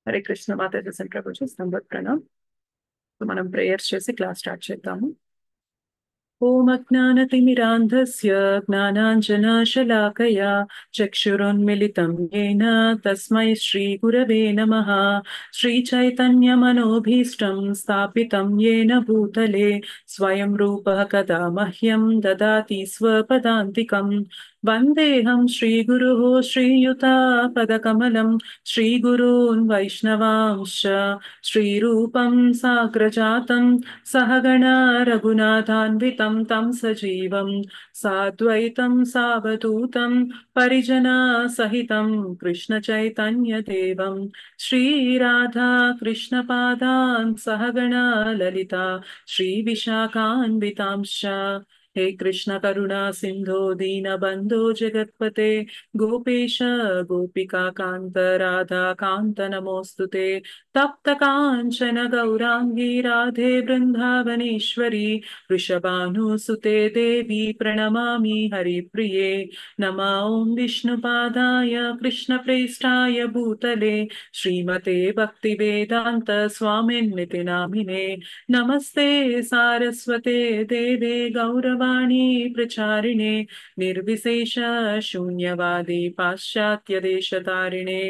Hare Krishna Mataji centre వచ్చి సంబత్ ప్రణామ్ సో మనం ప్రేయర్స్ చేసి క్లాస్ స్టార్ట్ చేద్దాము ఓం అజ్ఞానతిమిరాంధస్య జ్ఞానాంజనాశలాకయా చక్షురున్మిలితం येन తస్మై శ్రీగురవే నమః శ్రీచైతన్యమనోభీష్టం స్థాపితం येन భూతలే స్వయం రూపः కదా మహ్యం దదాతి స్వపదాంతికం వందేహం శ్రీగురుः శ్రీయుతాపదకమలం శ్రీగురూన్ వైష్ణవాంశ్చ శ్రీరూపం సాగ్రజాతం సహగణ రఘునాథాన్వితం తం సజీవం సాద్వైతం సావధూతం పరిజనా సహితం కృష్ణ చైతన్య దేవం శ్రీరాధా కృష్ణ పాదాన్ సహగణ లలిత శ్రీ విశాఖాన్వితాంశ హే కృష్ణ కరుణా సింధో దీన బంధో జగత్పతే గోపేశ గోపికా కాంత రాధా కాంత నమోస్తుతే తప్త కాంచన గౌరాంగీ రాధే బృందావనేశ్వరి వృషభానుసుతే దేవి ప్రణమామి హరిప్రియే నమ ఓం విష్ణుపాదాయ కృష్ణప్రేష్టాయ భూతలే శ్రీమతే భక్తివేదాంత స్వామిన్నితి నామినే నమస్తే సారస్వతే దేవే గౌరవాణి ప్రచారిణే నిర్విశేష శూన్యవాది పాశ్చాత్యదేశతారిణే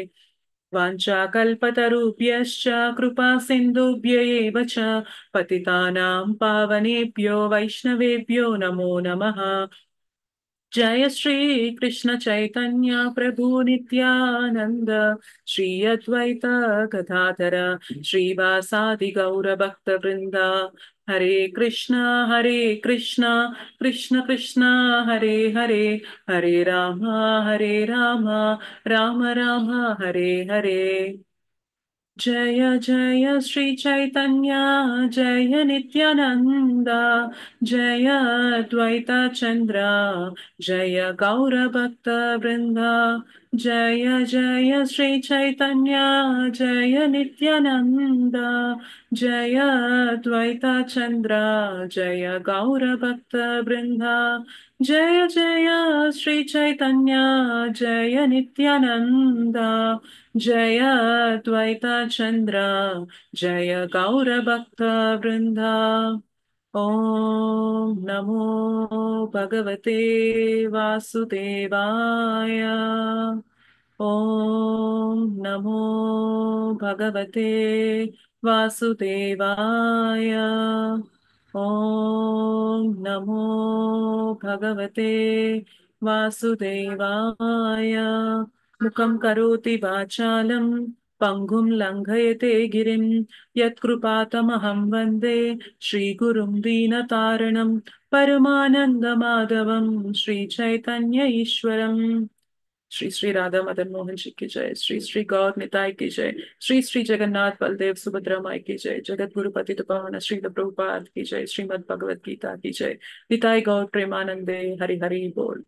वाञ्छाकल्पतरुभ्यश्च कृपा सिन्धुभ्य एव च पतितानां पावनेभ्यो वैष्णवेभ्यो नमो नमः जय श्री कृष्ण चैतन्य प्रभु नित्यानन्द श्री अद्वैत गदाधर श्रीवासादि गौरभक्तवृन्द हरे कृष्ण हरे कृष्ण कृष्ण कृष्ण हरे हरे हरे राम हरे राम राम राम हरे हरे जय जय श्री चैतन्य जय नित्यानन्द जय द्वैत चन्द्र जय गौरभक्तवृन्द जय जय श्री चैतन्य जय नित्यानन्द जय द्वैत चन्द्र जय गौरभक्तवृन्द जय जय श्री चैतन्य जय नित्यानन्द जय द्वैत चन्द्र जय गौरभक्तवृन्द ॐ नमो भगवते वासुदेवाय ॐ नमो भगवते वासुदेवाय ॐ नमो भगवते वासुदेवाय मुखं करोति वाचालं पङ्गुं लङ्घयते गिरिं यत्कृपातमहं वन्दे श्रीगुरुं दीनतारणं परमानन्दमाधवं श्रीचैतन्य ईश्वरम् श्री श्री राधा मदन मोहन जी की जय श्री श्री गौर निताय की जय श्री श्री जगन्नाथ बलदेव सुभद्रा माई की जय जगत गुरु पति पावन श्री प्रभुपाद की जय श्रीमद भगवत गीता की जय निताय गौर प्रेमानंदे हरि हरि बोल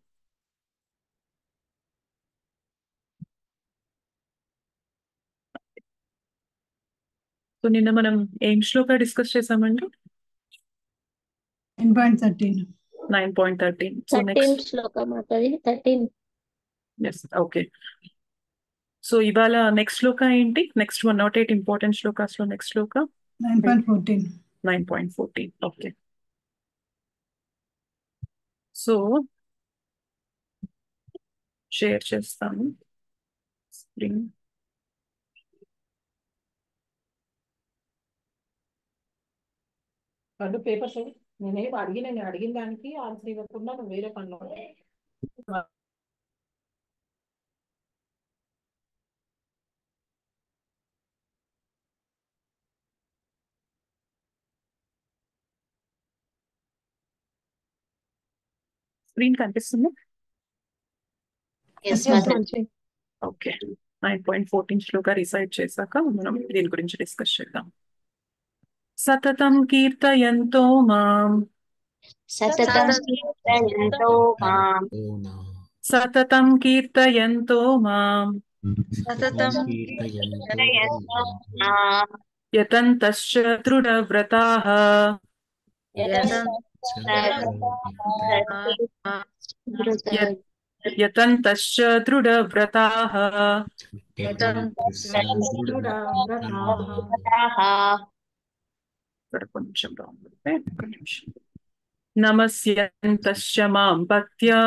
సో నిన్న మనం ఏం శ్లోక డిస్కస్ చేసామండి nine point thirteen nine point thirteen so thirteen next shloka మాతది థర్టీన్ ఎస్ ఓకే సో ఇవాళ నెక్స్ట్ శ్లోక ఏంటి next one nought eight important shlokas లో next shloka nine point fourteen nine point fourteen okay so share చేస్తాను స్క్రీన్ రెండు papers నేనేం అడిగిన నేను అడిగిన దానికి ఆన్సర్ ఇవ్వకుండా నువ్వు వేరే పనిలో ఉన్నావు. స్క్రీన్ కనిపిస్తుంది yes Mataji okay nine point fourteen shloka recite చేశాక మనం దీని గురించి డిస్కస్ చేద్దాం సతతం కీర్తయంతో మాం సతతం కీర్తయంతో మాం సతతం కీర్తయంతో మాం సతతం కీర్తయంతో మాం యతంతశ్చ దృఢవ్రతాః యతంతశ్చ దృఢవ్రతాః ఇక్కడ కొంచెం రాంగ్ ఒక్క నిమిషం నమస్యంతశ్చ మాం భక్త్యా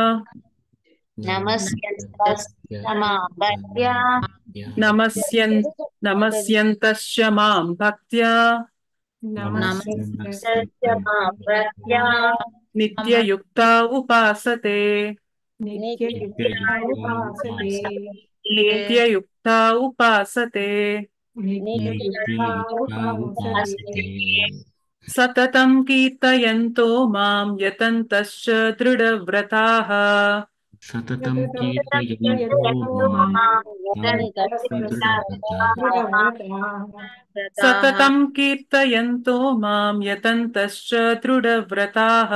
నమస్యన్ నమస్యంతశ్చ మాం భక్త్యా నిత్యయుక్తా ఉపాసతే నిత్యయుక్తా ఉపాసతే సతతం కీర్తయంతో మాం యతంతశ్చ దృఢవ్రతాః సతతం కీర్తయంతో మాం సతతం కీర్తయంతో మాం యతంతశ్చ దృఢవ్రతాః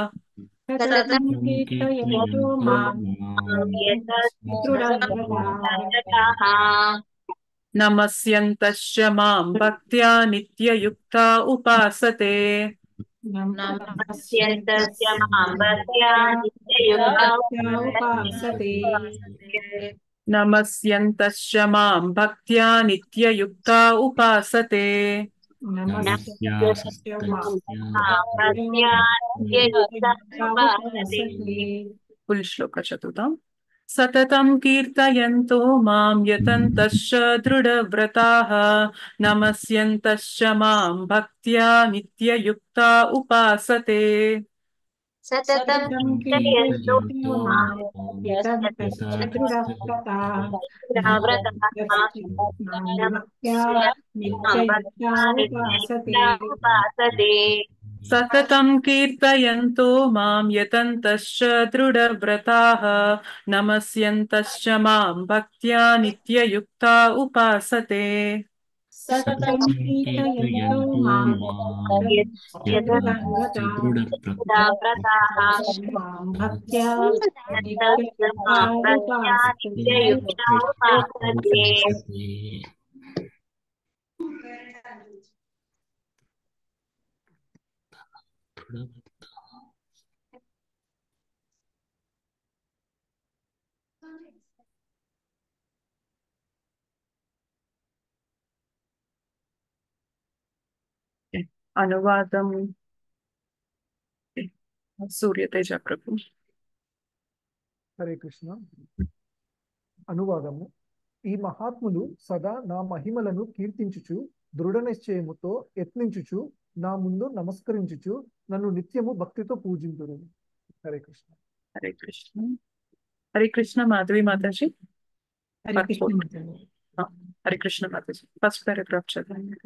నమస్యంతశ్చ మాం భక్త్యా నిత్యయుక్తా ఉపాసతే నమస్యంతశ్చ మాం భక్త్యా నిత్యయుక్తా ఉపాసతే ఫుల్ శ్లోక చదువుతాం సతతం కీర్తయంతో మాం యతంతశ్చ దృఢవ్రతాః నమస్యంతశ్చ మాం భక్త్యా నిత్యయుక్తా ఉపాసతే సతతం కీర్తయంతో మాం యతంతశ్చ సతతం కీర్తయంతో మాం యతంతశ్చ దృఢవ్రతాః నమస్యంతశ్చ మాం భక్త్యా నిత్యయుక్తా ఉపాసతే సతతం కీర్తయంతో మాం మాం భక్త్యా నిత్యయుక్తా ఉపాసతే. అనువాదం సూర్యతేజ ప్రభు హరే కృష్ణ అనువాదము ఈ మహాత్ములు సదా నా మహిమలను కీర్తించుచు దృఢ నిశ్చయముతో యత్నించుచు నా ముందు నమస్కరించుచు నన్ను నిత్యము భక్తితో పూజింతురు హరే కృష్ణ హరే కృష్ణ హరే కృష్ణ మాధవి మాతాజీ హరే కృష్ణ మాతాజీ. హరే కృష్ణ మాతాజీ ఫస్ట్ పారాగ్రాఫ్ చదవండి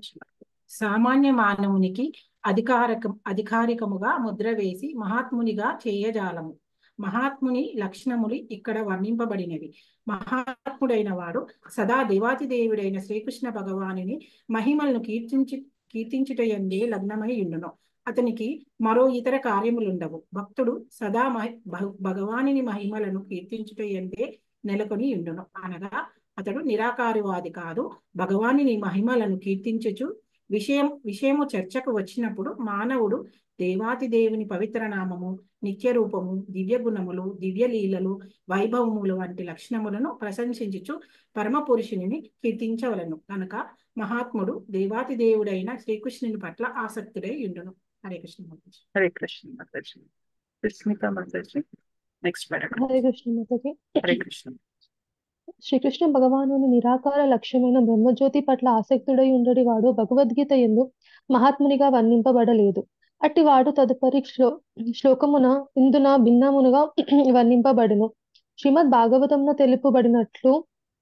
సామాన్య మానవునికి అధికారక అధికారికముగా ముద్ర వేసి మహాత్మునిగా చేయజాలము మహాత్ముని లక్షణములు ఇక్కడ వర్ణింపబడినవి మహాత్ముడైన వాడు సదా దేవాతిదేవుడైన శ్రీకృష్ణ భగవానుని మహిమలను కీర్తించి కీర్తించుటయందే లగ్నమై ఉండును అతనికి మరో ఇతర కార్యములుండవు భక్తుడు సదా మహి భగ- భగవానుని మహిమలను కీర్తించుటయందే నెలకొని ఉండును అనగా అతడు నిరాకారవాది కాదు భగవానుని మహిమలను కీర్తించుచు విషయం విషయము చర్చకు వచ్చినప్పుడు మానవుడు దేవాతి దేవుని పవిత్ర నామము నిత్య రూపము దివ్య గుణములు దివ్య లీలలు వైభవములు వంటి లక్షణములను ప్రశంసించుచు పరమ పురుషుని కీర్తించవలను కనుక మహాత్ముడు దేవాతి దేవుడైన శ్రీకృష్ణుని పట్ల ఆసక్తుడై ఉండును హరే కృష్ణ మాతాజీ. హరే కృష్ణ మాతాజీ సుస్మిత మాతాజీ నెక్స్ట్ పారాగ్రాఫ్ హరే కృష్ణ మాతాజీ హరే కృష్ణ శ్రీకృష్ణ భగవానుని నిరాకార లక్ష్యమైన బ్రహ్మజ్యోతి పట్ల ఆసక్తుడై ఉండడి వాడు భగవద్గీత ఎందు మహాత్మునిగా వర్ణింపబడలేదు అట్టి వాడు తదుపరి శ్లో శ్లోకమున ఇందున భిన్నమునుగా వర్ణింపబడును శ్రీమద్ భాగవతంలో తెలుపబడినట్లు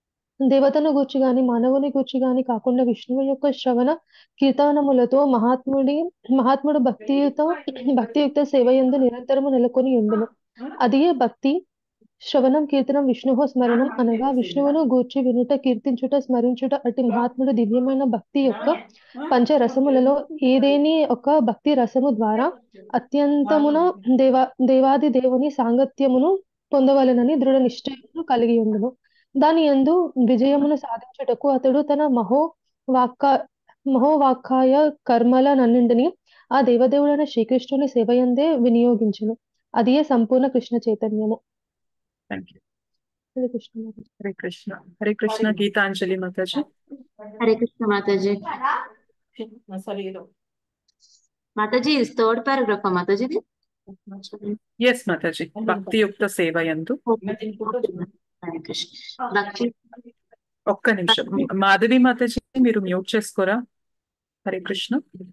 దేవతను గూర్చి గాని మానవుని గూర్చి గాని కాకుండా విష్ణువు యొక్క శ్రవణ కీర్తనములతో మహాత్ముడి మహాత్ముడు భక్తియుత భక్తియుక్త సేవ యందు నిరంతరము నెలకొని ఉండును అదియే భక్తి శ్రవణం కీర్తనం విష్ణువు స్మరణం అనగా విష్ణువును గూర్చి వినుట కీర్తించుట స్మరించుట అట్టి మహాత్ముడు దివ్యమైన భక్తి యొక్క పంచరసములలో ఏదేని ఒక భక్తి రసము ద్వారా అత్యంతమున దేవా దేవాది దేవుని సాంగత్యమును పొందవలెనని దృఢ నిశ్చయమును కలిగి ఉండును దాని యందు విజయమును సాధించుటకు అతడు తన మహో వాక్క మహోవాక్కాయ కర్మలనన్నింటినీ ఆ దేవదేవుడైన శ్రీకృష్ణుని సేవయందే వినియోగించును అదియే సంపూర్ణ కృష్ణ చైతన్యము థ్యాంక్ యూ హరే కృష్ణ మాతాజీ. హరే కృష్ణ హరే కృష్ణ గీతాంజలి మాతాజీ హరే కృష్ణ మాతాజీ సరే మాతాజీ థర్డ్ పారాగ్రాఫ్ మాతాజీ ఇది? ఎస్ మాతాజీ భక్తియుక్త సేవ యందు హరే కృష్ణ భక్తి ఒక్క నిమిషం మాధవి మాతాజీ మీరు మ్యూట్ చేసుకోరా Hare Krishna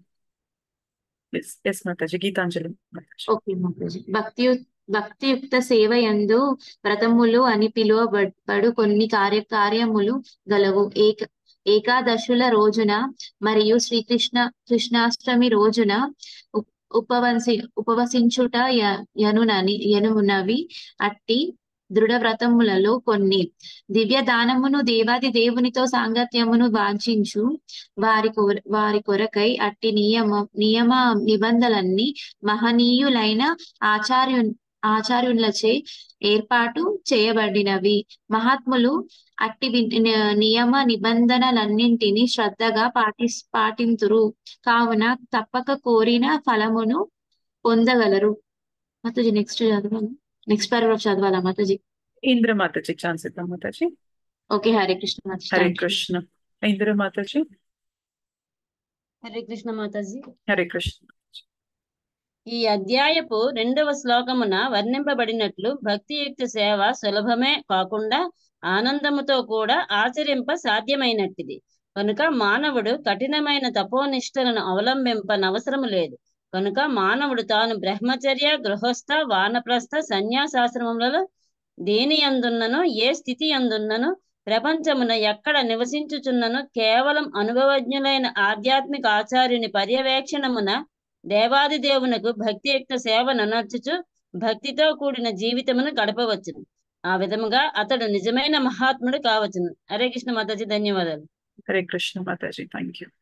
yes yes Mataji Geetanjali Mataji okay Mataji భక్తి భక్తియుక్త సేవ యందు వ్రతములు అని పిలువబడు కొన్ని కార్య కార్యములు గలవు ఏక ఏకాదశుల రోజున మరియు శ్రీకృష్ణ కృష్ణాష్టమి రోజున ఉప్- ఉపవసి ఉపవసించుట య- యనునని యనునవి అట్టి దృఢ వ్రతములలో కొన్ని దివ్య దానమును దేవాది దేవునితో సాంగత్యమును వాంఛించు వారి కొర వారి కొరకై అట్టి నియమ నియమ నిబంధనలన్నీ మహనీయులైన ఆచార్యు ఆచార్యులచే ఏర్పాటు చేయబడినవి మహాత్ములు అట్టి వి- ని- నియమ నిబంధనలన్నింటినీ శ్రద్ధగా పాటి పాటింతురు కావున తప్పక కోరిన ఫలమును పొందగలరు మాతాజీ నెక్స్ట్ చదవాలి నెక్స్ట్ పారాగ్రాఫ్ చదవాలా మాతాజీ ఇంద్ర మాతాజీ ఛాన్స్ ఇద్దాం Mataji okay Hare Krishna Mataji Hare thank you Krishna Indra Mataji Hare Krishna Mataji Hare Krishna ఈ అధ్యాయపు రెండవ శ్లోకమున వర్ణింపబడినట్లు భక్తియుక్త సేవ సులభమే కాకుండా ఆనందముతో కూడా ఆచరింప సాధ్యమైనట్టిది కనుక మానవుడు కఠినమైన తపోనిష్టలను అవలంబింపనవసరము లేదు కనుక మానవుడు తాను బ్రహ్మచర్య గృహస్థ వానప్రస్థ సన్యాసాశ్రమములలో దేని అందున్నను ఏ స్థితి అందున్నను ప్రపంచమున ఎక్కడ నివసించుచున్నను కేవలం అనుభవజ్ఞులైన ఆధ్యాత్మిక ఆచార్యుని పర్యవేక్షణమున దేవాది దేవునకు భక్తియుక్త సేవను నర్చుచు భక్తితో కూడిన జీవితమును గడపవచ్చును ఆ విధముగా అతడు నిజమైన మహాత్ముడు కావచ్చును హరే కృష్ణ మాతాజీ ధన్యవాదాలు Hare Krishna Mataji thank you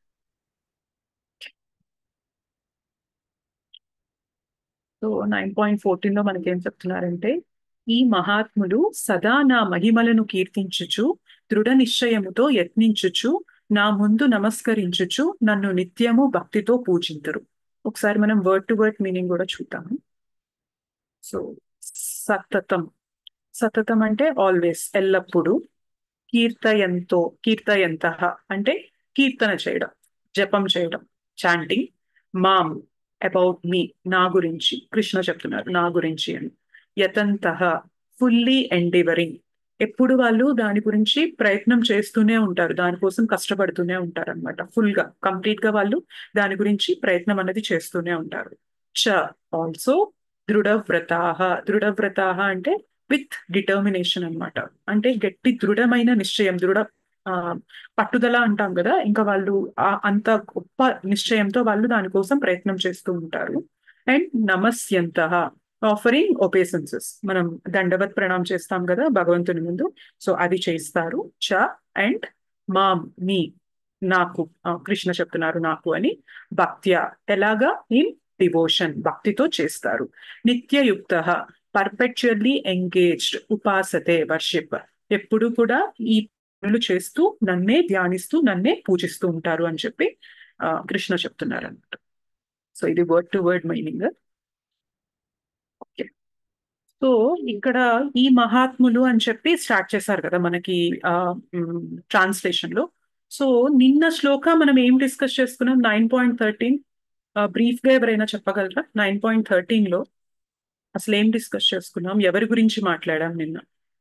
so nine point fourteen లో మనకి ఏం చెప్తున్నారంటే ఈ మహాత్ములు సదా నా మహిమలను కీర్తించుచు దృఢ నిశ్చయముతో యత్నించుచు నా ముందు నమస్కరించుచు నన్ను నిత్యము భక్తితో పూజింతురు ఒకసారి మనం వర్డ్ టు వర్డ్ మీనింగ్ కూడా చూద్దాము సో సతతం సతతం అంటే ఆల్వేస్ ఎల్లప్పుడూ కీర్తయంతో కీర్తయంత అంటే కీర్తన చేయడం జపం చేయడం చాంటింగ్ మామ్ అబౌట్ మీ నా గురించి కృష్ణ చెప్తున్నారు నా గురించి అని యతంత ఫుల్లీ ఎండివరింగ్ ఎప్పుడు వాళ్ళు దాని గురించి ప్రయత్నం చేస్తూనే ఉంటారు దానికోసం కష్టపడుతూనే ఉంటారు అనమాట ఫుల్ గా కంప్లీట్ గా వాళ్ళు దాని గురించి ప్రయత్నం అనేది చేస్తూనే ఉంటారు చ ఆల్సో దృఢవ్రతాహ దృఢవ్రతాహ అంటే విత్ డిటర్మినేషన్ అన్నమాట అంటే గట్టి దృఢమైన నిశ్చయం దృఢ ఆ, పట్టుదల అంటాం కదా ఇంకా వాళ్ళు ఆ అంత గొప్ప నిశ్చయంతో వాళ్ళు దానికోసం ప్రయత్నం చేస్తూ ఉంటారు అండ్ నమస్యంత ఆఫరింగ్ ఒబేసెన్సెస్ మనం దండవత్ ప్రణామం చేస్తాం కదా భగవంతుని ముందు సో అది చేస్తారు చ అండ్ మామ్ మీ నాకు ఆ, కృష్ణ చెప్తున్నారు నాకు అని భక్త్య ఎలాగా ఇన్ డివోషన్ భక్తితో చేస్తారు నిత్యయుక్త పర్పెచువల్లీ ఎంగేజ్డ్ ఉపాసతే వర్షిప్ ఎప్పుడు కూడా ఈ పనులు చేస్తూ నన్నే ధ్యానిస్తూ నన్నే పూజిస్తూ ఉంటారు అని చెప్పి ఆ, కృష్ణ చెప్తున్నారు అన్నమాట సో ఇది word to word meaning okay so ఇక్కడ ఈ మహాత్ములు అని చెప్పి స్టార్ట్ చేశారు కదా మనకి ట్రాన్స్లేషన్ లో సో నిన్న శ్లోక మనం ఏం డిస్కస్ చేసుకున్నాం నైన్ పాయింట్ థర్టీన్ బ్రీఫ్ గా ఎవరైనా చెప్పగలరా నైన్ పాయింట్ థర్టీన్ లో అసలు ఏం డిస్కస్ చేసుకున్నాం ఎవరి గురించి మాట్లాడాం నిన్న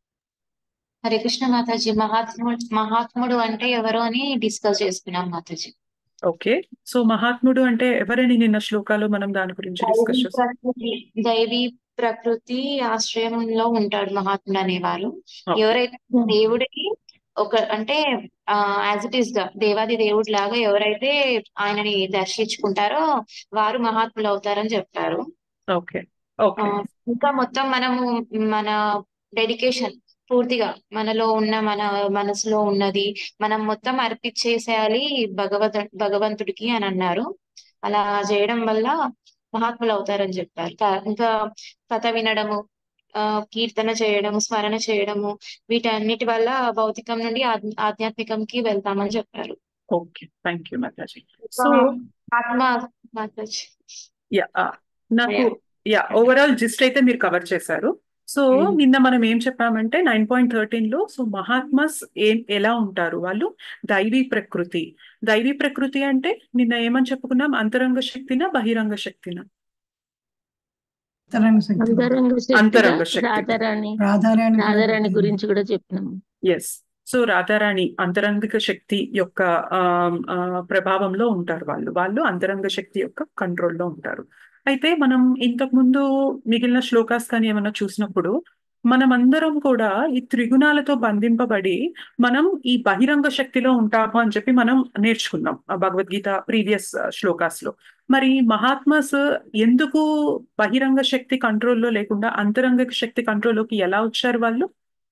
హరే కృష్ణ మాతాజీ మహాత్ముడు మహాత్ముడు అంటే ఎవరు అని డిస్కస్ చేసుకున్నాం మాతాజీ ఓకే సో మహాత్ముడు అంటే ఎవరని నిన్న శ్లోకాలో మనం దాని గురించి డిస్కస్ దైవీ చేస్తాం ప్రకృతి దైవీ ప్రకృతి ఆశ్రయంలో ఉంటాడు మహాత్ముడు అనేవారు Okay. ఎవరైతే దేవుడికి ఒక అంటే ఆ యాజ్ ఇట్ ఈస్ గా దేవాది దేవుడి లాగా ఎవరైతే ఆయనని దర్శించుకుంటారో వారు మహాత్ములు అవుతారని చెప్పారు ఓకే ఆ, ఓకే ఇంకా మొత్తం మనము మన డెడికేషన్ పూర్తిగా మనలో ఉన్న మన మనసులో ఉన్నది మనం మొత్తం అర్పించేసేయాలి భగవద్ భగవంతుడికి అని అన్నారు అలా చేయడం వల్ల మహాత్ములు అవుతారని చెప్పారు కా- ఇంకా కథ వినడము ఆ కీర్తన చేయడము స్మరణ చేయడము వీటన్నిటి వల్ల భౌతికం నుండి ఆధ్య- ఆధ్యాత్మికంకి వెళ్తామని చెప్పారు okay thank you Mataji so ఆత్మ మాతాజీ యా నాకు యా ఓవరాల్ జిస్ట్ అయితే మీరు కవర్ చేశారు సో నిన్న మనం ఏం చెప్పామంటే నైన్ పాయింట్ థర్టీన్ లో సో మహాత్మాస్ ఏం ఎలా ఉంటారు వాళ్ళు దైవీ ప్రకృతి దైవీ ప్రకృతి అంటే నిన్న ఏమని చెప్పుకున్నాం అంతరంగ శక్తినా బహిరంగ శక్తినా అంతరంగ శక్తి అంతరంగ శక్తిగా అంతరంగ శక్తి రాధారాణి రాధారాణి కూడా రాధారాణి చెప్పింది. గురించి కూడా చెప్పినాము ఎస్ సో రాధారాణి అంతరంగిక శక్తి యొక్క ఆ, ఆ, ప్రభావంలో ఉంటారు వాళ్ళు వాళ్ళు అంతరంగ శక్తి యొక్క కంట్రోల్లో ఉంటారు అయితే మనం ఇంతకు ముందు మిగిలిన శ్లోకాస్ కానీ ఏమన్నా చూసినప్పుడు మనమందరం కూడా ఈ త్రిగుణాలతో బంధింపబడి మనం ఈ బహిరంగ శక్తిలో ఉంటాము అని చెప్పి మనం నేర్చుకున్నాం ఆ భగవద్గీత ప్రీవియస్ శ్లోకాస్ లో మరి మహాత్మాస్ ఎందుకు బహిరంగ శక్తి కంట్రోల్లో లేకుండా అంతరంగ శక్తి కంట్రోల్లోకి ఎలా వచ్చారు వాళ్ళు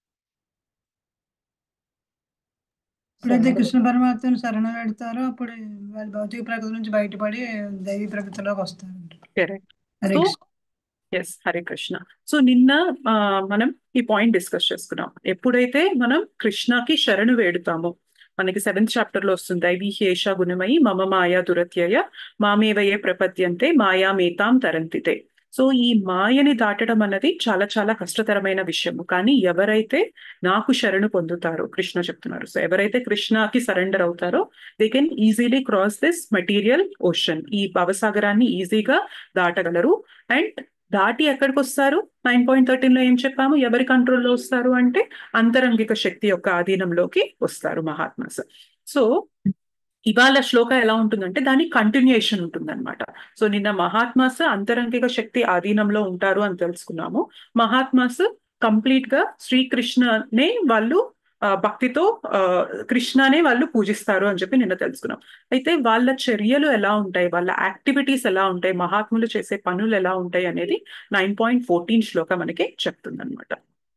ఎప్పుడైతే కృష్ణ పరమాత్మను శరణ పెడతారో అప్పుడు వాళ్ళ భౌతిక ప్రకృతి నుంచి బయటపడి దైవీ ప్రకృతిలోకి వస్తారు correct Hare so Krishna yes Hare Krishna so నిన్న ఆ, మనం ఈ పాయింట్ డిస్కస్ చేసుకున్నాం ఎప్పుడైతే మనం కృష్ణకి శరణు వేడుతామో మనకి సెవెంత్ చాప్టర్ లో వస్తుంది దైవీహేష గుణమయి మమ మాయా దురత్యయ మామేవయే ప్రపద్యంతే మాయామేతాం తరంతితే సో ఈ మాయని దాటడం అన్నది చాలా చాలా కష్టతరమైన విషయము కానీ ఎవరైతే నాకు శరణు పొందుతారో కృష్ణ చెప్తున్నారు సో ఎవరైతే కృష్ణకి సరెండర్ అవుతారో they can easily cross this material ocean ఈ భవసాగరాన్ని ఈజీగా దాటగలరు అండ్ దాటి ఎక్కడికి వస్తారు నైన్ పాయింట్ థర్టీన్ లో ఏం చెప్పాము ఎవరి కంట్రోల్లో వస్తారు అంటే అంతరంగిక శక్తి యొక్క ఆధీనంలోకి వస్తారు మహాత్మాస్ సో ఇవాళ శ్లోక ఎలా ఉంటుందంటే దాని కంటిన్యూయేషన్ ఉంటుందన్నమాట సో నిన్న మహాత్మాస్ అంతరంగిక శక్తి ఆధీనంలో ఉంటారు అని తెలుసుకున్నాము మహాత్మాస్ కంప్లీట్ గా శ్రీకృష్ణనే వాళ్ళు ఆ, భక్తితో ఆ, కృష్ణనే వాళ్ళు పూజిస్తారు అని చెప్పి నిన్న తెలుసుకున్నాం అయితే వాళ్ళ చర్యలు ఎలా ఉంటాయి వాళ్ళ యాక్టివిటీస్ ఎలా ఉంటాయి మహాత్ములు చేసే పనులు ఎలా ఉంటాయి అనేది నైన్ పాయింట్ ఫోర్టీన్ శ్లోక మనకి చెప్తుంది అనమాట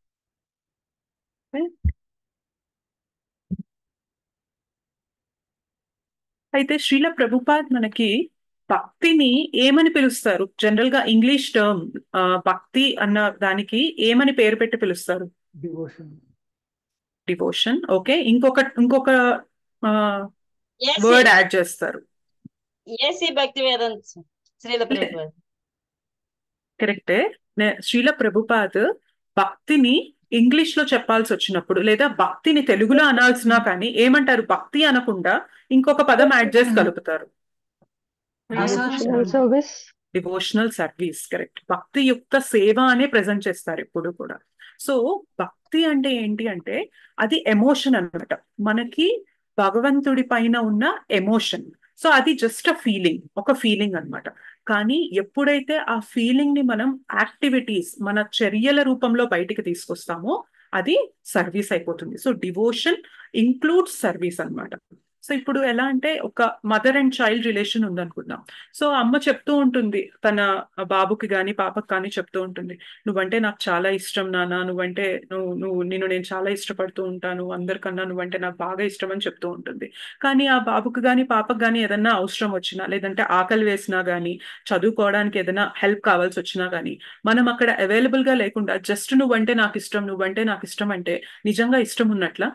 అయితే శ్రీల ప్రభుపాద్ మనకి భక్తిని ఏమని పిలుస్తారు జనరల్ గా ఇంగ్లీష్ టర్మ్ భక్తి అన్న దానికి ఏమని పేరు పెట్టి పిలుస్తారు డివోషన్ డివోషన్ ఓకే ఇంకొక ఇంకొక ఏసీ వర్డ్ యాడ్ చేస్తారు ఏసీ భక్తి వేదాంత శ్రీల ప్రభుపాద కరెక్టే నే- శ్రీల ప్రభుపాద్ భక్తిని ఇంగ్లీష్ లో చెప్పాల్సి వచ్చినప్పుడు లేదా భక్తిని తెలుగులో అనాల్సినా కానీ ఏమంటారు భక్తి అనకుండా ఇంకొక పదం యాడ్ చేసి కలుపుతారు devotional service devotional service correct భక్తి యుక్త సేవ అనే ప్రజెంట్ చేస్తారు ఇప్పుడు కూడా సో భక్తి అంటే ఏంటి అంటే అది ఎమోషన్ అన్నమాట మనకి భగవంతుడి పైన ఉన్న ఎమోషన్ సో అది జస్ట్ అ ఫీలింగ్ ఒక ఫీలింగ్ అన్నమాట కానీ ఎప్పుడైతే ఆ ఫీలింగ్ ని మనం యాక్టివిటీస్ మన చర్యల రూపంలో బయటికి తీసుకొస్తామో అది సర్వీస్ అయిపోతుంది సో డివోషన్ ఇంక్లూడ్స్ సర్వీస్ అన్నమాట సో ఇప్పుడు ఎలా అంటే ఒక మదర్ అండ్ చైల్డ్ రిలేషన్ ఉందనుకుందాం సో అమ్మ చెప్తూ ఉంటుంది తన బాబుకి కానీ పాపకి కానీ చెప్తూ ఉంటుంది నువ్వంటే నాకు చాలా ఇష్టం నాన్న నువ్వంటే నువ్వు నువ్వు నిన్ను నేను చాలా ఇష్టపడుతూ ఉంటాను అందరికన్నా నువ్వంటే నాకు బాగా ఇష్టం అని చెప్తూ ఉంటుంది కానీ ఆ బాబుకి కానీ పాపకి కానీ ఏదన్నా అవసరం వచ్చినా లేదంటే ఆకలి వేసినా కానీ చదువుకోవడానికి ఏదైనా హెల్ప్ కావాల్సి వచ్చినా కానీ మనం అక్కడ అవైలబుల్ గా లేకుండా జస్ట్ నువ్వంటే నాకు ఇష్టం నువ్వంటే నాకు ఇష్టం అంటే నిజంగా ఇష్టం ఉన్నట్లా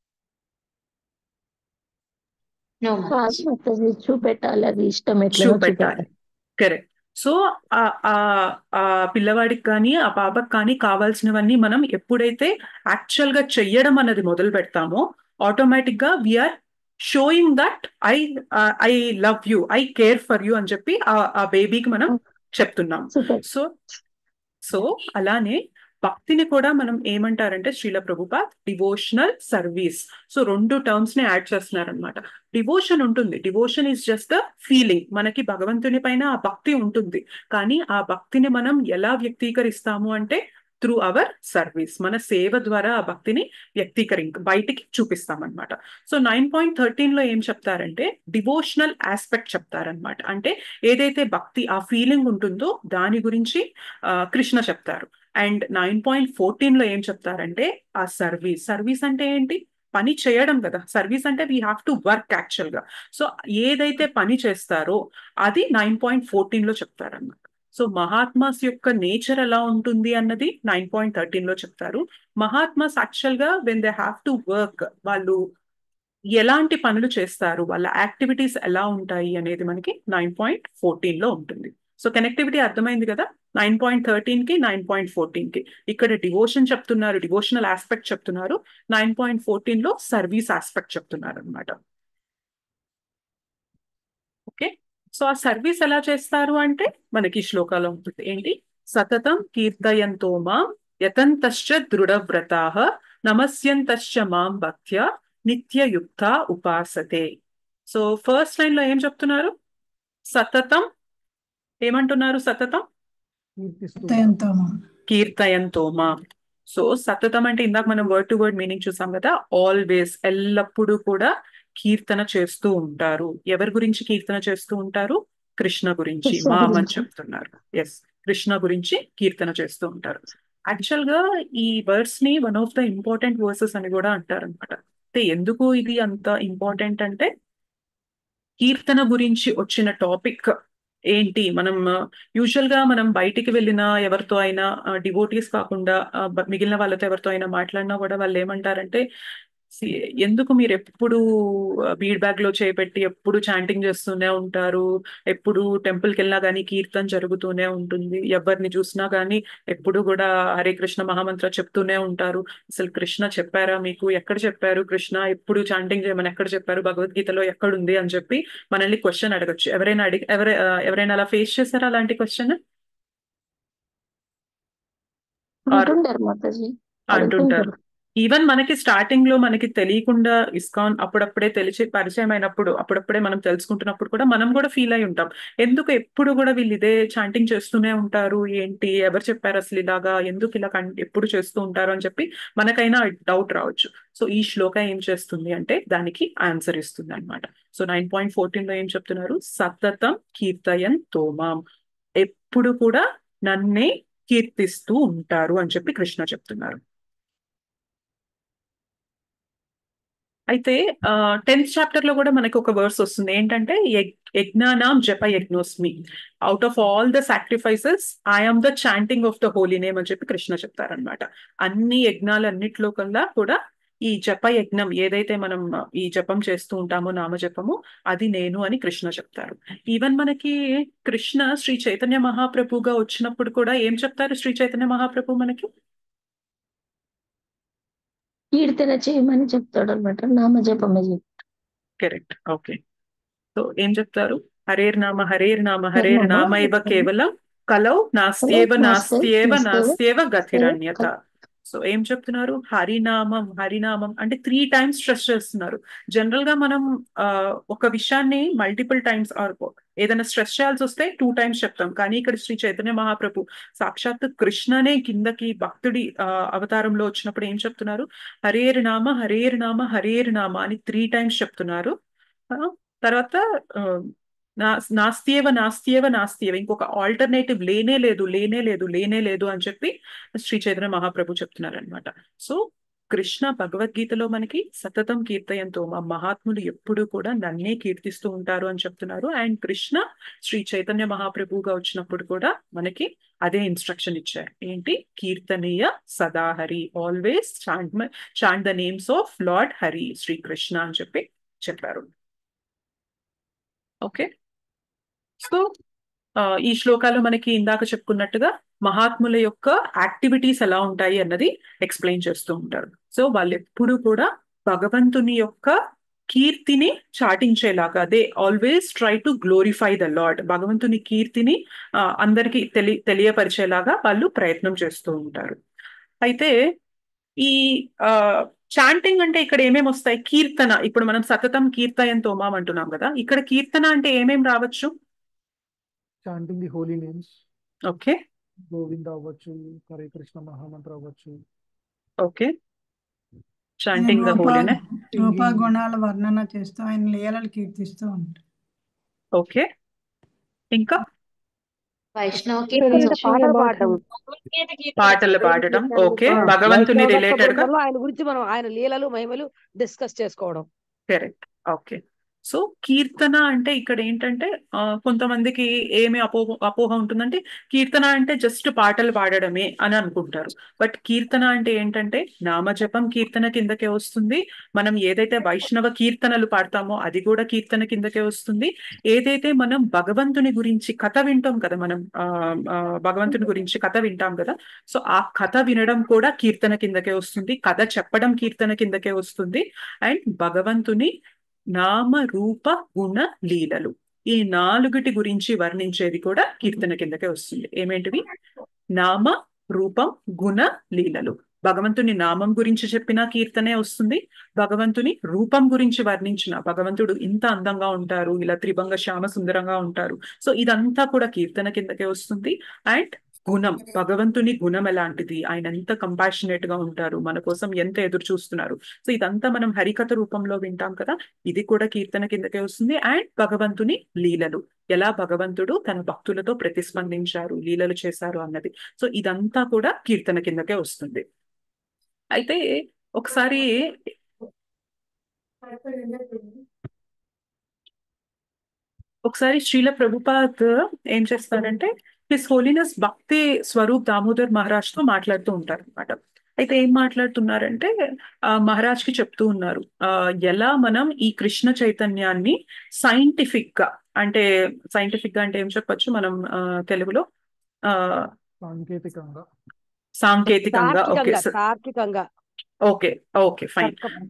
నో ఆత్మహత్య చూపెట్టాలి అది ఇష్టం ఎట్లా చూపెట్టాలి కరెక్ట్ సో ఆ ఆ ఆ పిల్లవాడికి కానీ ఆ పాపకి కానీ కావాల్సినవన్నీ మనం ఎప్పుడైతే యాక్చువల్ గా చెయ్యడం అన్నది మొదలు పెడతామో ఆటోమేటిక్ గా we are showing that I I love you I care for you అని చెప్పి ఆ ఆ బేబీకి మనం చెప్తున్నాం సూపర్ సో సో అలానే భక్తిని కూడా మనం ఏమంటారంటే Srila Prabhupad devotional service so రెండు టర్మ్స్ ని యాడ్ చేస్తున్నారనమాట డివోషన్ ఉంటుంది devotion is just the feeling మనకి భగవంతుని పైన ఆ భక్తి ఉంటుంది కానీ ఆ భక్తిని మనం ఎలా వ్యక్తీకరిస్తాము అంటే త్రూ అవర్ సర్వీస్ మన సేవ ద్వారా ఆ భక్తిని వ్యక్తీకరి బయటికి చూపిస్తామన్నమాట సో నైన్ పాయింట్ థర్టీన్ లో ఏం చెప్తారంటే డివోషనల్ ఆస్పెక్ట్ చెప్తారనమాట అంటే ఏదైతే భక్తి ఆ ఫీలింగ్ ఉంటుందో దాని గురించి ఆ, కృష్ణ చెప్తారు అండ్ నైన్ పాయింట్ ఫోర్టీన్ లో ఏం చెప్తారంటే ఆ సర్వీస్ సర్వీస్ అంటే ఏంటి పని చేయడం కదా సర్వీస్ అంటే we have to work actual గా సో ఏదైతే పని చేస్తారో అది నైన్ పాయింట్ ఫోర్టీన్ లో చెప్తారన్నమాట సో మహాత్మాస్ యొక్క నేచర్ ఎలా ఉంటుంది అన్నది నైన్ పాయింట్ థర్టీన్ లో చెప్తారు మహాత్మాస్ యాక్చువల్ గా when they have to work వాళ్ళు ఎలాంటి పనులు చేస్తారు వాళ్ళ యాక్టివిటీస్ ఎలా ఉంటాయి అనేది మనకి నైన్ పాయింట్ ఫోర్టీన్ లో ఉంటుంది సో కనెక్టివిటీ అర్థమైంది కదా నైన్ పాయింట్ థర్టీన్ కి నైన్ పాయింట్ ఫోర్టీన్ కి ఇక్కడ డివోషన్ చెప్తున్నారు డివోషనల్ ఆస్పెక్ట్ చెప్తున్నారు నైన్ పాయింట్ ఫోర్టీన్ లో సర్వీస్ ఆస్పెక్ట్ చెప్తున్నారు అనమాట ఓకే సో ఆ సర్వీస్ ఎలా చేస్తారు అంటే మనకి ఈ శ్లోకాలో ఉంటుంది ఏంటి సతతం కీర్తయంతో మాం యతంతశ్చ దృఢవ్రతాః నమస్యంతశ్చ మాం భక్త్య నిత్యయుక్త ఉపాసతే సో ఫస్ట్ లైన్ లో ఏం చెప్తున్నారు సతతం ఏమంటున్నారు సతతం కీర్తిస్తూ ఎంతో కీర్తయంతో మాం సో సతతం అంటే ఇందాక మనం వర్డ్ టు వర్డ్ మీనింగ్ చూసాం కదా ఆల్వేస్ ఎల్లప్పుడూ కూడా కీర్తన చేస్తూ ఉంటారు ఎవరి గురించి కీర్తన చేస్తూ ఉంటారు కృష్ణ గురించి కృష్ణ మాం అని గురించి. చెప్తున్నారు ఎస్ కృష్ణ గురించి కీర్తన చేస్తూ ఉంటారు యాక్చువల్ గా ఈ వర్డ్స్ ని one of the important verses అని కూడా అంటారు అనమాట అయితే ఎందుకు ఇది అంత ఇంపార్టెంట్ అంటే కీర్తన గురించి వచ్చిన టాపిక్ ఏంటి మనం యూజువల్ గా మనం బయటికి వెళ్ళినా ఎవరితో అయినా డివోటీస్ కాకుండా ఆ, బ- మిగిలిన వాళ్ళతో ఎవరితో అయినా మాట్లాడినా కూడా వాళ్ళు ఏమంటారంటే "See, ఎందుకు మీరు ఎప్పుడు బీడ్ బ్యాగ్ లో చేపెట్టి ఎప్పుడు చాంటింగ్ చేస్తూనే ఉంటారు ఎప్పుడు టెంపుల్ కి వెళ్ళినా కానీ కీర్తన జరుగుతూనే ఉంటుంది ఎవరిని చూసినా కానీ ఎప్పుడు కూడా హరే కృష్ణ మహామంత్ర చెప్తూనే ఉంటారు అసలు కృష్ణ చెప్పారా మీకు ఎక్కడ చెప్పారు కృష్ణ ఎప్పుడు చాంటింగ్ చేయమని ఎక్కడ చెప్పారు భగవద్గీతలో ఎక్కడుంది అని చెప్పి మనల్ని క్వశ్చన్ అడగచ్చు ఎవరైనా అడిగి ఎవరై ఆ, ఎవరైనా అలా ఫేస్ చేశారా అలాంటి క్వశ్చన్ అంటుంటారు మాతాజీ అంటుంటారు అడుగుతుంటారు ఈవెన్ మనకి స్టార్టింగ్ లో మనకి తెలియకుండా ఇస్కాన్ అప్పుడప్పుడే తెలిసి పరిచయం అయినప్పుడు అప్పుడప్పుడే మనం తెలుసుకుంటున్నప్పుడు కూడా మనం కూడా ఫీల్ అయి ఉంటాం ఎందుకు ఎప్పుడు కూడా వీళ్ళు ఇదే చాంటింగ్ చేస్తూనే ఉంటారు ఏంటి ఎవరు చెప్పారు అసలు ఇలాగా ఎందుకు ఇలా కన్- ఎప్పుడు చేస్తూ ఉంటారు అని చెప్పి మనకైనా డౌట్ రావచ్చు సో ఈ శ్లోక ఏం చేస్తుంది అంటే దానికి ఆన్సర్ ఇస్తుంది అనమాట సో నైన్ పాయింట్ ఫోర్టీన్ లో ఏం చెప్తున్నారు సతతం కీర్తయన్ తోమాం ఎప్పుడు కూడా నన్నే కీర్తిస్తూ ఉంటారు అని చెప్పి కృష్ణ చెప్తున్నారు అయితే టెన్త్ చాప్టర్ లో కూడా మనకి ఒక వర్స్ వస్తుంది ఏంటంటే యగ్- యజ్ఞానాం జప యజ్ఞోస్మి out of all the sacrifices I'm the chanting of the holy name అని చెప్పి కృష్ణ చెప్తారనమాట అన్ని యజ్ఞాలు అన్నిట్లో కల్లా కూడా ఈ జప యజ్ఞం ఏదైతే మనం ఆ, ఈ జపం చేస్తూ ఉంటామో నామజపము అది నేను అని కృష్ణ చెప్తారు ఈవెన్ మనకి కృష్ణ శ్రీ చైతన్య మహాప్రభుగా వచ్చినప్పుడు కూడా ఏం చెప్తారు శ్రీ చైతన్య మహాప్రభు మనకి కీర్తన చేయమని చెప్తాడు అనమాట నామజపమే చెప్తాడు కరెక్ట్ ఓకే సో ఏం చెప్తారు హరేర్ నామ హరేర్ నామ హరేర్ నామైవ కేవలం కలౌ నాస్త్యేవ నాస్త్యేవ నాస్త్యేవ గతిరన్యత సో ఏం చెప్తున్నారు హరినామం హరినామం అంటే త్రీ టైమ్స్ స్ట్రెస్ చేస్తున్నారు జనరల్ గా మనం ఆ, ఒక విషయాన్ని మల్టిపుల్ టైమ్స్ ఆర్ ఏదైనా స్ట్రెస్ చేయాల్సి వస్తే టూ టైమ్స్ చెప్తాం కానీ ఇక్కడ శ్రీ చైతన్య మహాప్రభు సాక్షాత్ కృష్ణనే కిందకి భక్తుడి ఆ, అవతారంలో వచ్చినప్పుడు ఏం చెప్తున్నారు హరేర్ నామ హరేర్ నామ హరేర్ నామ అని త్రీ టైమ్స్ చెప్తున్నారు ఆ, తర్వాత ఆ, నా నాస్త్యేవ నాస్త్యేవ నాస్త్యేవ ఇంకొక ఆల్టర్నేటివ్ లేనే లేదు లేనే లేదు లేనే లేదు అని చెప్పి శ్రీ చైతన్య మహాప్రభు చెప్తున్నారు అనమాట సో కృష్ణ భగవద్గీతలో మనకి సతతం కీర్తయంతో మా మహాత్ములు ఎప్పుడు కూడా నన్నే కీర్తిస్తూ ఉంటారు అని చెప్తున్నారు అండ్ కృష్ణ శ్రీ చైతన్య మహాప్రభుగా వచ్చినప్పుడు కూడా మనకి అదే ఇన్స్ట్రక్షన్ ఇచ్చారు ఏంటి కీర్తనీయ సదా హరి always chant chant the names of Lord Hari Shri Krishna అని చెప్పి చెప్పారు ఓకే సో ఆ, ఈ శ్లోకాలు మనకి ఇందాక చెప్పుకున్నట్టుగా మహాత్ముల యొక్క యాక్టివిటీస్ ఎలా ఉంటాయి అన్నది ఎక్స్ప్లెయిన్ చేస్తూ ఉంటారు సో వాళ్ళు ఎప్పుడు కూడా భగవంతుని యొక్క కీర్తిని చాటించేలాగా they always try to glorify the lord భగవంతుని కీర్తిని ఆ, అందరికీ తెలి తెలియపరిచేలాగా వాళ్ళు ప్రయత్నం చేస్తూ ఉంటారు అయితే ఈ చాంటింగ్ అంటే ఇక్కడ ఏమేమి వస్తాయి కీర్తన ఇప్పుడు మనం సతతం కీర్తయంతో మాం అంటున్నాం కదా ఇక్కడ కీర్తన అంటే ఏమేం రావచ్చు chanting the holy names okay Govinda అవ్వచ్చు హరే కృష్ణ మహామంత్ర అవ్వచ్చు ఓకే చాంటింగ్ ద రూప హోలీనే రూప గుణాల వర్ణన చేస్తూ ఆయన లీలలు కీర్తిస్తూ ఉంటారు ఓకే ఇంకా వైష్ణవ Presentation కీర్తన about పాటలు him. భగవద్గీత కీర్తన పాటలు పాడటం ఓకే భగవంతుని రిలేటెడ్ గా ఆయన గురించి మనం ఆయన లీలలు మహిమలు డిస్కస్ చేసుకోవడం కరెక్ట్ ఓకే సో కీర్తన అంటే ఇక్కడ ఏంటంటే ఆ, కొంతమందికి ఏమి అపోహ అపోహ ఉంటుందంటే కీర్తన అంటే జస్ట్ పాటలు పాడడమే అని అనుకుంటారు బట్ కీర్తన అంటే ఏంటంటే నామజపం కీర్తన కిందకే వస్తుంది మనం ఏదైతే వైష్ణవ కీర్తనలు పాడతామో అది కూడా కీర్తన కిందకే వస్తుంది ఏదైతే మనం భగవంతుని గురించి కథ వింటాం కదా మనం ఆ, ఆ, భగవంతుని గురించి కథ వింటాం కదా సో ఆ కథ వినడం కూడా కీర్తన కిందకే వస్తుంది కథ చెప్పడం కీర్తన కిందకే వస్తుంది అండ్ భగవంతుని నామ రూప గుణ లీలలు ఈ నాలుగిటి గురించి వర్ణించేది కూడా కీర్తన కిందకే వస్తుంది ఏమేంటివి నామ రూపం గుణ లీలలు భగవంతుని నామం గురించి చెప్పిన కీర్తనే వస్తుంది భగవంతుని రూపం గురించి వర్ణించిన భగవంతుడు ఇంత అందంగా ఉంటారు ఇలా త్రిభంగ శ్యామ సుందరంగా ఉంటారు సో ఇదంతా కూడా కీర్తన కిందకే వస్తుంది అండ్ గుణం భగవంతుని గుణం ఎలాంటిది ఆయన ఎంత కంపాషనేట్ గా ఉంటారు మన కోసం ఎంత ఎదురు చూస్తున్నారు సో ఇదంతా మనం హరికథ రూపంలో వింటాం కదా ఇది కూడా కీర్తన కిందకే వస్తుంది అండ్ భగవంతుని లీలలు ఎలా భగవంతుడు తన భక్తులతో ప్రతిస్పందించారు లీలలు చేశారు అన్నది సో ఇదంతా కూడా కీర్తన కిందకే వస్తుంది అయితే ఒకసారి ఒకసారి శ్రీల ప్రభుపాద్ ఏం చేస్తారంటే హిస్ హోలీనెస్ భక్తి స్వరూప్ దామోదర్ మహారాజ్ తో మాట్లాడుతూ ఉంటారు అనమాట అయితే ఏం మాట్లాడుతున్నారంటే ఆ మహారాజ్ కి చెప్తూ ఉన్నారు ఆ ఎలా మనం ఈ కృష్ణ చైతన్యాన్ని సైంటిఫిక్ గా అంటే సైంటిఫిక్ గా అంటే ఏం చెప్పొచ్చు మనం ఆ, తెలుగులో ఆ సాంకేతికంగా సాంకేతికంగా ఓకే తార్కికంగా తార్కికంగా ఓకే ఓకే ఫైన్ తర్కం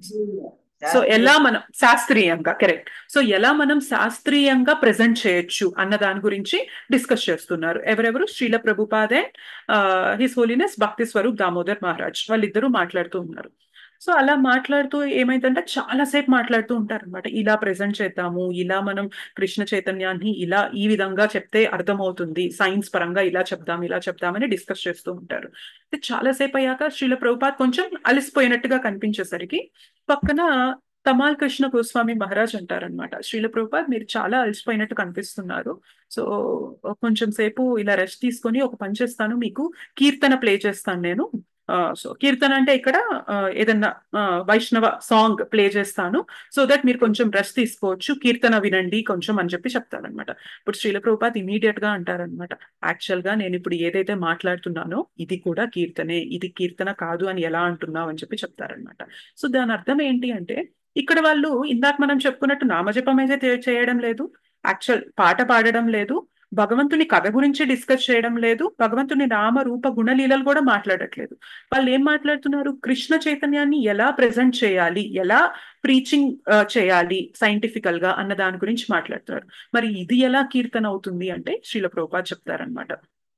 సో ఎలా మనం శాస్త్రీయంగా కరెక్ట్ సో ఎలా మనం శాస్త్రీయంగా ప్రెజెంట్ చేయొచ్చు అన్న దాని గురించి డిస్కస్ చేస్తున్నారు ఎవరెవరు Srila Prabhupad and His Holiness Bhakti Swarup Damodar Maharaj వాళ్ళిద్దరూ మాట్లాడుతూ ఉన్నారు సో అలా మాట్లాడుతూ ఏమైందంటే చాలాసేపు మాట్లాడుతూ ఉంటారు అనమాట ఇలా ప్రెజెంట్ చేద్దాము ఇలా మనం కృష్ణ చైతన్యాన్ని ఇలా ఈ విధంగా చెప్తే అర్థమవుతుంది సైన్స్ పరంగా ఇలా చెప్దాం ఇలా చెప్దామని డిస్కస్ చేస్తూ ఉంటారు అయితే చాలాసేపు అయ్యాక శ్రీల ప్రభుపాద్ కొంచెం అలసిపోయినట్టుగా కనిపించేసరికి పక్కన తమాల్ కృష్ణ గోస్వామి మహారాజ్ అంటారనమాట శ్రీల ప్రభుపాద్ మీరు చాలా అలసిపోయినట్టు కనిపిస్తున్నారు సో కొంచెం సేపు ఇలా రెస్ట్ తీసుకొని ఒక పని చేస్తాను మీకు కీర్తన ప్లే చేస్తాను నేను సో కీర్తన అంటే ఇక్కడ ఆ, ఏదన్నా ఆ, వైష్ణవ సాంగ్ ప్లే చేస్తాను సో దట్ మీరు కొంచెం రెస్ట్ తీసుకోవచ్చు కీర్తన వినండి కొంచెం అని చెప్పి చెప్తారనమాట ఇప్పుడు శ్రీల ప్రభుపాద్ ఇమీడియట్ గా అంటారనమాట యాక్చువల్ గా నేను ఇప్పుడు ఏదైతే మాట్లాడుతున్నానో ఇది కూడా కీర్తనే ఇది కీర్తన కాదు అని ఎలా అంటున్నావు అని చెప్పి చెప్తారనమాట సో దాని అర్థం ఏంటి అంటే ఇక్కడ వాళ్ళు ఇందాక మనం చెప్పుకున్నట్టు నామజపం అయితే చే- చేయడం లేదు యాక్చువల్ పాట పాడడం లేదు భగవంతుని కథ గురించి డిస్కస్ చేయడం లేదు భగవంతుని నామ రూప గుణలీలలు కూడా మాట్లాడట్లేదు వాళ్ళు ఏం మాట్లాడుతున్నారు కృష్ణ చైతన్యాన్ని ఎలా ప్రెజెంట్ చేయాలి ఎలా ప్రీచింగ్ చేయాలి సైంటిఫికల్ గా అన్న దాని గురించి మాట్లాడుతున్నారు మరి ఇది ఎలా కీర్తన అవుతుంది అంటే శ్రీల ప్రభుపాద్ చెప్తారనమాట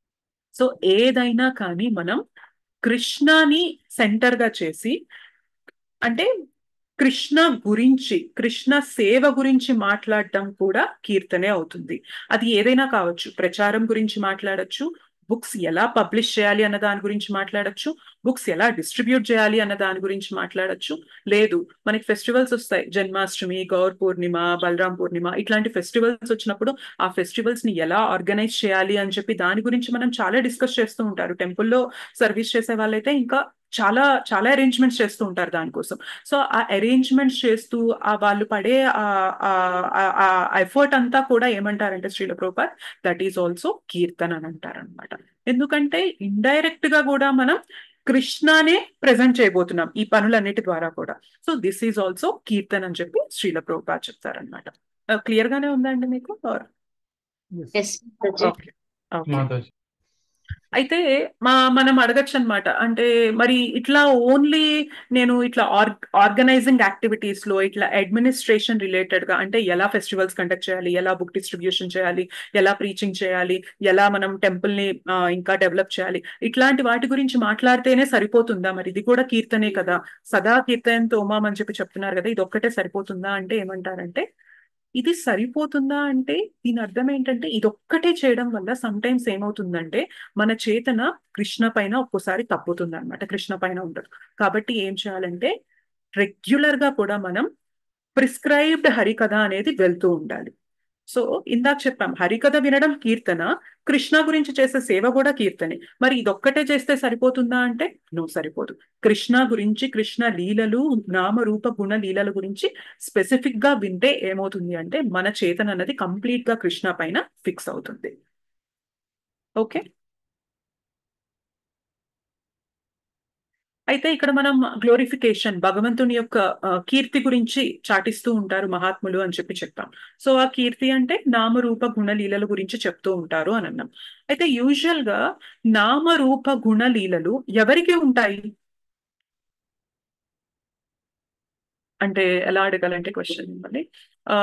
సో ఏదైనా కానీ మనం కృష్ణని సెంటర్ గా చేసి అంటే కృష్ణ గురించి కృష్ణ సేవ గురించి మాట్లాడడం కూడా కీర్తనే అవుతుంది అది ఏదైనా కావచ్చు ప్రచారం గురించి మాట్లాడొచ్చు బుక్స్ ఎలా పబ్లిష్ చేయాలి అన్న దాని గురించి మాట్లాడొచ్చు బుక్స్ ఎలా డిస్ట్రిబ్యూట్ చేయాలి అన్న దాని గురించి మాట్లాడొచ్చు లేదు మనకి ఫెస్టివల్స్ వస్తాయి జన్మాష్టమి గౌర్ పూర్ణిమ బలరాం పూర్ణిమ ఇట్లాంటి ఫెస్టివల్స్ వచ్చినప్పుడు ఆ ఫెస్టివల్స్ ని ఎలా ఆర్గనైజ్ చేయాలి అని చెప్పి దాని గురించి మనం చాలా డిస్కస్ చేస్తూ ఉంటారు టెంపుల్లో సర్వీస్ చేసే వాళ్ళైతే ఇంకా చాలా చాలా అరేంజ్మెంట్స్ చేస్తూ ఉంటారు దానికోసం సో ఆ అరేంజ్మెంట్స్ చేస్తూ ఆ వాళ్ళు పడే ఆ ఎఫర్ట్ అంతా కూడా ఏమంటారంటే Srila Prabhupad that is also kirtan అని అంటారనమాట ఎందుకంటే ఇండైరెక్ట్ గా కూడా మనం కృష్ణనే ప్రజెంట్ చేయబోతున్నాం ఈ పనులన్నిటి ద్వారా కూడా so this is also kirtan అని చెప్పి శ్రీల ప్రభుపాద్ చెప్తారనమాట క్లియర్ గానే ఉందండి మీకు ఎస్ ప్రజెంట్ ఓకే ఓకే అయితే మా మనం అడగచ్చు అనమాట అంటే మరి ఇట్లా ఓన్లీ నేను ఇట్లా ఆర్గనైజింగ్ యాక్టివిటీస్ లో ఇట్లా అడ్మినిస్ట్రేషన్ రిలేటెడ్ గా అంటే ఎలా ఫెస్టివల్స్ కండక్ట్ చేయాలి ఎలా బుక్ డిస్ట్రిబ్యూషన్ చేయాలి ఎలా ప్రీచింగ్ చేయాలి ఎలా మనం టెంపుల్ ని ఆ, ఇంకా డెవలప్ చేయాలి ఇట్లాంటి వాటి గురించి మాట్లాడితేనే సరిపోతుందా మరి ఇది కూడా కీర్తనే కదా సదా కీర్తనతో ఉమాం అని చెప్పి చెప్తున్నారు కదా ఇది ఒక్కటే సరిపోతుందా అంటే ఏమంటారంటే ఇది సరిపోతుందా అంటే దీని అర్థం ఏంటంటే ఇది ఒక్కటే చేయడం వల్ల సమ్ టైమ్స్ ఏమవుతుందంటే మన చేతన కృష్ణ పైన ఒక్కోసారి తప్పుతుంది అనమాట కృష్ణ పైన ఉండదు కాబట్టి ఏం చేయాలంటే రెగ్యులర్ గా కూడా మనం ప్రిస్క్రైబ్డ్ హరికథ అనేది వెళ్తూ ఉండాలి సో ఇందాక చెప్పాం హరికథ వినడం కీర్తన కృష్ణ గురించి చేసే సేవ కూడా కీర్తనే మరి ఇదొక్కటే చేస్తే సరిపోతుందా అంటే నో సరిపోదు కృష్ణ గురించి కృష్ణ లీలలు నామరూప గుణ లీలల గురించి స్పెసిఫిక్ గా వింటే ఏమవుతుంది అంటే మన చేతన అన్నది కంప్లీట్ గా కృష్ణ పైన ఫిక్స్ అవుతుంది ఓకే అయితే ఇక్కడ మనం గ్లోరిఫికేషన్ భగవంతుని యొక్క ఆ, కీర్తి గురించి చాటిస్తూ ఉంటారు మహాత్ములు అని చెప్పి చెప్పాం సో ఆ కీర్తి అంటే నామరూప గుణలీలల గురించి చెప్తూ ఉంటారు అని అన్నాం అయితే యూజువల్ గా నామరూప గుణలీలలు ఎవరికి ఉంటాయి అంటే ఎలా అడగాలంటే క్వశ్చన్ మిమ్మల్ని ఆ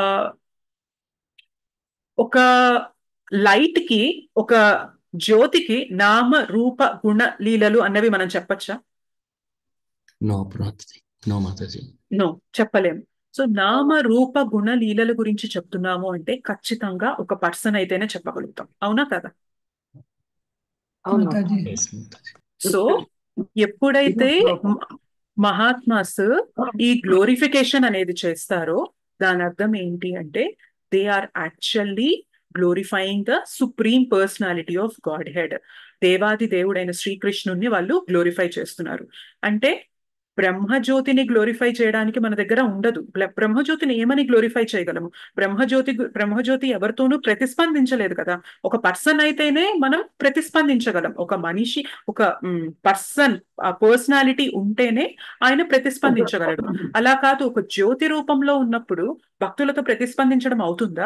ఒక లైట్ కి ఒక జ్యోతికి నామ రూప గుణ లీలలు అన్నవి మనం చెప్పచ్చా no Mataji no Mataji no చెప్పలేము సో నామ రూప గుణ లీలల గురించి చెప్తున్నాము అంటే ఖచ్చితంగా ఒక పర్సన్ అయితేనే చెప్పగలుగుతాం అవునా కదా అవును మాతాజీ ఎస్ మాతాజీ సో ఎప్పుడైతే మ- మహాత్మాస్ ఈ గ్లోరిఫికేషన్ అనేది చేస్తారో దాని అర్థం ఏంటి అంటే they are actually glorifying the supreme personality of Godhead దేవాది దేవుడైన శ్రీకృష్ణుని వాళ్ళు గ్లోరిఫై చేస్తున్నారు అంటే బ్రహ్మజ్యోతిని గ్లోరిఫై చేయడానికి మన దగ్గర ఉండదు బ్ల- బ్రహ్మజ్యోతిని ఏమని గ్లోరిఫై చేయగలము బ్రహ్మజ్యోతి గు- బ్రహ్మజ్యోతి ఎవరితోనూ ప్రతిస్పందించలేదు కదా ఒక పర్సన్ అయితేనే మనం ప్రతిస్పందించగలం ఒక మనిషి ఒక పర్సన్ ఆ పర్సనాలిటీ ఉంటేనే ఆయన ప్రతిస్పందించగలడు అలా కాదు ఒక జ్యోతి రూపంలో ఉన్నప్పుడు భక్తులతో ప్రతిస్పందించడం అవుతుందా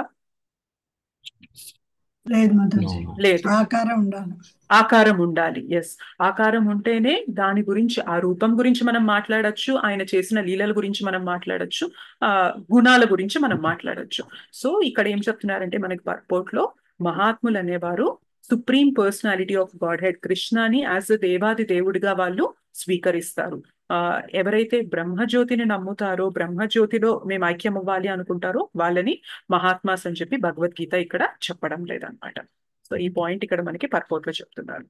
లేదు నో మాతాజీ లేదు ఆకారం ఉండాలి ఆకారం ఉండాలి ఎస్ ఆకారం ఉంటేనే దాని గురించి ఆ రూపం గురించి మనం మాట్లాడొచ్చు ఆయన చేసిన లీలల గురించి మనం మాట్లాడొచ్చు ఆ గుణాల గురించి మనం మాట్లాడొచ్చు సో ఇక్కడ ఏం చెప్తున్నారంటే మనకి పర్పోర్ట్ లో మహాత్ములు అనేవారు supreme personality of Godhead కృష్ణని యాజ్ అ దేవాది దేవుడిగా వాళ్ళు స్వీకరిస్తారు ఆ ఎవరైతే బ్రహ్మజ్యోతిని నమ్ముతారో బ్రహ్మజ్యోతిలో మేము ఐక్యం అవ్వాలి అనుకుంటారో వాళ్ళని మహాత్మాస్ అని చెప్పి భగవద్గీత ఇక్కడ చెప్పడం లేదన్నమాట సో ఈ పాయింట్ ఇక్కడ మనకి పర్పోర్ట్ లో చెప్తున్నారు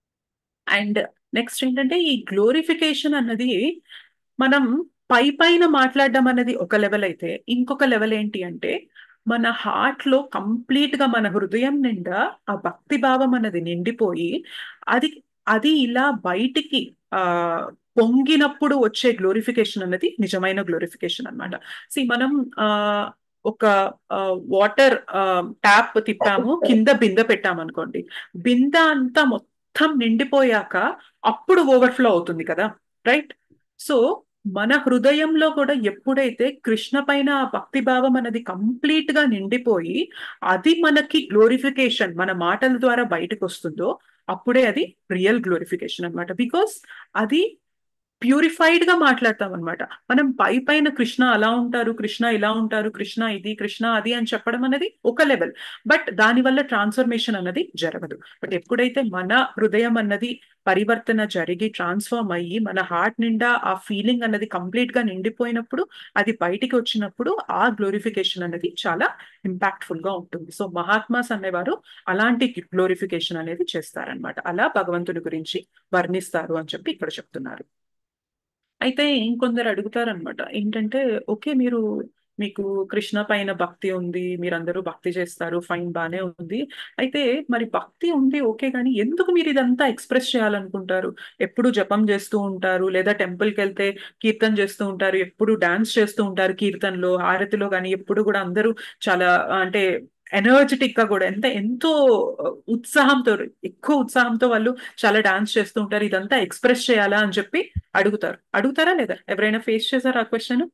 అండ్ నెక్స్ట్ ఏంటంటే ఈ గ్లోరిఫికేషన్ అన్నది మనం పై పైన మాట్లాడడం అనేది ఒక లెవెల్ అయితే ఇంకొక లెవెల్ ఏంటి అంటే మన హార్ట్ లో కంప్లీట్ గా మన హృదయం నిండా ఆ భక్తి భావం అన్నది నిండిపోయి అది అది ఇలా బయటికి ఆ పొంగినప్పుడు వచ్చే గ్లోరిఫికేషన్ అన్నది నిజమైన గ్లోరిఫికేషన్ అన్నమాట సి మనం ఆ ఒక వాటర్ ట్యాప్ తిప్పాము కింద బిందె పెట్టాము అనుకోండి బిందె అంతా మొత్తం నిండిపోయాక అప్పుడు ఓవర్ఫ్లో అవుతుంది కదా రైట్ సో మన హృదయంలో కూడా ఎప్పుడైతే కృష్ణ పైన ఆ భక్తి భావం అనేది కంప్లీట్ గా నిండిపోయి అది మనకి గ్లోరిఫికేషన్ మన మాటల ద్వారా బయటకు వస్తుందో అప్పుడే అది రియల్ గ్లోరిఫికేషన్ అన్నమాట బికాస్ అది ప్యూరిఫైడ్ గా మాట్లాడతాం అనమాట మనం పై పైన కృష్ణ అలా ఉంటారు కృష్ణ ఇలా ఉంటారు కృష్ణ ఇది కృష్ణ అది అని చెప్పడం అనేది ఒక లెవెల్ బట్ దానివల్ల ట్రాన్స్ఫర్మేషన్ అన్నది జరగదు బట్ ఎప్పుడైతే మన హృదయం అన్నది పరివర్తన జరిగి ట్రాన్స్ఫార్మ్ అయ్యి మన హార్ట్ నిండా ఆ ఫీలింగ్ అన్నది కంప్లీట్ గా నిండిపోయినప్పుడు అది బయటికి వచ్చినప్పుడు ఆ గ్లోరిఫికేషన్ అనేది చాలా ఇంపాక్ట్ఫుల్ గా ఉంటుంది సో మహాత్మాస్ అనేవారు అలాంటి గ్లోరిఫికేషన్ అనేది చేస్తారనమాట అలా భగవంతుడి గురించి వర్ణిస్తారు అని చెప్పి ఇక్కడ చెప్తున్నారు అయితే ఇంకొందరు అడుగుతారనమాట ఏంటంటే ఓకే మీరు మీకు కృష్ణ పైన భక్తి ఉంది మీరందరూ భక్తి చేస్తారు ఫైన్ బానే ఉంది అయితే మరి భక్తి ఉంది ఓకే కానీ ఎందుకు మీరు ఇదంతా ఎక్స్ప్రెస్ చేయాలనుకుంటారు ఎప్పుడు జపం చేస్తూ ఉంటారు లేదా టెంపుల్కి వెళ్తే కీర్తన చేస్తూ ఉంటారు ఎప్పుడు డాన్స్ చేస్తూ ఉంటారు కీర్తనలో హారతిలో కానీ ఎప్పుడు కూడా అందరూ చాలా అంటే ఎనర్జెటిక్ గా కూడా ఎంత ఎంతో ఉత్సాహంతో ఎక్కువ ఉత్సాహంతో వాళ్ళు చాలా డాన్స్ చేస్తూ ఉంటారు ఇదంతా ఎక్స్ప్రెస్ చేయాలా అని చెప్పి అడుగుతారు అడుగుతారా లేదా ఎవరైనా ఫేస్ చేశారా ఆ క్వశ్చన్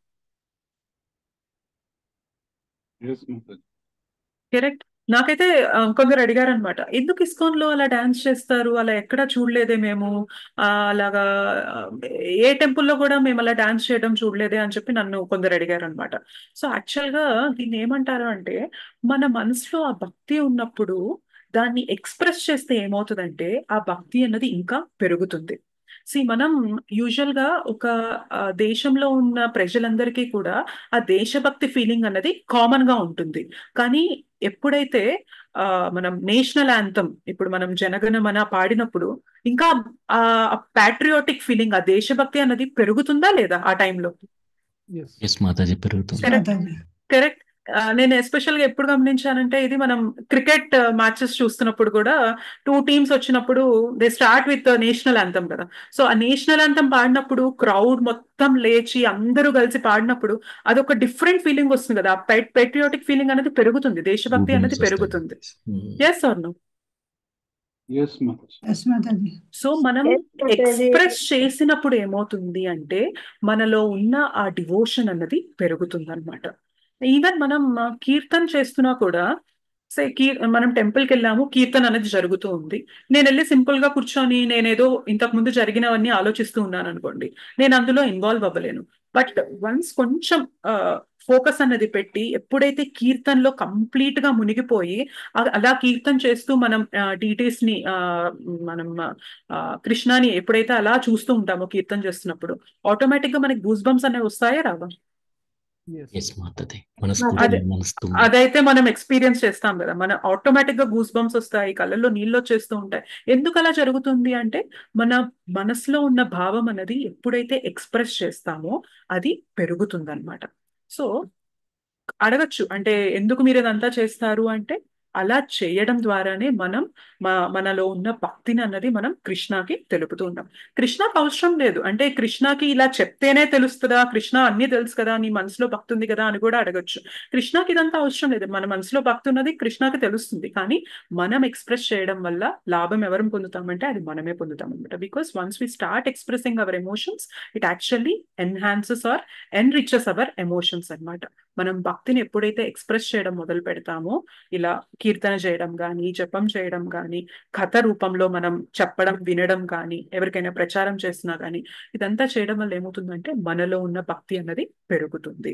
కరెక్ట్ నాకైతే ఆ, కొందరు అడిగారు అనమాట ఎందుకు ఇస్కాన్ లో అలా డాన్స్ చేస్తారు అలా ఎక్కడా చూడలేదే మేము ఆ, అలాగా ఆ, ఏ టెంపుల్లో కూడా మేము అలా డాన్స్ చేయడం చూడలేదే అని చెప్పి నన్ను కొందరు అడిగారు అనమాట సో యాక్చువల్ గా దీన్ని ఏమంటారు అంటే మన మనసులో ఆ భక్తి ఉన్నప్పుడు దాన్ని ఎక్స్ప్రెస్ చేస్తే ఏమవుతుందంటే ఆ భక్తి అన్నది ఇంకా పెరుగుతుంది సి మనం యూజువల్ గా ఒక ఆ, దేశంలో ఉన్న ప్రజలందరికీ కూడా ఆ దేశభక్తి ఫీలింగ్ అన్నది కామన్ గా ఉంటుంది కానీ ఎప్పుడైతే ఆ మనం నేషనల్ యాంథమ్ ఇప్పుడు మనం జనగణమన పాడినప్పుడు ఇంకా ఆ ప్యాట్రియాటిక్ ఫీలింగ్ ఆ దేశభక్తి అన్నది పెరుగుతుందా లేదా ఆ టైంలో ఎస్ ఎస్ మాతాజీ పెరుగుతుంది కరెక్ట్ మాతాజీ కరెక్ట్ ఆ, నేను ఎస్పెషల్ గా ఎప్పుడు గమనించానంటే ఇది మనం క్రికెట్ మ్యాచెస్ చూస్తున్నప్పుడు కూడా టూ టీమ్స్ వచ్చినప్పుడు they start with national anthem కదా సో ఆ నేషనల్ యాంథమ్ పాడినప్పుడు క్రౌడ్ మొత్తం లేచి అందరూ కలిసి పాడినప్పుడు అదొక డిఫరెంట్ ఫీలింగ్ వస్తుంది కదా పెట్రియాటిక్ ఫీలింగ్ అనేది పెరుగుతుంది దేశభక్తి అనేది Goosebumps పెరుగుతుంది వస్తాయి yes or no yes Mataji yes Mataji so మనం Yes, Mataji. ఎక్స్ప్రెస్ చేసినప్పుడు ఏమవుతుంది అంటే మనలో ఉన్న ఆ డివోషన్ అన్నది పెరుగుతుంది అనమాట ఈవెన్ మనం ఆ, కీర్తన చేస్తున్నా కూడా సే కీ మనం టెంపుల్ కి వెళ్ళాము కీర్తన అనేది జరుగుతూ ఉంది నేను వెళ్ళి సింపుల్ గా కూర్చొని నేనేదో ఇంతకు ముందు జరిగినవన్నీ ఆలోచిస్తూ ఉన్నాను అనుకోండి నేను అందులో ఇన్వాల్వ్ అవ్వలేను బట్ వన్స్ కొంచెం ఫోకస్ అన్నది పెట్టి ఎప్పుడైతే కీర్తనలో కంప్లీట్ గా మునిగిపోయి అ- అలా కీర్తన చేస్తూ మనం డీటెయిల్స్ ని ఆ, మనం ఆ, కృష్ణాని ఎప్పుడైతే అలా చూస్తూ ఉంటామో కీర్తన చేస్తున్నప్పుడు ఆటోమేటిక్ గా మనకి గూస్ బంప్స్ అనేవి వస్తాయా రావా ఎస్ ఎస్ మాతది మనస్ఫూర్తిగా అదే మనస్తుంది అదైతే మనం ఎక్స్పీరియన్స్ చేస్తాం కదా మన ఆటోమేటిక్ గా గూస్ బంప్స్ వస్తాయి కళ్ళల్లో నీళ్ళు వచ్చేస్తూ ఉంటాయి ఎందుకు అలా జరుగుతుంది అంటే మన మనసులో ఉన్న భావం అనేది ఎప్పుడైతే ఎక్స్ప్రెస్ చేస్తామో అది పెరుగుతుంది అనమాట సో అడగచ్చు అంటే ఎందుకు మీరు ఇదంతా చేస్తారు అంటే అలా చేయడం ద్వారానే మనం మా- మనలో ఉన్న భక్తిని అన్నది మనం కృష్ణకి తెలుపుతూ ఉంటాం కృష్ణకు అవసరం లేదు అంటే కృష్ణకి ఇలా చెప్తేనే తెలుస్తుందా కృష్ణ అన్ని తెలుసు కదా నీ మనసులో భక్తి ఉంది కదా అని కూడా అడగచ్చు కృష్ణకి ఇదంతా అవసరం లేదు మన మనసులో భక్తి ఉన్నది కృష్ణకి తెలుస్తుంది కానీ మనం ఎక్స్ప్రెస్ చేయడం వల్ల లాభం ఎవరు పొందుతామంటే అది మనమే పొందుతాం అనమాట because once we start expressing our emotions it actually enhances or enriches our emotions అన్నమాట మనం భక్తిని ఎప్పుడైతే ఎక్స్ప్రెస్ చేయడం మొదలు పెడతామో ఇలా కీర్తన చేయడం కానీ జపం చేయడం కానీ కథ రూపంలో మనం చెప్పడం వినడం కానీ ఎవరికైనా ప్రచారం చేసినా కానీ ఇదంతా చేయడం వల్ల ఏమవుతుందంటే మనలో ఉన్న భక్తి అన్నది పెరుగుతుంది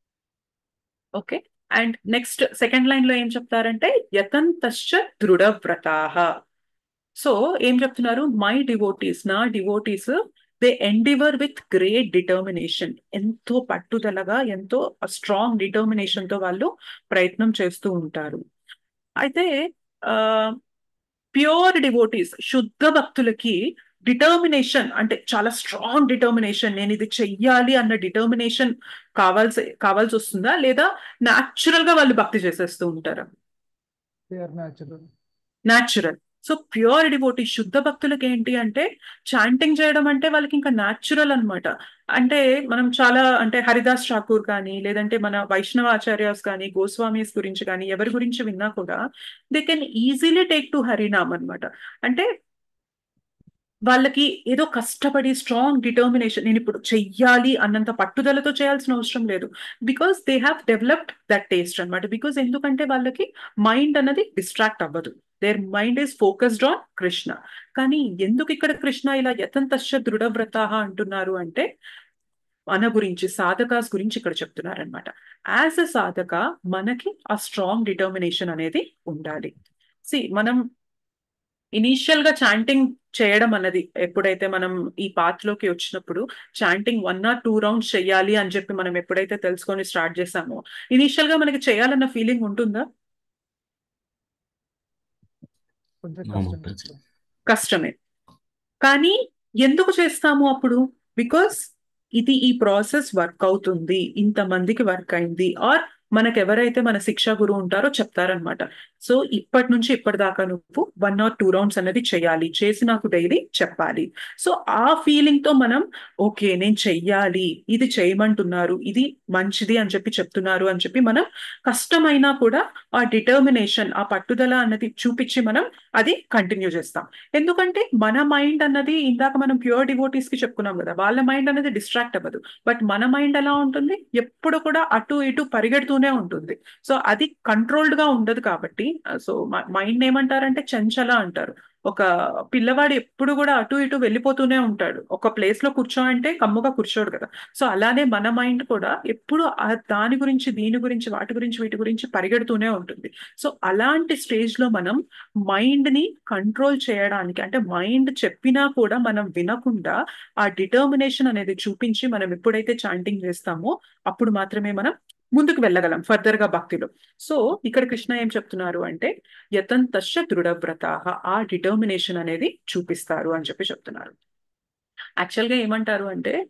okay and next second line లో ఏం చెప్తారంటే యతంతశ్చ దృఢవ్రతాహ సో ఏం చెప్తున్నారు మై డివోటీస్ నా devotees they endeavour with great determination ఎంతో పట్టుదలగా ఎంతో స్ట్రాంగ్ డిటర్మినేషన్ తో వాళ్ళు ప్రయత్నం చేస్తూ ఉంటారు అయితే ప్యూర్ డివోటీస్ శుద్ధ భక్తులకి డిటర్మినేషన్ అంటే చాలా స్ట్రాంగ్ డిటర్మినేషన్ నేను ఇది చెయ్యాలి అన్న డిటర్మినేషన్ కావాల్సి కావాల్సి వస్తుందా లేదా న్యాచురల్ గా వాళ్ళు భక్తి చేసేస్తూ ఉంటారా they are natural natural so pure devotee శుద్ధ భక్తులకి ఏంటి అంటే చాంటింగ్ చేయడం అంటే వాళ్ళకి ఇంకా న్యాచురల్ అన్నమాట అంటే మనం చాలా అంటే హరిదాస్ ఠాకూర్ కానీ లేదంటే మన వైష్ణవ ఆచార్యాస్ కానీ గోస్వామీస్ గురించి కానీ ఎవరి గురించి విన్నా కూడా they can easily take to Harinam అన్నమాట అంటే వాళ్ళకి ఏదో కష్టపడి స్ట్రాంగ్ డిటర్మినేషన్ నేను ఇప్పుడు చెయ్యాలి అన్నంత పట్టుదలతో చేయాల్సిన అవసరం లేదు because they have developed that taste అన్నమాట బికాస్ ఎందుకంటే వాళ్ళకి మైండ్ అన్నది డిస్ట్రాక్ట్ అవ్వదు their mind is focused on Krishna కానీ ఎందుకు ఇక్కడ కృష్ణ ఇలా యతంతశ్చ దృఢవ్రత అంటున్నారు అంటే మన గురించి సాధకాస్ గురించి ఇక్కడ చెప్తున్నారనమాట యాజ్ అ సాధక మనకి ఆ స్ట్రాంగ్ డిటర్మినేషన్ అనేది ఉండాలి సి మనం ఇనీషియల్ గా చాంటింగ్ చేయడం అన్నది ఎప్పుడైతే మనం ఈ పాత్ లోకి వచ్చినప్పుడు chanting one or two rounds చెయ్యాలి అని చెప్పి మనం ఎప్పుడైతే తెలుసుకొని స్టార్ట్ చేసామో ఇనీషియల్ గా మనకి చేయాలన్న ఫీలింగ్ ఉంటుందా కొంచెం No, కష్టం Mataji. కష్టమే కానీ ఎందుకు చేస్తాము అప్పుడు బికాస్ ఇది ఈ ప్రాసెస్ వర్క్ అవుతుంది ఇంతమందికి వర్క్ అయింది ఆర్ మనకు ఎవరైతే మన శిక్షా గురువు ఉంటారో చెప్తారనమాట సో ఇప్పటి నుంచి ఇప్పటిదాకా నువ్వు వన్ ఆర్ టూ రౌండ్స్ అనేది చేయాలి చేసి నాకు డైలీ చెప్పాలి సో ఆ ఫీలింగ్ తో మనం ఓకే నేను చెయ్యాలి ఇది చేయమంటున్నారు ఇది మంచిది అని చెప్పి చెప్తున్నారు అని చెప్పి మనం కష్టమైనా కూడా ఆ డిటర్మినేషన్ ఆ పట్టుదల అన్నది చూపించి మనం అది కంటిన్యూ చేస్తాం ఎందుకంటే మన మైండ్ అన్నది ఇందాక మనం ప్యూర్ డివోటీస్ కి చెప్పుకున్నాం కదా వాళ్ళ మైండ్ అనేది డిస్ట్రాక్ట్ అవ్వదు బట్ మన మైండ్ ఎలా ఉంటుంది ఎప్పుడు కూడా అటు ఇటు పరిగెడుతూనే ఉంటుంది సో అది కంట్రోల్డ్ గా ఉండదు కాబట్టి సో మైండ్ ఏమంటారంటే చంచల అంటారు ఒక పిల్లవాడు ఎప్పుడు కూడా అటు ఇటు వెళ్ళిపోతూనే ఉంటాడు ఒక ప్లేస్ లో కూర్చో అంటే కమ్ముగా కూర్చోడు కదా సో అలానే మన మైండ్ కూడా ఎప్పుడు ఆ దాని గురించి దీని గురించి వాటి గురించి వీటి గురించి పరిగెడుతూనే ఉంటుంది సో అలాంటి స్టేజ్ లో మనం మైండ్ ని కంట్రోల్ చేయడానికి అంటే మైండ్ చెప్పినా కూడా మనం వినకుండా ఆ డిటర్మినేషన్ అనేది చూపించి మనం ఎప్పుడైతే చాంటింగ్ చేస్తామో అప్పుడు మాత్రమే మనం ముందుకు వెళ్ళగలం ఫర్దర్ గా భక్తిలో సో ఇక్కడ కృష్ణ ఏం చెప్తున్నారు అంటే యతంతశ్చ దృఢవ్రత ఆ డిటర్మినేషన్ అనేది చూపిస్తారు అని చెప్పి చెప్తున్నారు యాక్చువల్ గా ఏమంటారు అంటే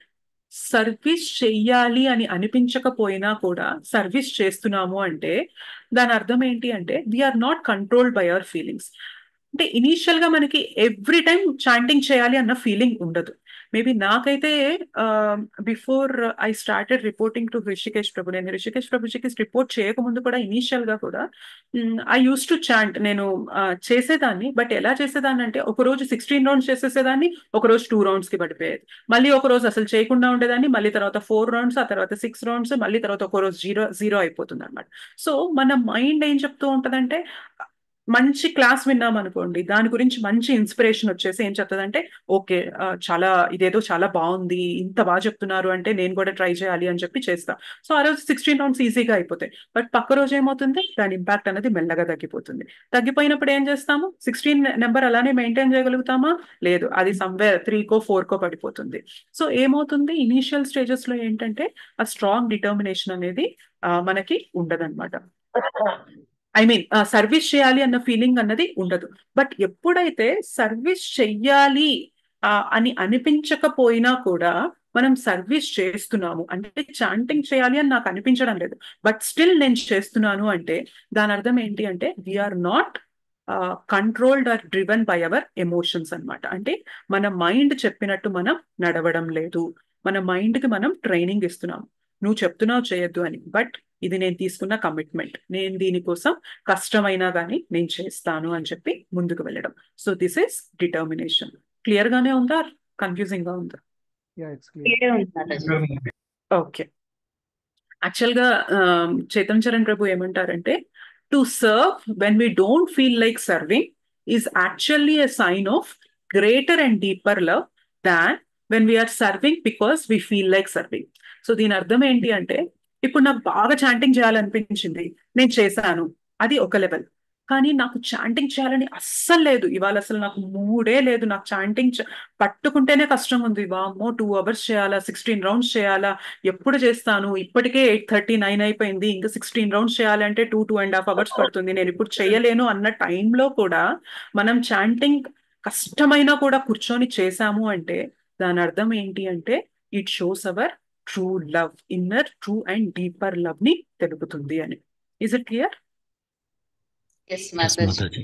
సర్వీస్ చెయ్యాలి అని అనిపించకపోయినా కూడా సర్వీస్ చేస్తున్నాము అంటే దాని అర్థం ఏంటి అంటే we are not controlled by our feelings అంటే ఇనీషియల్ గా మనకి ఎవ్రీ టైం చాంటింగ్ చేయాలి అన్న ఫీలింగ్ ఉండదు మేబీ నాకైతే before I started reporting to Rishikesh Prabhu నేను రిషికేష్ ప్రభుజీకి రిపోర్ట్ చేయకముందు కూడా ఇనీషియల్ గా కూడా ఐ యూస్ టు చాంట్ నేను uh, చేసేదాన్ని బట్ ఎలా చేసేదాన్ని అంటే ఒక రోజు సిక్స్టీన్ రౌండ్స్ చేసేసేదాన్ని ఒక రోజు టూ రౌండ్స్ కి పడిపోయేది మళ్ళీ ఒక రోజు అసలు చేయకుండా ఉండేదాన్ని మళ్ళీ తర్వాత ఫోర్ రౌండ్స్ ఆ తర్వాత సిక్స్ రౌండ్స్ మళ్ళీ తర్వాత ఒక రోజు జీరో జీరో అయిపోతుంది అనమాట సో మన మైండ్ ఏం చెప్తూ ఉంటదంటే మంచి క్లాస్ విన్నాం అనుకోండి దాని గురించి మంచి ఇన్స్పిరేషన్ వచ్చేసి ఏం చెప్తుందంటే ఓకే చాలా ఇదేదో చాలా బాగుంది ఇంత బాగా చెప్తున్నారు అంటే నేను కూడా ట్రై చేయాలి అని చెప్పి చేస్తా సో ఆ రోజు సిక్స్టీన్ రౌండ్స్ ఈజీగా అయిపోతాయి బట్ పక్క రోజు ఏమవుతుంది దాని ఇంపాక్ట్ అనేది మెల్లగా తగ్గిపోతుంది తగ్గిపోయినప్పుడు ఏం చేస్తాము సిక్స్టీన్ నెంబర్ అలానే మెయింటైన్ చేయగలుగుతామా లేదు అది సమ్వేర్ త్రీకో ఫోర్కో పడిపోతుంది సో ఏమవుతుంది ఇనీషియల్ స్టేజెస్ లో ఏంటంటే ఆ స్ట్రాంగ్ డిటర్మినేషన్ అనేది ఆ, మనకి ఉండదన్నమాట ఐ మీన్ సర్వీస్ చేయాలి అన్న ఫీలింగ్ అన్నది ఉండదు బట్ ఎప్పుడైతే సర్వీస్ చెయ్యాలి ఆ, అని అనిపించకపోయినా కూడా మనం సర్వీస్ చేస్తున్నాము అంటే చాంటింగ్ చేయాలి అని నాకు అనిపించడం లేదు బట్ స్టిల్ నేను చేస్తున్నాను అంటే దాని అర్థం ఏంటి అంటే we are not controlled or driven by our emotions అన్నమాట అంటే మన మైండ్ చెప్పినట్టు మనం నడవడం లేదు మన మైండ్ కి మనం ట్రైనింగ్ ఇస్తున్నాం నువ్వు చెప్తున్నావు చేయొద్దు అని బట్ ఇది నేను తీసుకున్న కమిట్మెంట్ నేను దీనికోసం కష్టమైనా కానీ నేను చేస్తాను అని చెప్పి ముందుకు వెళ్ళడం so this is determination clear గానే ఉందా కన్ఫ్యూజింగ్ గా ఉందా యా ఇట్స్ క్లియర్ ఉంది మాతాజీ ఓకే యాక్చువల్గా చైతన్ చరణ్ ప్రభు ఏమంటారంటే to serve when we don't feel like serving is actually a sign of greater and deeper love than when we are serving because we feel like serving so దీని అర్థం ఏంటి అంటే ఇప్పుడు నాకు బాగా చాంటింగ్ చేయాలనిపించింది నేను చేశాను అది ఒక లెవెల్ కానీ నాకు చాంటింగ్ చేయాలని అస్సలు లేదు ఇవాళ అసలు నాకు మూడే లేదు నాకు చాంటింగ్ పట్టుకుంటేనే కష్టం ఉంది వామ్మో టూ అవర్స్ చేయాలా సిక్స్టీన్ రౌండ్స్ చేయాలా ఎప్పుడు చేస్తాను ఇప్పటికే ఎయిట్ థర్టీ నైన్ అయిపోయింది ఇంకా సిక్స్టీన్ రౌండ్స్ చేయాలంటే two two and half hours పడుతుంది నేను ఇప్పుడు చేయలేను అన్న టైంలో కూడా మనం చాంటింగ్ కష్టమైనా కూడా కూర్చొని చేశాము అంటే దాని అర్థం ఏంటి అంటే it shows our true love inner true and deeper love ని తెలుపుతుంది అని is it clear yes yes Mataji Mataji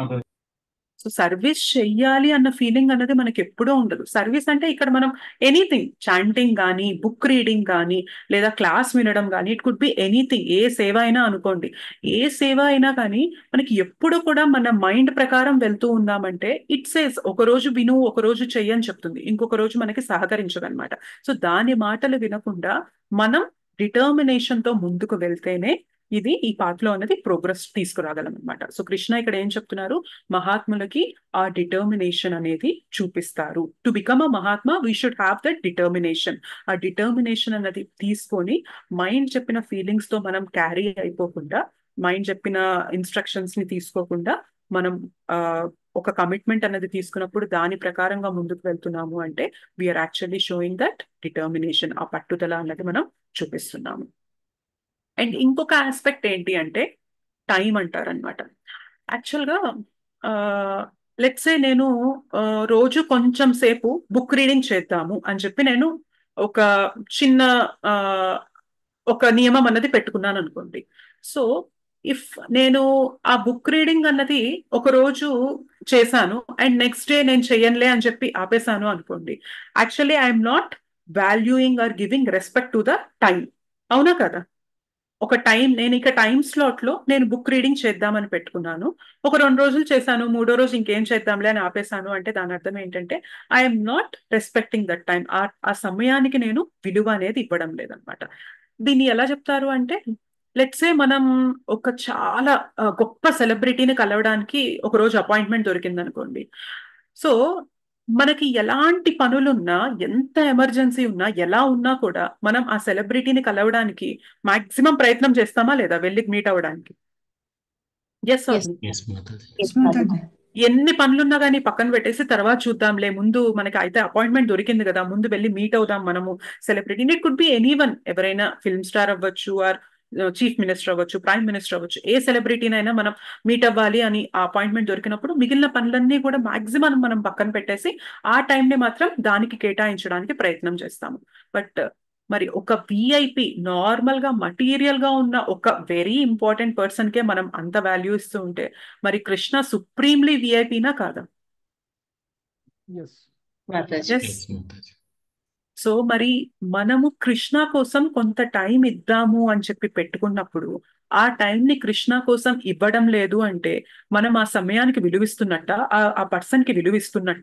so service చెయ్యాలి అన్న ఫీలింగ్ అనేది మనకి ఎప్పుడూ ఉండదు సర్వీస్ అంటే ఇక్కడ మనం ఎనీథింగ్ చాంటింగ్ కానీ బుక్ రీడింగ్ కానీ లేదా క్లాస్ వినడం కానీ ఇట్ కుడ్ బి ఎనీథింగ్ ఏ సేవ అయినా అనుకోండి ఏ సేవ అయినా కానీ మనకి ఎప్పుడు కూడా మన మైండ్ ప్రకారం వెళ్తూ ఉన్నామంటే ఇట్ సేస్ ఒక రోజు విను ఒక రోజు చెయ్యని చెప్తుంది ఇంకొక రోజు మనకి సహకరించదన్నమాట సో దాని మాటలు వినకుండా మనం డిటర్మినేషన్ తో ముందుకు వెళ్తేనే ఇది ఈ పాటలో అనేది ప్రోగ్రెస్ తీసుకురాగలం అనమాట సో కృష్ణ ఇక్కడ ఏం చెప్తున్నారు మహాత్ములకి ఆ డిటర్మినేషన్ అనేది చూపిస్తారు to become a mahatma we should have that determination ఆ డిటర్మినేషన్ అనేది తీసుకొని మైండ్ చెప్పిన ఫీలింగ్స్ తో మనం క్యారీ అయిపోకుండా మైండ్ చెప్పిన ఇన్స్ట్రక్షన్స్ ని తీసుకోకుండా మనం ఆ ఒక కమిట్మెంట్ అనేది తీసుకున్నప్పుడు దాని ప్రకారంగా ముందుకు వెళ్తున్నాము అంటే we are actually showing that determination ఆ పట్టుదల అన్నది మనం చూపిస్తున్నాము అండ్ ఇంకొక ఆస్పెక్ట్ ఏంటి అంటే టైం అంటారనమాట యాక్చువల్గా లెట్సే నేను ఆ, రోజు కొంచెం సేపు బుక్ రీడింగ్ చేద్దాము అని చెప్పి నేను ఒక చిన్న ఆ, ఒక నియమం అన్నది పెట్టుకున్నాను అనుకోండి సో ఇఫ్ నేను ఆ బుక్ రీడింగ్ అన్నది ఒక రోజు చేశాను అండ్ నెక్స్ట్ డే నేను చెయ్యనులే అని చెప్పి ఆపేశాను అనుకోండి actually I'm not valuing or giving respect to the time అవునా కదా ఒక టైం నేను ఇక టైం స్లాట్ లో నేను బుక్ రీడింగ్ చేద్దామని పెట్టుకున్నాను ఒక రెండు రోజులు చేశాను మూడో రోజు ఇంకేం చేద్దాంలే అని ఆపేశాను అంటే దాని అర్థం ఏంటంటే I'm not respecting that time ఆ ఆ సమయానికి నేను విలువ అనేది ఇవ్వడం లేదనమాట దీన్ని ఎలా చెప్తారు అంటే లెట్సే మనం ఒక చాలా ఆ, గొప్ప సెలబ్రిటీని కలవడానికి ఒక రోజు అపాయింట్మెంట్ దొరికింది అనుకోండి సో మనకి ఎలాంటి పనులున్నా ఎంత ఎమర్జెన్సీ ఉన్నా ఎలా ఉన్నా కూడా మనం ఆ సెలబ్రిటీని కలవడానికి మాక్సిమం ప్రయత్నం చేస్తామా లేదా వెళ్ళి మీట్ అవ్వడానికి yes Yes. Yes Mataji yes Mataji ఎన్ని పనులున్నా కానీ పక్కన పెట్టేసి తర్వాత చూద్దాంలే ముందు మనకి అయితే అపాయింట్మెంట్ దొరికింది కదా ముందు వెళ్ళి మీట్ అవుదాం మనము celebrity it could be any one ఎవరైనా ఫిల్మ్ స్టార్ అవ్వచ్చు ఆర్ చీఫ్ మినిస్టర్ అవ్వచ్చు ప్రైమ్ మినిస్టర్ అవ్వచ్చు ఏ సెలబ్రిటీనైనా మనం మీట్ అవ్వాలి అని ఆ అపాయింట్మెంట్ దొరికినప్పుడు మిగిలిన పనులన్నీ కూడా మాక్సిమం మనం పక్కన పెట్టేసి ఆ టైంని మాత్రం దానికి కేటాయించడానికి ప్రయత్నం చేస్తాము బట్ మరి ఒక విఐపి నార్మల్ గా మటీరియల్ గా ఉన్న ఒక వెరీ ఇంపార్టెంట్ పర్సన్ కే మనం అంత వాల్యూ ఇస్తూ ఉంటే మరి కృష్ణ సుప్రీంలీ విఐపినా కాదా yes Mataji yes yes Mataji so మరి మనము కృష్ణ కోసం కొంత టైం ఇద్దాము అని చెప్పి పెట్టుకున్నప్పుడు ఆ టైంని కృష్ణ కోసం ఇవ్వడం లేదు అంటే మనం ఆ సమయానికి విలువిస్తున్నట్ట ఆ ఆ పర్సన్ కి విలువిస్తున్నట్ట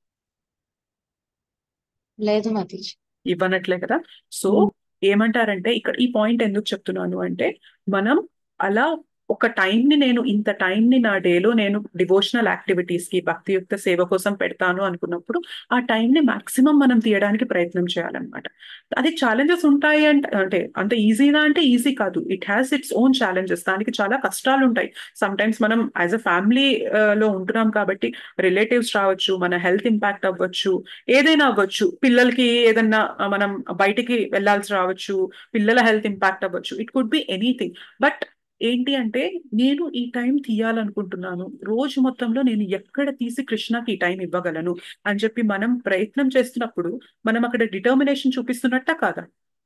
లేదు మాతాజీ ఇవ్వనట్లే కదా సో ఏమంటారంటే ఇక్కడ ఈ పాయింట్ ఎందుకు చెప్తున్నాను అంటే మనం అలా ఒక టైంని నేను ఇంత టైంని నా డేలో నేను డివోషనల్ యాక్టివిటీస్ కి భక్తియుక్త సేవ కోసం పెడతాను అనుకున్నప్పుడు ఆ టైంని మాక్సిమం మనం తీయడానికి ప్రయత్నం చేయాలన్నమాట అది ఛాలెంజెస్ ఉంటాయి అంటే అంటే అంత ఈజీనా అంటే ఈజీ కాదు it has its own challenges దానికి చాలా కష్టాలు ఉంటాయి సమ్ టైమ్స్ మనం యాజ్ అ ఫ్యామిలీ లో ఉంటున్నాం కాబట్టి రిలేటివ్స్ రావచ్చు మన హెల్త్ ఇంపాక్ట్ అవ్వచ్చు ఏదైనా అవ్వచ్చు పిల్లలకి ఏదన్నా ఆ, మనం బయటికి వెళ్ళాల్సి రావచ్చు పిల్లల హెల్త్ ఇంపాక్ట్ అవ్వచ్చు it could be anything but ఏంటి అంటే నేను ఈ టైం తీయాలనుకుంటున్నాను రోజు మొత్తంలో నేను ఎక్కడ తీసి కృష్ణకి ఈ టైం ఇవ్వగలను అని చెప్పి మనం ప్రయత్నం చేస్తున్నప్పుడు మనం అక్కడ డిటర్మినేషన్ చూపిస్తున్నట్ట కాదా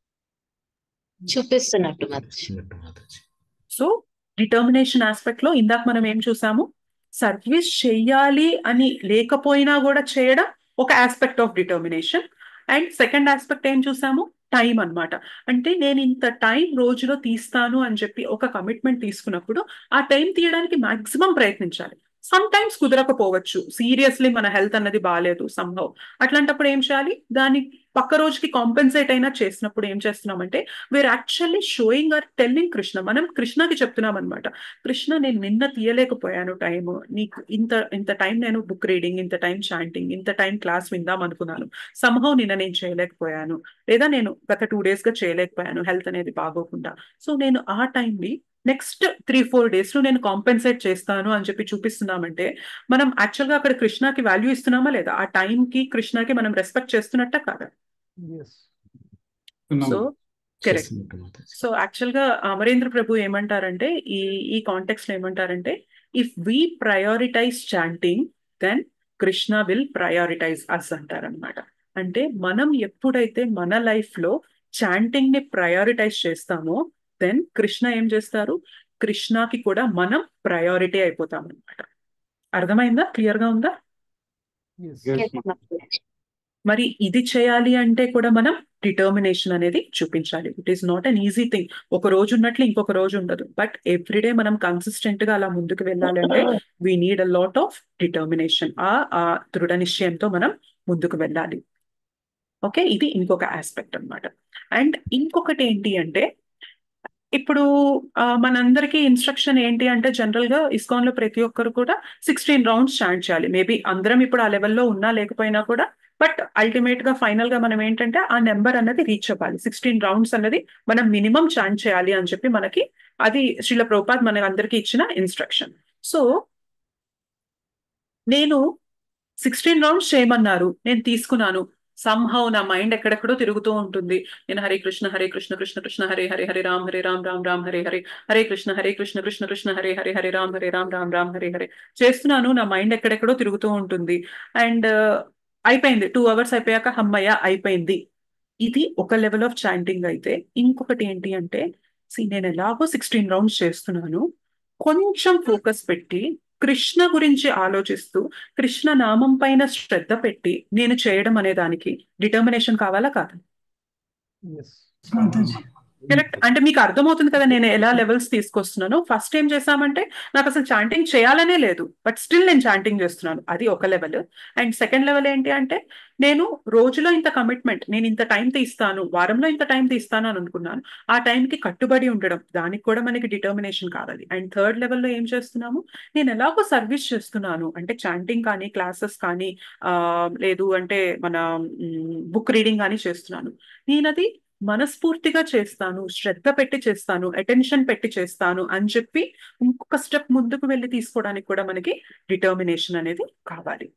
చూపిస్తున్నట్టు మాతాజీ ఇస్తున్నట్టు మాతాజీ సో డిటర్మినేషన్ ఆస్పెక్ట్ లో ఇందాక మనం ఏం చూసాము సర్వీస్ చెయ్యాలి అని లేకపోయినా కూడా చేయడం ఒక aspect of determination and second aspect ఏం చూసాము టైం అన్నమాట అంటే నేను ఇంత టైం రోజులో తీస్తాను అని చెప్పి ఒక కమిట్మెంట్ తీసుకున్నప్పుడు ఆ టైం తీయడానికి మాక్సిమం ప్రయత్నించాలి సమ్ టైమ్స్ కుదరకపోవచ్చు సీరియస్లీ మన హెల్త్ అన్నది బాగాలేదు సంభవ్ అట్లాంటప్పుడు ఏం చేయాలి దాని పక్క రోజుకి కాంపెన్సేట్ అయినా చేసినప్పుడు ఏం చేస్తున్నామంటే we are actually showing or telling Krishna మనం కృష్ణకి చెప్తున్నాం అనమాట కృష్ణ నేను నిన్న తీయలేకపోయాను టైం నీకు ఇంత ఇంత టైం నేను బుక్ రీడింగ్ ఇంత టైం చాంటింగ్ ఇంత టైం క్లాస్ విందాం అనుకున్నాను సంభవ్ నిన్న నేను చేయలేకపోయాను లేదా నేను గత టూ డేస్ గా చేయలేకపోయాను హెల్త్ అనేది బాగోకుండా సో నేను ఆ టైంని నెక్స్ట్ త్రీ ఫోర్ డేస్ లో నేను కాంపెన్సేట్ చేస్తాను అని చెప్పి చూపిస్తున్నామంటే మనం యాక్చువల్ గా అక్కడ కృష్ణకి వాల్యూ ఇస్తున్నామా లేదా ఆ టైం కి కృష్ణకి మనం రెస్పెక్ట్ చేస్తున్నట్ట కాదా ఎస్ సో కరెక్ట్ చేస్తున్నట్టు మాతాజీ సో యాక్చువల్ గా అమరేంద్ర ప్రభు ఏమంటారంటే ఈ ఈ కాంటెక్స్ట్ లో ఏమంటారంటే if we prioritise chanting then Krishna will prioritise us అంటారనమాట అంటే మనం ఎప్పుడైతే మన లైఫ్ లో చాంటింగ్ ని ప్రయారిటైజ్ చేస్తామో దెన్ కృష్ణ ఏం చేస్తారు కృష్ణకి కూడా మనం ప్రయారిటీ అయిపోతాం అనమాట అర్థమైందా క్లియర్ గా ఉందా yes Yes, Yes, ma'am. Mataji మరి ఇది చేయాలి అంటే కూడా మనం డిటర్మినేషన్ అనేది చూపించాలి it is not an easy thing ఒక రోజు ఉన్నట్లు ఇంకొక రోజు ఉండదు బట్ ఎవ్రీడే మనం కన్సిస్టెంట్ గా అలా ముందుకు వెళ్ళాలి అంటే we need a lot of determination ఆ ఆ దృఢ నిశ్చయంతో మనం ముందుకు వెళ్ళాలి ఓకే ఇది ఇంకొక ఆస్పెక్ట్ అన్నమాట అండ్ ఇంకొకటి ఏంటి అంటే ఇప్పుడు ఆ, మనందరికీ ఇన్స్ట్రక్షన్ ఏంటి అంటే జనరల్ గా ఇస్కాన్ లో ప్రతి ఒక్కరు కూడా సిక్స్టీన్ రౌండ్స్ చాంట్ చేయాలి మేబీ అందరం ఇప్పుడు ఆ లెవెల్లో ఉన్నా లేకపోయినా కూడా బట్ అల్టిమేట్ గా ఫైనల్ గా మనం ఏంటంటే ఆ నెంబర్ అన్నది రీచ్ అవ్వాలి సిక్స్టీన్ రౌండ్స్ అన్నది మనం మినిమం చాంట్ చేయాలి అని చెప్పి మనకి అది శ్రీల ప్రభుపాద్ మన అందరికీ ఇచ్చిన ఇన్స్ట్రక్షన్ సో నేను సిక్స్టీన్ రౌండ్స్ చేయమన్నారు నేను తీసుకున్నాను సంహౌ నా మైండ్ ఎక్కడెక్కడో తిరుగుతూ ఉంటుంది నేను హరే కృష్ణ హరే కృష్ణ కృష్ణ కృష్ణ హరే హరే హరే రామ్ హరే రామ్ రామ్ రామ్ హరే హరే హరే కృష్ణ హరే కృష్ణ కృష్ణ కృష్ణ హరే హరే హరే రామ్ హరే రామ్ రామ్ రామ్ హరే హరే చేస్తున్నాను నా మైండ్ ఎక్కడెక్కడో తిరుగుతూ ఉంటుంది అండ్ అయిపోయింది టూ అవర్స్ అయిపోయాక హమ్మయ్య అయిపోయింది ఇది ఒక లెవెల్ ఆఫ్ చాంటింగ్ అయితే ఇంకొకటి ఏంటి అంటే see, నేను ఎలాగో సిక్స్టీన్ రౌండ్స్ చేస్తున్నాను కొంచెం ఫోకస్ పెట్టి కృష్ణ గురించి ఆలోచిస్తూ కృష్ణ నామం పైన శ్రద్ధ పెట్టి నేను చేయడం అనే దానికి డిటర్మినేషన్ కావాలా కాదా ఎస్ మాతాజీ కరెక్ట్ అంటే మీకు అర్థమవుతుంది కదా నేను ఎలా లెవెల్స్ తీసుకొస్తున్నాను ఫస్ట్ ఏం చేసామంటే నాకు అసలు చాంటింగ్ చేయాలనే లేదు బట్ స్టిల్ నేను చాంటింగ్ చేస్తున్నాను అది ఒక లెవెల్ అండ్ సెకండ్ లెవెల్ ఏంటి అంటే నేను రోజులో ఇంత కమిట్మెంట్ నేను ఇంత టైం తీస్తాను వారంలో ఇంత టైం తీస్తాను అని అనుకున్నాను ఆ టైంకి కట్టుబడి ఉండడం దానికి కూడా మనకి డిటర్మినేషన్ కావాలి అండ్ థర్డ్ లెవెల్లో ఏం చేస్తున్నాము నేను ఎలాగో సర్వీస్ చేస్తున్నాను అంటే చాంటింగ్ కానీ క్లాసెస్ కానీ ఆ, లేదు అంటే మన బుక్ రీడింగ్ కానీ చేస్తున్నాను నేను అది మనస్ఫూర్తిగా చేస్తాను శ్రద్ధ పెట్టి చేస్తాను అటెన్షన్ పెట్టి చేస్తాను అని చెప్పి ఇంకొక స్టెప్ ముందుకు వెళ్ళి తీసుకోవడానికి కూడా మనకి డిటర్మినేషన్ అనేది కావాలి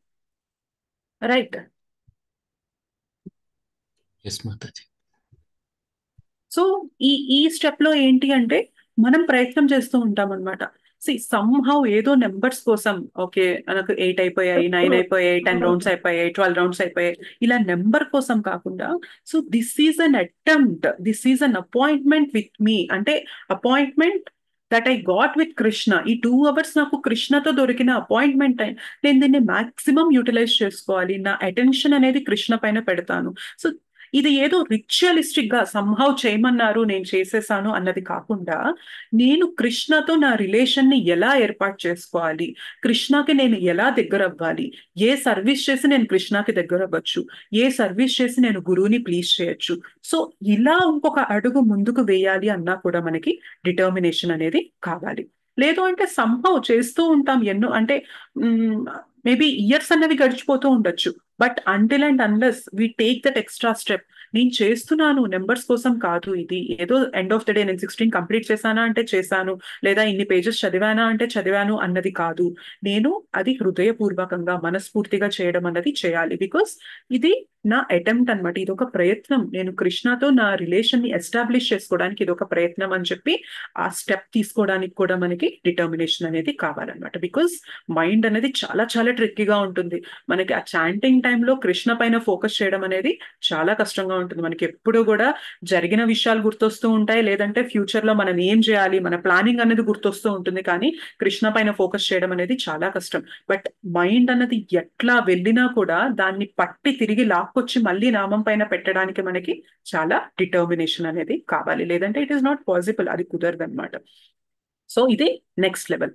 రైట్ ఎస్ మాతాజీ సో ఈ ఈ స్టెప్ లో ఏంటి అంటే మనం ప్రయత్నం చేస్తూ ఉంటాం అనమాట సి హౌ ఏదో నెంబర్స్ కోసం ఓకే మనకు ఎయిట్ అయిపోయాయి నైన్ అయిపోయాయి టెన్ రౌండ్స్ అయిపోయాయి ట్వెల్వ్ రౌండ్స్ అయిపోయాయి ఇలా నెంబర్ కోసం కాకుండా so this is an attempt this is an appointment with me అంటే appointment that I got with Krishna ఈ టూ అవర్స్ నాకు కృష్ణతో దొరికిన అపాయింట్మెంట్ టైం నేను దీన్ని మాక్సిమం యూటిలైజ్ చేసుకోవాలి నా అటెన్షన్ అనేది కృష్ణ పైన పెడతాను సో ఇది ఏదో రిచువలిస్టిక్ గా సంహవ్ చేయమన్నారు నేను చేసేసాను అన్నది కాకుండా నేను కృష్ణతో నా రిలేషన్ ని ఎలా ఏర్పాటు చేసుకోవాలి కృష్ణకి నేను ఎలా దగ్గర అవ్వాలి ఏ సర్వీస్ చేసి నేను కృష్ణకి దగ్గర అవ్వచ్చు ఏ సర్వీస్ చేసి నేను గురువుని ప్లీజ్ చేయొచ్చు సో ఇలా ఇంకొక అడుగు ముందుకు వేయాలి అన్నా కూడా మనకి డిటర్మినేషన్ అనేది కావాలి లేదు అంటే సంభవ్ చేస్తూ ఉంటాం ఎన్నో అంటే మేబీ ఇయర్స్ అన్నవి గడిచిపోతూ ఉండొచ్చు but until and unless we take that extra step నేను చేస్తున్నాను నెంబర్స్ కోసం కాదు ఇది ఏదో ఎండ్ ఆఫ్ ద డే నేను సిక్స్టీన్ కంప్లీట్ చేశానా అంటే చేశాను లేదా ఇన్ని పేజెస్ చదివానా అంటే చదివాను అన్నది కాదు నేను అది హృదయపూర్వకంగా మనస్ఫూర్తిగా చేయడం అన్నది చేయాలి బికాస్ ఇది నా అటెంప్ట్ అనమాట ఇది ఒక ప్రయత్నం నేను కృష్ణతో నా రిలేషన్ ని ఎస్టాబ్లిష్ చేసుకోవడానికి ఇది ఒక ప్రయత్నం అని చెప్పి ఆ స్టెప్ తీసుకోవడానికి కూడా మనకి డిటర్మినేషన్ అనేది కావాలన్నమాట బికాస్ మైండ్ అనేది చాలా చాలా ట్రిక్కీగా ఉంటుంది మనకి ఆ చాంటింగ్ టైంలో కృష్ణ పైన ఫోకస్ చేయడం అనేది చాలా కష్టంగా ఉంటుంది మనకి ఎప్పుడు కూడా జరిగిన విషయాలు గుర్తొస్తూ ఉంటాయి లేదంటే ఫ్యూచర్ లో మనం ఏం చేయాలి మన ప్లానింగ్ అనేది గుర్తొస్తూ ఉంటుంది కానీ కృష్ణ పైన ఫోకస్ చేయడం అనేది చాలా కష్టం బట్ మైండ్ అన్నది ఎట్లా వెళ్ళినా కూడా దాన్ని పట్టి తిరిగి లాక్కొచ్చి మళ్ళీ నామం పైన పెట్టడానికి మనకి చాలా డిటర్మినేషన్ అనేది కావాలి లేదంటే ఇట్ ఈస్ నాట్ పాసిబుల్ అది కుదరదు అనమాట సో ఇది నెక్స్ట్ లెవెల్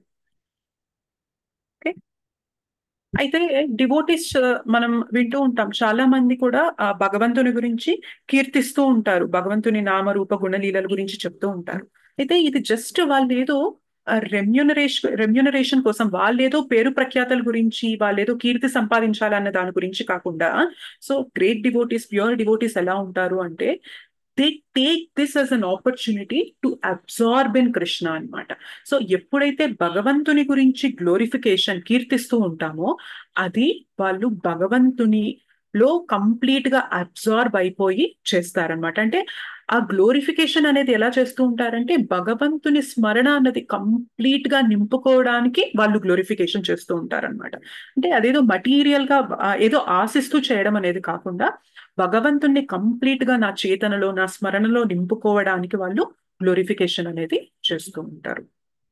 ఓకే అయితే డివోటీస్ మనం వింటూ ఉంటాం చాలా మంది కూడా ఆ భగవంతుని గురించి కీర్తిస్తూ ఉంటారు భగవంతుని నామ రూప గుణలీలల గురించి చెప్తూ ఉంటారు అయితే ఇది జస్ట్ వాళ్ళు ఏదో రెమ్యూనరేషన్ రెమ్యూనరేషన్ కోసం వాళ్ళేదో పేరు ప్రఖ్యాతల గురించి వాళ్ళేదో కీర్తి సంపాదించాలన్న దాని గురించి కాకుండా so great devotees pure devotees ఎలా ఉంటారు అంటే they take this as an opportunity to absorb in Krishna అనమాట సో ఎప్పుడైతే భగవంతుని గురించి గ్లోరిఫికేషన్ కీర్తిస్తూ ఉంటామో అది వాళ్ళు భగవంతుని లో కంప్లీట్ గా అబ్జార్బ్ అయిపోయి చేస్తారనమాట అంటే ఆ గ్లోరిఫికేషన్ అనేది ఎలా చేస్తూ ఉంటారంటే భగవంతుని స్మరణ అన్నది కంప్లీట్ గా నింపుకోవడానికి వాళ్ళు గ్లోరిఫికేషన్ చేస్తూ ఉంటారనమాట అంటే అదేదో మటీరియల్ గా ఏదో ఆశిస్తూ చేయడం అనేది కాకుండా భగవంతుణ్ణి కంప్లీట్ గా నా చేతనలో నా స్మరణలో నింపుకోవడానికి వాళ్ళు గ్లోరిఫికేషన్ అనేది చేస్తూ ఉంటారు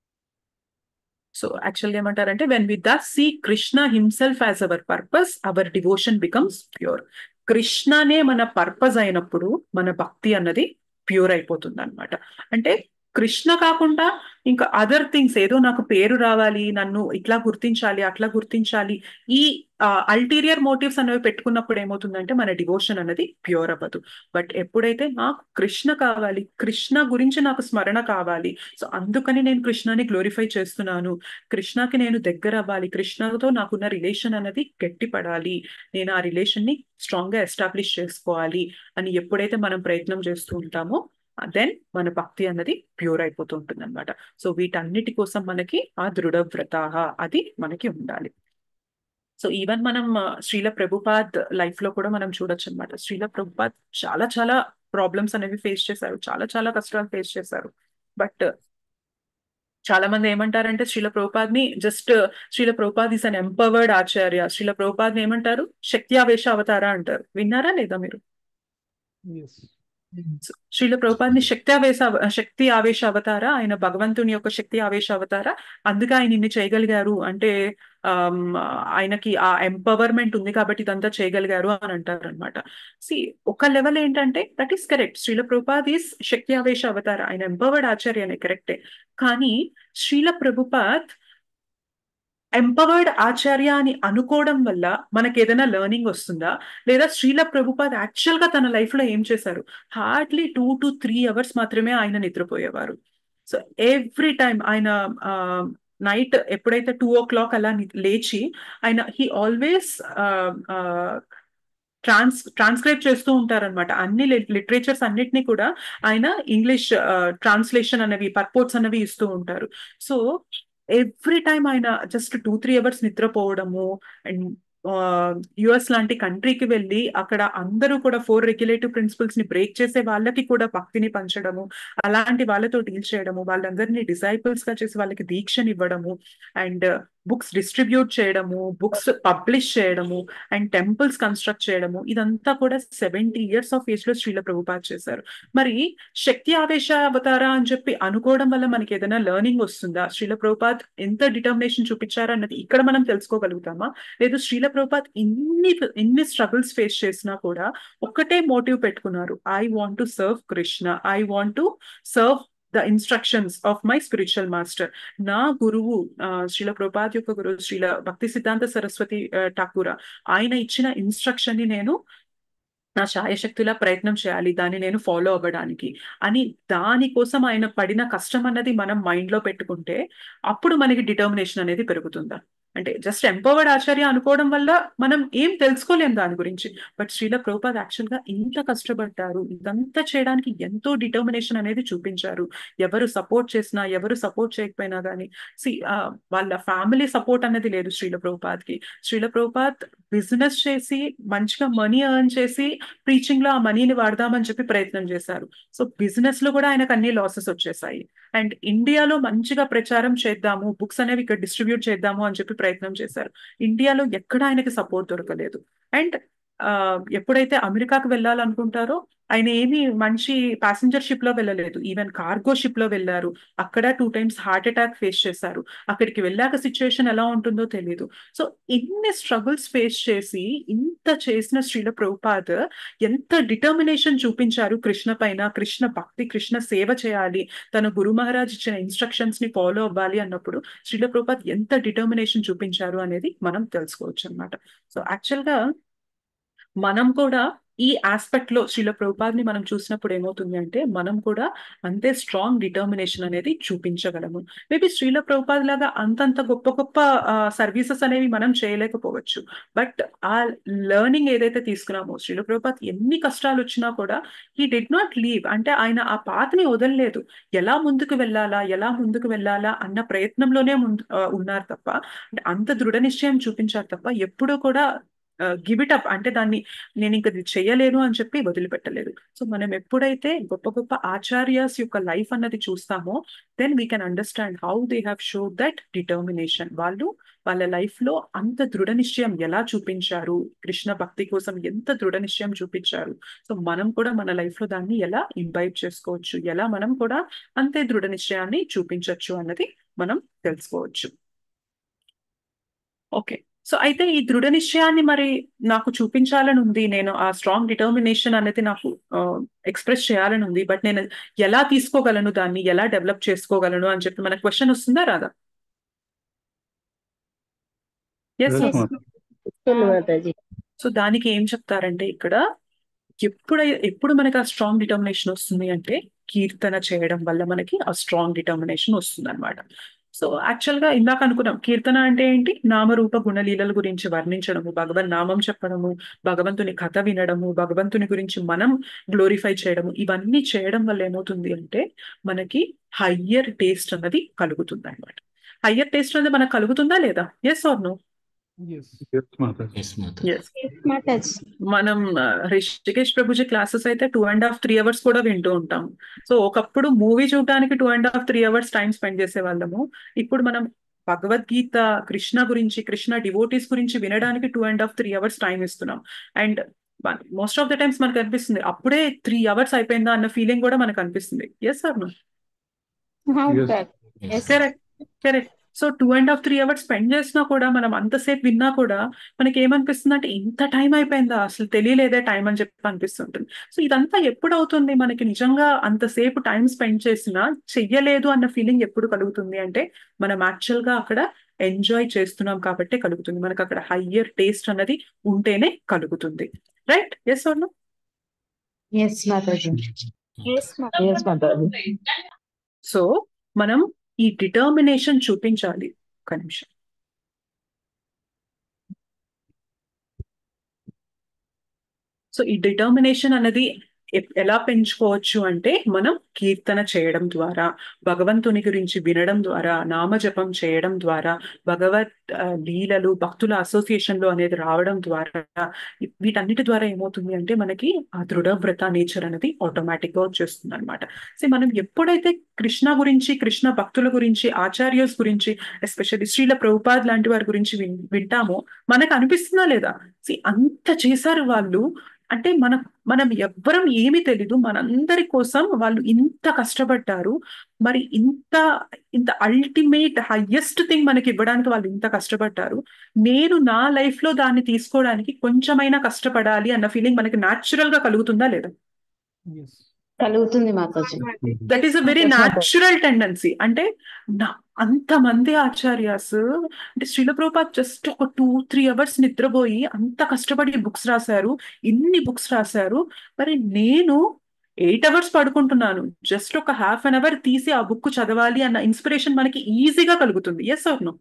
సో యాక్చువల్గా ఏమంటారంటే when we thus see Krishna himself as our purpose our devotion becomes pure కృష్ణనే మన పర్పస్ అయినప్పుడు మన భక్తి అన్నది ప్యూర్ అయిపోతుంది అనమాట అంటే కృష్ణ కాకుండా ఇంకా అదర్ థింగ్స్ ఏదో నాకు పేరు రావాలి నన్ను ఇట్లా గుర్తించాలి అట్లా గుర్తించాలి ఈ అల్టీరియర్ మోటివ్స్ అనేవి పెట్టుకున్నప్పుడు ఏమవుతుందంటే మన డివోషన్ అనేది ప్యూర్ అవ్వదు బట్ ఎప్పుడైతే నాకు కృష్ణ కావాలి కృష్ణ గురించి నాకు స్మరణ కావాలి సో అందుకని నేను కృష్ణని గ్లోరిఫై చేస్తున్నాను కృష్ణకి నేను దగ్గర అవ్వాలి కృష్ణతో నాకున్న రిలేషన్ అనేది గట్టిపడాలి నేను ఆ రిలేషన్ ని స్ట్రాంగ్ గా ఎస్టాబ్లిష్ చేసుకోవాలి అని ఎప్పుడైతే మనం ప్రయత్నం చేస్తూ ఉంటామో దెన్ మన భక్తి అన్నది ప్యూర్ అయిపోతూ ఉంటుంది అనమాట సో వీటన్నిటి కోసం మనకి ఆ దృఢ వ్రత అది మనకి ఉండాలి సో ఈవెన్ మనం శ్రీల ప్రభుపాద్ లైఫ్ లో కూడా మనం చూడొచ్చు అనమాట శ్రీల ప్రభుపాద్ చాలా చాలా ప్రాబ్లమ్స్ అనేవి ఫేస్ చేశారు చాలా చాలా కష్టాలు ఫేస్ చేశారు బట్ చాలా మంది ఏమంటారంటే శ్రీల ప్రభుపాద్ ని just Srila Prabhupada is an empowered acharya Srila Prabhupada ని ఏమంటారు శక్తి ఆవేశ అవతార అంటారు విన్నారా లేదా మీరు శ్రీల ప్రభుపాద్ ని శక్తి ఆవేశ శక్తి ఆవేశ అవతార ఆయన భగవంతుని యొక్క శక్తి ఆవేశ అవతార అందుకే ఆయన ఇన్ని చేయగలిగారు అంటే ఆయనకి ఆ ఎంపవర్మెంట్ ఉంది కాబట్టి ఇదంతా చేయగలిగారు అని అంటారు అనమాట సి ఒక లెవెల్ ఏంటంటే that is correct Srila Prabhupada is shakti avesha avatara ఆయన ఎంపవర్డ్ ఆచార్య అనే కరెక్టే కానీ శ్రీల ప్రభుపాద్ ఎంపవర్డ్ ఆచార్య అని అనుకోవడం వల్ల మనకి ఏదైనా లెర్నింగ్ వస్తుందా లేదా శ్రీల ప్రభుపాద్ యాక్చువల్ గా తన లైఫ్ లో ఏం చేశారు hardly two to three hours మాత్రమే ఆయన నిద్రపోయేవారు సో ఎవ్రీ టైం ఆయన నైట్ ఎప్పుడైతే టూ ఓ క్లాక్ అలా లేచి ఆయన హీ ఆల్వేస్ ట్రాన్స్ ట్రాన్స్క్రైబ్ చేస్తూ ఉంటారనమాట అన్ని లిటరేచర్స్ అన్నిటినీ కూడా ఆయన ఇంగ్లీష్ ట్రాన్స్లేషన్ అనేవి పర్పోర్ట్స్ అనేవి ఇస్తూ ఉంటారు సో ఎవ్రీ టైం ఆయన జస్ట్ టూ త్రీ అవర్స్ నిద్రపోవడము అండ్ యుఎస్ లాంటి కంట్రీకి వెళ్ళి అక్కడ అందరూ కూడా ఫోర్ రెగ్యులేటివ్ ప్రిన్సిపల్స్ ని బ్రేక్ చేసే వాళ్ళకి కూడా భక్తిని పంచడము అలాంటి వాళ్ళతో డీల్ చేయడము వాళ్ళందరినీ డిసైపుల్స్ గా చేసి వాళ్ళకి దీక్షనివ్వడము అండ్ బుక్స్ డిస్ట్రిబ్యూట్ చేయడము బుక్స్ పబ్లిష్ చేయడము అండ్ టెంపుల్స్ కన్స్ట్రక్ట్ చేయడము ఇదంతా కూడా సెవెంటీ ఇయర్స్ ఆఫ్ ఏజ్ లో శ్రీల ప్రభుపాద్ చేశారు మరి శక్తి ఆవేశ అవతారా అని చెప్పి అనుకోవడం వల్ల మనకి ఏదైనా లెర్నింగ్ వస్తుందా శ్రీల ప్రభుపాద్ ఎంత డిటర్మినేషన్ చూపించారా అన్నది ఇక్కడ మనం తెలుసుకోగలుగుతామా లేదు శ్రీల ప్రభుపాద్ ఇన్ని ఇన్ని స్ట్రగుల్స్ ఫేస్ చేసినా కూడా ఒక్కటే మోటివ్ పెట్టుకున్నారు I want to serve Krishna I want to serve the instructions of my spiritual master నా గురువు శ్రీల ప్రభుపాద్ యొక్క గురువు శ్రీల భక్తి సిద్ధాంత సరస్వతి ఠాకూర ఆయన ఇచ్చిన ఇన్స్ట్రక్షన్ ని నేను నా శాయశక్తిలా ప్రయత్నం చేయాలి దాన్ని నేను ఫాలో అవ్వడానికి అని దానికోసం ఆయన పడిన కష్టం అన్నది మనం మైండ్ లో పెట్టుకుంటే అప్పుడు మనకి డిటర్మినేషన్ అనేది పెరుగుతుందా అంటే జస్ట్ ఎంపవర్డ్ ఆచార్య అనుకోవడం వల్ల మనం ఏం తెలుసుకోలేం దాని గురించి బట్ శ్రీల ప్రభుపాద్ యాక్చువల్ గా ఇంత కష్టపడ్డారు ఇదంతా చేయడానికి ఎంతో డిటర్మినేషన్ అనేది చూపించారు ఎవరు సపోర్ట్ చేసినా ఎవరు సపోర్ట్ చేయకపోయినా కానీ సి వాళ్ళ ఫ్యామిలీ సపోర్ట్ అనేది లేదు శ్రీల ప్రభుపాద్ కి శ్రీల ప్రభుపాద్ బిజినెస్ చేసి మంచిగా మనీ ఎర్న్ చేసి ప్రీచింగ్ లో ఆ మనీని వాడదామని చెప్పి ప్రయత్నం చేశారు సో బిజినెస్ లో కూడా ఆయనకు అన్ని లాసెస్ వచ్చేసాయి అండ్ ఇండియాలో మంచిగా ప్రచారం చేద్దాము బుక్స్ అనేవి ఇక్కడ డిస్ట్రిబ్యూట్ చేద్దాము అని చెప్పి ప్రయత్నం చేశారు ఇండియాలో ఎక్కడ ఆయనకి సపోర్ట్ దొరకలేదు అండ్ ఎప్పుడైతే అమెరికాకు వెళ్ళాలనుకుంటారో ఆయన ఏమి మంచి ప్యాసింజర్ షిప్ లో వెళ్ళలేదు ఈవెన్ కార్గో షిప్ లో వెళ్ళారు అక్కడ two times heart attack face చేశారు అక్కడికి వెళ్ళాక సిచ్యువేషన్ ఎలా ఉంటుందో తెలియదు సో ఇన్ని స్ట్రగుల్స్ ఫేస్ చేసి ఇంత చేసిన శ్రీల ప్రభుపాద్ ఎంత డిటర్మినేషన్ చూపించారు కృష్ణ పైన కృష్ణ భక్తి కృష్ణ సేవ చేయాలి తన గురు మహారాజ్ ఇచ్చిన ఇన్స్ట్రక్షన్స్ ని ఫాలో అవ్వాలి అన్నప్పుడు శ్రీల ప్రభుపాద్ ఎంత డిటర్మినేషన్ చూపించారు అనేది మనం తెలుసుకోవచ్చు అనమాట సో యాక్చువల్ గా మనం కూడా ఈ ఆస్పెక్ట్ లో శ్రీల ప్రభుపాద్ ని మనం చూసినప్పుడు ఏమవుతుంది అంటే మనం కూడా అంతే స్ట్రాంగ్ డిటర్మినేషన్ అనేది చూపించగలము మేబీ శ్రీల ప్రభుపాద్ లాగా అంతంత గొప్ప గొప్ప సర్వీసెస్ అనేవి మనం చేయలేకపోవచ్చు బట్ ఆ లెర్నింగ్ ఏదైతే తీసుకున్నామో శ్రీల ప్రభుపాద్ ఎన్ని కష్టాలు వచ్చినా కూడా ఈ డిడ్ నాట్ లీవ్ అంటే ఆయన ఆ పాత్ని వదలలేదు ఎలా ముందుకు వెళ్ళాలా ఎలా ముందుకు వెళ్ళాలా అన్న ప్రయత్నంలోనే ముందు ఉన్నారు తప్ప అంటే అంత దృఢ నిశ్చయం చూపించారు తప్ప ఎప్పుడూ కూడా గివ్ ఇట్ అప్ అంటే దాన్ని నేను ఇంక చేయలేను అని చెప్పి వదిలిపెట్టలేదు సో మనం ఎప్పుడైతే గొప్ప గొప్ప ఆచార్యస్ యొక్క లైఫ్ అన్నది చూస్తామో then we can understand how they have show that determination వాళ్ళు వాళ్ళ లైఫ్ లో అంత దృఢ నిశ్చయం ఎలా చూపించారు కృష్ణ భక్తి కోసం ఎంత దృఢ నిశ్చయం చూపించారు సో మనం కూడా మన లైఫ్ లో దాన్ని ఎలా ఇంబైబ్ చేసుకోవచ్చు ఎలా మనం కూడా అంతే దృఢ నిశ్చయాన్ని చూపించవచ్చు అన్నది మనం తెలుసుకోవచ్చు ఓకే సో అయితే ఈ దృఢ నిశ్చయాన్ని మరి నాకు చూపించాలని ఉంది నేను ఆ స్ట్రాంగ్ డిటర్మినేషన్ అనేది నాకు ఎక్స్ప్రెస్ చేయాలని ఉంది బట్ నేను ఎలా తీసుకోగలను దాన్ని ఎలా డెవలప్ చేసుకోగలను అని చెప్పి మన క్వశ్చన్ వస్తుందా రాదా సో దానికి ఏం చెప్తారంటే ఇక్కడ ఎప్పుడు ఎప్పుడు మనకి ఆ స్ట్రాంగ్ డిటర్మినేషన్ వస్తుంది అంటే కీర్తన చేయడం వల్ల మనకి ఆ స్ట్రాంగ్ డిటర్మినేషన్ వస్తుంది అనమాట సో యాక్చువల్ గా ఇందాక అనుకున్నాం కీర్తన అంటే ఏంటి నామరూప గుణలీలల గురించి వర్ణించడము భగవన్ నామం చెప్పడము భగవంతుని కథ వినడము భగవంతుని గురించి మనం గ్లోరిఫై చేయడము ఇవన్నీ చేయడం వల్ల ఏమవుతుంది అంటే మనకి హయ్యర్ టేస్ట్ అన్నది కలుగుతుంది అనమాట హయ్యర్ టేస్ట్ అనేది మనకు కలుగుతుందా లేదా ఎస్ ఆర్ నో మనం రిషికేష్ ప్రభుజీ క్లాసెస్ అయితే two and half three hours కూడా వింటూ ఉంటాం సో ఒకప్పుడు మూవీ చూడడానికి two and half three hours time spend చేసే వాళ్ళము ఇప్పుడు మనం భగవద్గీత కృష్ణ గురించి కృష్ణ డివోటీస్ గురించి వినడానికి two and half three hours time ఇస్తున్నాం and most of the times మనకు అనిపిస్తుంది అప్పుడే త్రీ అవర్స్ అయిపోయిందా అన్న ఫీలింగ్ కూడా మనకు అనిపిస్తుంది yes sir correct correct so two and half three hours spend చేసినా కూడా మనం అంతసేపు విన్నా కూడా మనకి ఏమనిపిస్తుంది అంటే ఇంత టైం అయిపోయిందా అసలు తెలియలేదే టైం అని చెప్పి అనిపిస్తుంటుంది సో ఇదంతా ఎప్పుడు అవుతుంది మనకి నిజంగా అంతసేపు టైం స్పెండ్ చేసినా చెయ్యలేదు అన్న ఫీలింగ్ ఎప్పుడు కలుగుతుంది అంటే మనం యాక్చువల్ గా అక్కడ ఎంజాయ్ చేస్తున్నాం కాబట్టి కలుగుతుంది మనకు అక్కడ హయ్యర్ టేస్ట్ అన్నది ఉంటేనే కలుగుతుంది రైట్ ఎస్ అన్న సో మనం ఈ డిటర్మినేషన్ చూపించాలి ఒక నిమిషం సో ఈ డిటర్మినేషన్ అనేది ఎ- ఎలా పెంచుకోవచ్చు అంటే మనం కీర్తన చేయడం ద్వారా భగవంతుని గురించి వినడం ద్వారా నామజపం చేయడం ద్వారా భగవత్ ఆ, లీలలు భక్తుల అసోసియేషన్ లో అనేది రావడం ద్వారా వీటన్నిటి ద్వారా ఏమవుతుంది అంటే మనకి ఆ దృఢవ్రత నేచర్ అనేది ఆటోమేటిక్ గా వచ్చేస్తుంది అనమాట సో మనం ఎప్పుడైతే కృష్ణ గురించి కృష్ణ భక్తుల గురించి ఆచార్యస్ గురించి ఎస్పెషల్లీ శ్రీల ప్రభుపాద్ లాంటి వారి గురించి విన్- వింటామో మనకు అనిపిస్తుందా లేదా See, అంత చేశారు వాళ్ళు అంటే మన మనం ఎవ్వరం ఏమీ తెలీదు మనందరి కోసం వాళ్ళు ఇంత కష్టపడ్డారు మరి ఇంత ఇంత అల్టిమేట్ హైయెస్ట్ థింగ్ మనకి ఇవ్వడానికి వాళ్ళు ఇంత కష్టపడ్డారు నేను నా లైఫ్ లో దాన్ని తీసుకోవడానికి కొంచెమైనా కష్టపడాలి అన్న ఫీలింగ్ మనకి న్యాచురల్ గా కలుగుతుందా లేదా ఎస్ కలుగుతుంది Mataji that is a very natural tendency అంటే నా- అంతమంది ఆచార్యాస్ అంటే శ్రీల ప్రభుపాద్ జస్ట్ ఒక టూ త్రీ అవర్స్ నిద్రపోయి అంత కష్టపడి బుక్స్ రాశారు ఇన్ని బుక్స్ రాశారు మరి నేను ఎయిట్ అవర్స్ పడుకుంటున్నాను జస్ట్ ఒక హాఫ్ అన్ అవర్ తీసి ఆ బుక్ చదవాలి అన్న ఇన్స్పిరేషన్ మనకి ఈజీగా కలుగుతుంది ఎస్ అవును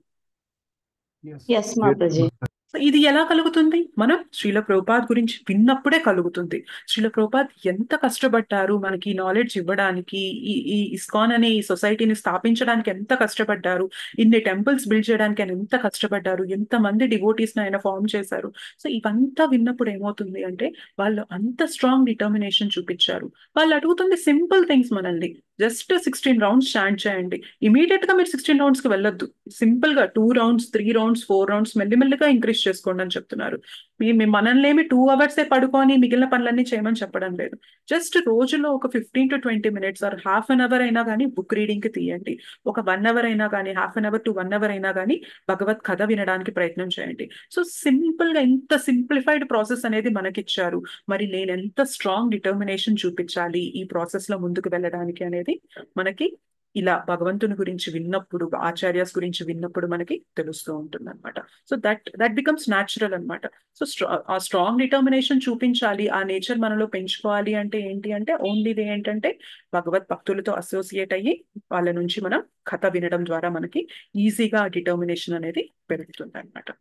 ఎస్ ఎస్ మాతాజీ ఇది ఎలా కలుగుతుంది మనం శ్రీల ప్రభుపాద్ గురించి విన్నప్పుడే కలుగుతుంది శ్రీల ప్రభుపాద్ ఎంత కష్టపడ్డారు మనకి నాలెడ్జ్ ఇవ్వడానికి ఈ ఈ ఇస్కాన్ అనే ఈ సొసైటీని స్థాపించడానికి ఎంత కష్టపడ్డారు ఇన్ని టెంపుల్స్ బిల్డ్ చేయడానికి ఆయన ఎంత కష్టపడ్డారు ఎంత మంది డివోటీస్ ఆయన ఫామ్ చేశారు సో ఇవంతా విన్నప్పుడు ఏమవుతుంది అంటే వాళ్ళు అంత స్ట్రాంగ్ డిటర్మినేషన్ చూపించారు వాళ్ళు అడుగుతుంది సింపుల్ థింగ్స్ మనల్ని జస్ట్ సిక్స్టీన్ రౌండ్స్ స్టాండ్ చేయండి ఇమీడియట్ గా మీరు సిక్స్టీన్ రౌండ్స్ కి వెళ్ళొద్దు సింపుల్ గా two rounds three rounds four rounds మెల్లిమెల్లిగా ఇంక్రీజ్ చేసుకోండి అని చెప్తున్నారు మీ మీ మనల్ని ఏమి టూ అవర్సే పడుకొని మిగిలిన పనులన్నీ చేయమని చెప్పడం లేదు జస్ట్ రోజులో ఒక fifteen to twenty minutes or half an hour అయినా కానీ బుక్ రీడింగ్ కి తీయండి ఒక వన్ అవర్ అయినా కానీ half an hour to one hour అయినా కానీ భగవత్ కథ వినడానికి ప్రయత్నం చేయండి సో సింపుల్ గా ఇంత సింప్లిఫైడ్ ప్రాసెస్ అనేది మనకిచ్చారు మరి నేను ఎంత స్ట్రాంగ్ డిటర్మినేషన్ చూపించాలి ఈ ప్రాసెస్ లో ముందుకు వెళ్ళడానికి అనేది మనకి ఇలా భగవంతుని గురించి విన్నప్పుడు ఆచార్యాస్ గురించి విన్నప్పుడు మనకి తెలుస్తూ ఉంటుంది అనమాట so that that becomes natural అనమాట సో ఆ స్ట్రాంగ్ డిటర్మినేషన్ చూపించాలి ఆ నేచర్ మనలో పెంచుకోవాలి అంటే ఏంటి అంటే ఓన్లీ ఏంటంటే భగవత్ భక్తులతో అసోసియేట్ అయ్యి వాళ్ళ నుంచి మనం కథ వినడం ద్వారా మనకి ఈజీగా డిటర్మినేషన్ అనేది పెరుగుతుంది అనమాట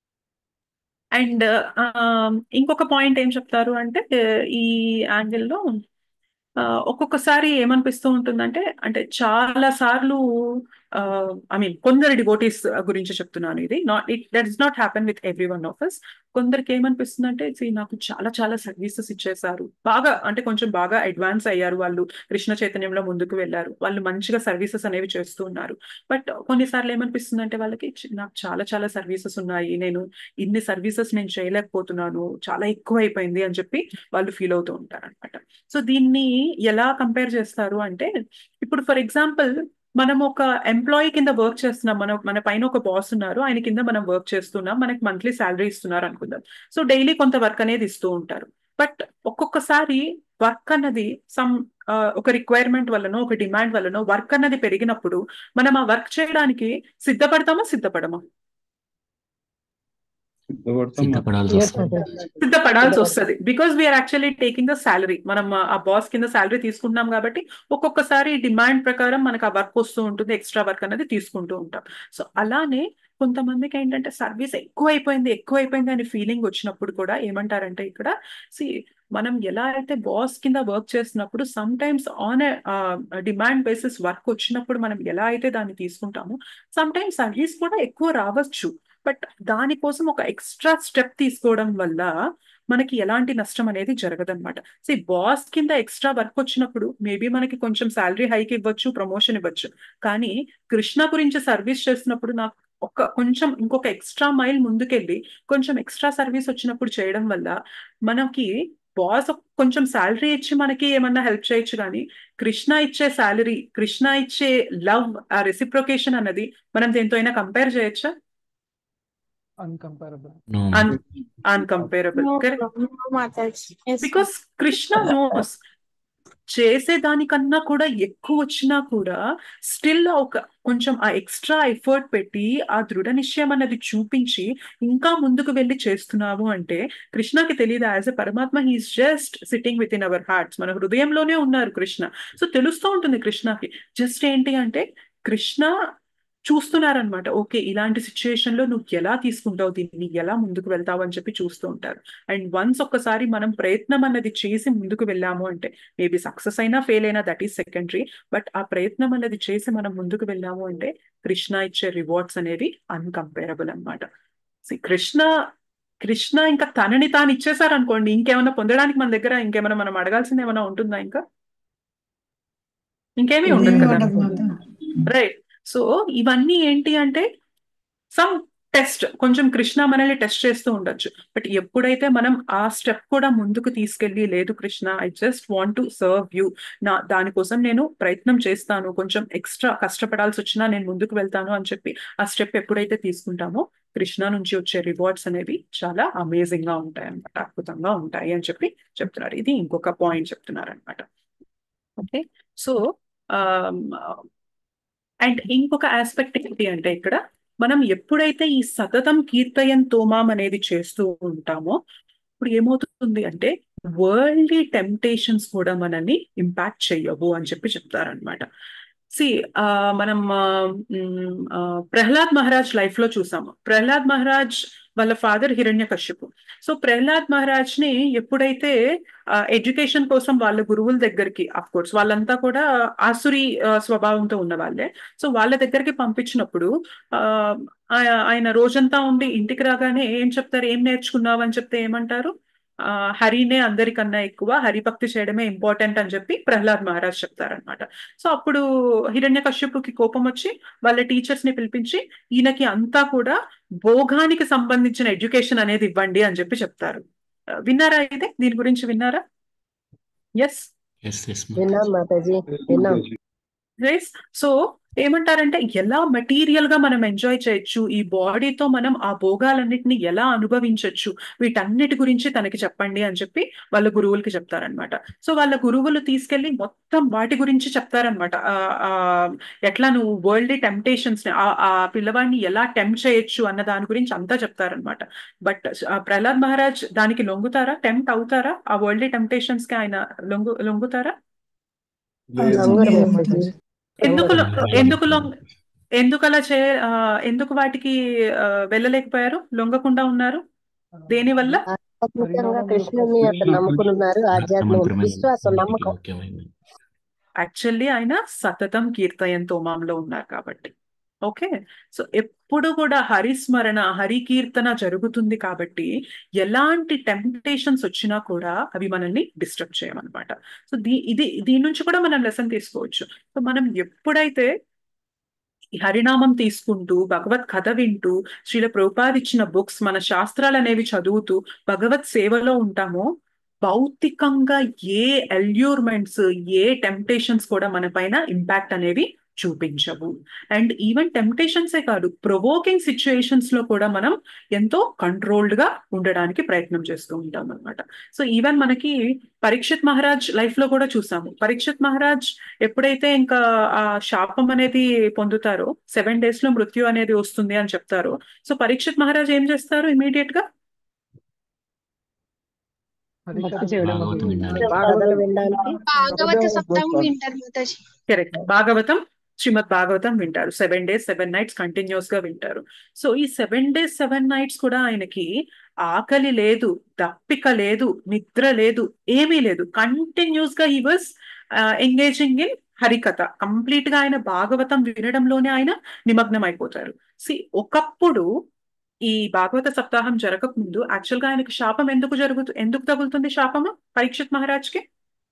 అండ్ ఇంకొక పాయింట్ ఏం చెప్తారు అంటే ఈ యాంగిల్లో ఒక్కొక్కసారి ఏమనిపిస్తూ ఉంటుందంటే అంటే చాలా సార్లు ఐ మీన్ కొందరు డివోటీస్ గురించి చెప్తున్నాను ఇది not it that is not happen with every one of us కొందరికి ఏమనిపిస్తుంది అంటే నాకు చాలా చాలా సర్వీసెస్ ఇచ్చేసారు బాగా అంటే కొంచెం బాగా అడ్వాన్స్ అయ్యారు వాళ్ళు కృష్ణ చైతన్యంలో ముందుకు వెళ్ళారు వాళ్ళు మంచిగా సర్వీసెస్ అనేవి చేస్తూ ఉన్నారు బట్ కొన్నిసార్లు ఏమనిపిస్తుంది అంటే వాళ్ళకి నాకు చాలా చాలా సర్వీసెస్ ఉన్నాయి నేను ఇన్ని సర్వీసెస్ నేను చేయలేకపోతున్నాను చాలా ఎక్కువ అయిపోయింది అని చెప్పి వాళ్ళు ఫీల్ అవుతూ ఉంటారు అనమాట సో దీన్ని ఎలా కంపేర్ చేస్తారు అంటే ఇప్పుడు ఫర్ ఎగ్జాంపుల్ మనం ఒక ఎంప్లాయీ కింద వర్క్ చేస్తున్నాం మన మన పైన ఒక బాస్ ఉన్నారు ఆయన కింద మనం వర్క్ చేస్తున్నాం మనకి మంత్లీ శాలరీ ఇస్తున్నారు అనుకుందాం సో డైలీ కొంత వర్క్ అనేది ఇస్తూ ఉంటారు బట్ ఒక్కొక్కసారి వర్క్ అన్నది సమ్ ఒక రిక్వైర్మెంట్ వల్లనో ఒక డిమాండ్ వల్లనో వర్క్ అన్నది పెరిగినప్పుడు మనం ఆ వర్క్ చేయడానికి సిద్ధపడతామా సిద్ధపడమా సిద్ధపడాల్సి వస్తుంది సిద్ధపడాల్సి వస్తుంది because we are actually taking the salary మనం ఆ బాస్ కింద శాలరీ తీసుకుంటున్నాం కాబట్టి ఒక్కొక్కసారి డిమాండ్ ప్రకారం మనకు ఆ వర్క్ వస్తూ ఉంటుంది ఎక్స్ట్రా వర్క్ అనేది తీసుకుంటూ ఉంటాం సో అలానే కొంతమందికి ఏంటంటే సర్వీస్ ఎక్కువ అయిపోయింది ఎక్కువ అయిపోయింది అనే ఫీలింగ్ వచ్చినప్పుడు కూడా ఏమంటారంటే ఇక్కడ సి మనం ఎలా అయితే బాస్ కింద వర్క్ చేస్తున్నప్పుడు sometimes on demand basis work వచ్చినప్పుడు మనం ఎలా అయితే దాన్ని తీసుకుంటామో సమ్ టైమ్స్ సర్వీస్ కూడా ఎక్కువ రావచ్చు బట్ దానికోసం ఒక ఎక్స్ట్రా స్టెప్ తీసుకోవడం వల్ల మనకి ఎలాంటి నష్టం అనేది జరగదన్నమాట సో బాస్ కింద ఎక్స్ట్రా వర్క్ వచ్చినప్పుడు మేబీ మనకి కొంచెం శాలరీ హైక్ ఇవ్వచ్చు ప్రమోషన్ ఇవ్వచ్చు కానీ కృష్ణ గురించి సర్వీస్ చేస్తున్నప్పుడు నాకు ఒక కొంచెం ఇంకొక ఎక్స్ట్రా మైల్ ముందుకెళ్ళి కొంచెం ఎక్స్ట్రా సర్వీస్ వచ్చినప్పుడు చేయడం వల్ల మనకి బాస్ కొంచెం శాలరీ ఇచ్చి మనకి ఏమన్నా హెల్ప్ చేయొచ్చు కానీ కృష్ణ ఇచ్చే శాలరీ కృష్ణ ఇచ్చే లవ్ ఆ రెసిప్రొకేషన్ అన్నది మనం దేంతో అయినా కంపేర్ చేయొచ్చా uncomparable. No. Un- uncomparable. Correct? Because Krishna knows చేసేదానికన్నా కూడా ఎక్కువ వచ్చినా కూడా స్టిల్ ఒక కొంచెం ఆ ఎక్స్ట్రా ఎఫర్ట్ పెట్టి ఆ దృఢ నిశ్చయం అన్నది చూపించి ఇంకా ముందుకు వెళ్ళి చేస్తున్నాము అంటే కృష్ణకి తెలియదు as a Paramatma he's just sitting within our hearts మన హృదయంలోనే ఉన్నారు కృష్ణ సో తెలుస్తూ ఉంటుంది కృష్ణకి జస్ట్ ఏంటి అంటే కృష్ణ చూస్తున్నారనమాట ఓకే ఇలాంటి సిచ్యుయేషన్ లో నువ్వు ఎలా తీసుకుంటావు దీన్ని ఎలా ముందుకు వెళ్తావు అని చెప్పి చూస్తూ ఉంటారు అండ్ వన్స్ ఒక్కసారి మనం ప్రయత్నం అన్నది చేసి ముందుకు వెళ్ళాము అంటే మేబీ సక్సెస్ అయినా ఫెయిల్ అయినా దట్ ఈస్ సెకండరీ బట్ ఆ ప్రయత్నం అన్నది చేసి మనం ముందుకు వెళ్ళాము అంటే కృష్ణ ఇచ్చే రివార్డ్స్ అనేవి అన్కంపేరబుల్ అనమాట కృష్ణ కృష్ణ ఇంకా తనని తాను ఇచ్చేసారనుకోండి ఇంకేమైనా పొందడానికి మన దగ్గర ఇంకేమైనా మనం అడగాల్సింది ఏమైనా ఉంటుందా ఇంకా ఇంకేమీ ఉండదు ఏమీ కదా ఉండదు మాత రైట్ సో ఇవన్నీ ఏంటి అంటే సమ్ టెస్ట్ కొంచెం కృష్ణ మనల్ని టెస్ట్ చేస్తూ ఉండొచ్చు బట్ ఎప్పుడైతే మనం ఆ స్టెప్ కూడా ముందుకు తీసుకెళ్ళి లేదు Krishna I just want to serve you నా దానికోసం నేను ప్రయత్నం చేస్తాను కొంచెం ఎక్స్ట్రా కష్టపడాల్సి వచ్చినా నేను ముందుకు వెళ్తాను అని చెప్పి ఆ స్టెప్ ఎప్పుడైతే తీసుకుంటామో కృష్ణ నుంచి వచ్చే రివార్డ్స్ అనేవి చాలా అమేజింగ్ గా ఉంటాయి అన్నమాట అద్భుతంగా ఉంటాయి అని చెప్పి చెప్తున్నారు ఇది ఇంకొక పాయింట్ చెప్తున్నారు అనమాట ఓకే సో అండ్ ఇంకొక ఆస్పెక్ట్ ఏంటి అంటే ఇక్కడ మనం ఎప్పుడైతే ఈ సతతం కీర్తయం తోమాం అనేది చేస్తూ ఉంటామో ఇప్పుడు ఏమవుతుంది అంటే వరల్డ్ టెంప్టేషన్స్ కూడా మనల్ని ఇంపాక్ట్ చెయ్యవు అని చెప్పి చెప్తారనమాట సి మనం ఆ, మ్, ఆ, ప్రహ్లాద్ మహారాజ్ లైఫ్ లో చూసాము ప్రహ్లాద్ మహారాజ్ వాళ్ళ ఫాదర్ హిరణ్య కశ్యపు సో ప్రహ్లాద్ మహారాజ్ ని ఎప్పుడైతే ఎడ్యుకేషన్ కోసం వాళ్ళ గురువుల దగ్గరికి అఫ్ కోర్స్ వాళ్ళంతా కూడా ఆసురి ఆ, స్వభావంతో ఉన్న వాళ్ళే సో వాళ్ళ దగ్గరికి పంపించినప్పుడు ఆ ఆ- ఆయన రోజంతా ఉండి ఇంటికి రాగానే ఏం చెప్తారు ఏం నేర్చుకున్నావు అని చెప్తే ఏమంటారు ఆ హరినే అందరికన్నా ఎక్కువ హరిభక్తి చేయడమే ఇంపార్టెంట్ అని చెప్పి ప్రహ్లాద్ మహారాజ్ చెప్తారనమాట సో అప్పుడు హిరణ్య కశ్యపుకి కోపం వచ్చి వాళ్ళ టీచర్స్ ని పిలిపించి ఈయనకి అంతా కూడా భోగానికి సంబంధించిన ఎడ్యుకేషన్ అనేది ఇవ్వండి అని చెప్పి చెప్తారు ఆ, విన్నారా అయితే దీని గురించి విన్నారా ఎస్ ఎస్ ఎస్ విన్నాం మాతాజీ విన్నాం రైస్ సో ఏమంటారంటే ఎలా మెటీరియల్ గా మనం ఎంజాయ్ చేయొచ్చు ఈ బాడీతో మనం ఆ భోగాలన్నిటిని ఎలా అనుభవించవచ్చు వీటన్నిటి గురించి తనకి చెప్పండి అని చెప్పి వాళ్ళ గురువులకి చెప్తారనమాట సో వాళ్ళ గురువులు తీసుకెళ్లి మొత్తం వాటి గురించి చెప్తారనమాట ఎట్లా నువ్వు వరల్డ్ టెంప్టేషన్స్ ని ఆ- ఆ పిల్లవాడిని ఎలా టెంప్ట్ చేయొచ్చు అన్న దాని గురించి అంతా చెప్తారనమాట బట్ ప్రహ్లాద్ మహారాజ్ దానికి లొంగుతారా టెంప్ట్ అవుతారా ఆ వరల్డ్ టెంప్టేషన్స్ కి ఆయన లొంగు లొంగుతారా లంగరు లేదు మాతాజీ మాతాజీ ఎందుకు లొ- లంగరు ఎందుకు లంగరు లొంగ ఎందుకు అలా చే ఆ, ఎందుకు వాటికి ఆ, వెళ్ళలేకపోయారు లొంగకుండా ఉన్నారు దేని వల్ల ఆధ్యాత్మికంగా హరినామం యొక్క కృష్ణుని అతను నమ్ముకుని ఉన్నారు ఆధ్యాత్మిక అర్థమంత్రమైన విశ్వాసం నీతి నమ్మకం వాక్యమైంది యాక్చువల్లీ ఆయన సతతం కీర్తయం తోమాంలో ఉన్నారు కాబట్టి ఓకే సో ఎప్పుడు కూడా హరిస్మరణ హరి కీర్తన జరుగుతుంది కాబట్టి ఎలాంటి టెంప్టేషన్స్ వచ్చినా కూడా అవి మనల్ని డిస్టర్బ్ చేయమన్నమాట సో దీ ఇది దీని నుంచి కూడా మనం లెసన్ తీసుకోవచ్చు సో మనం ఎప్పుడైతే ఈ హరినామం తీసుకుంటూ భగవత్ కథ వింటూ శ్రీల ప్రభుపాద్ ఇచ్చిన బుక్స్ మన శాస్త్రాలు అనేవి చదువుతూ భగవత్ సేవలో ఉంటామో భౌతికంగా ఏ అల్యూర్మెంట్స్ ఏ టెంప్టేషన్స్ కూడా మన పైన ఇంపాక్ట్ అనేవి చూపించవు అండ్ ఈవెన్ టెంప్టేషన్సే కాదు ప్రొవోకింగ్ సిచ్యుయేషన్స్ లో కూడా మనం ఎంతో కంట్రోల్డ్ గా ఉండడానికి ప్రయత్నం చేస్తూ ఉంటాం అనమాట సో ఈవెన్ మనకి పరీక్షిత్ మహారాజ్ లైఫ్ లో కూడా చూసాము పరీక్షిత్ మహారాజ్ ఎప్పుడైతే ఇంకా ఆ శాపం అనేది పొందుతారో సెవెన్ డేస్ లో మృత్యు అనేది వస్తుంది అని చెప్తారు సో పరీక్షిత్ మహారాజ్ ఏం చేస్తారు ఇమీడియట్ గా భక్తి చేయడం భాగవతం వినాలి కథలు వినడానికి భాగవత సప్తాహం వింటారు మాతాజీ కరెక్ట్ భాగవతం శ్రీమద్ భాగవతం వింటారు seven days seven nights continuous గా వింటారు సో ఈ సెవెన్ డేస్ సెవెన్ నైట్స్ కూడా ఆయనకి ఆకలి లేదు దప్పిక లేదు నిద్ర లేదు ఏమీ లేదు కంటిన్యూస్ గా he was engaging in Harikatha complete గా ఆయన భాగవతం వినడంలోనే ఆయన నిమగ్నం అయిపోతారు సి ఒకప్పుడు ఈ భాగవత సప్తాహం జరగకముందు యాక్చువల్ గా ఆయనకి శాపం ఎందుకు జరుగుతు ఎందుకు తగులుతుంది శాపము పరీక్షిత్ మహారాజ్కి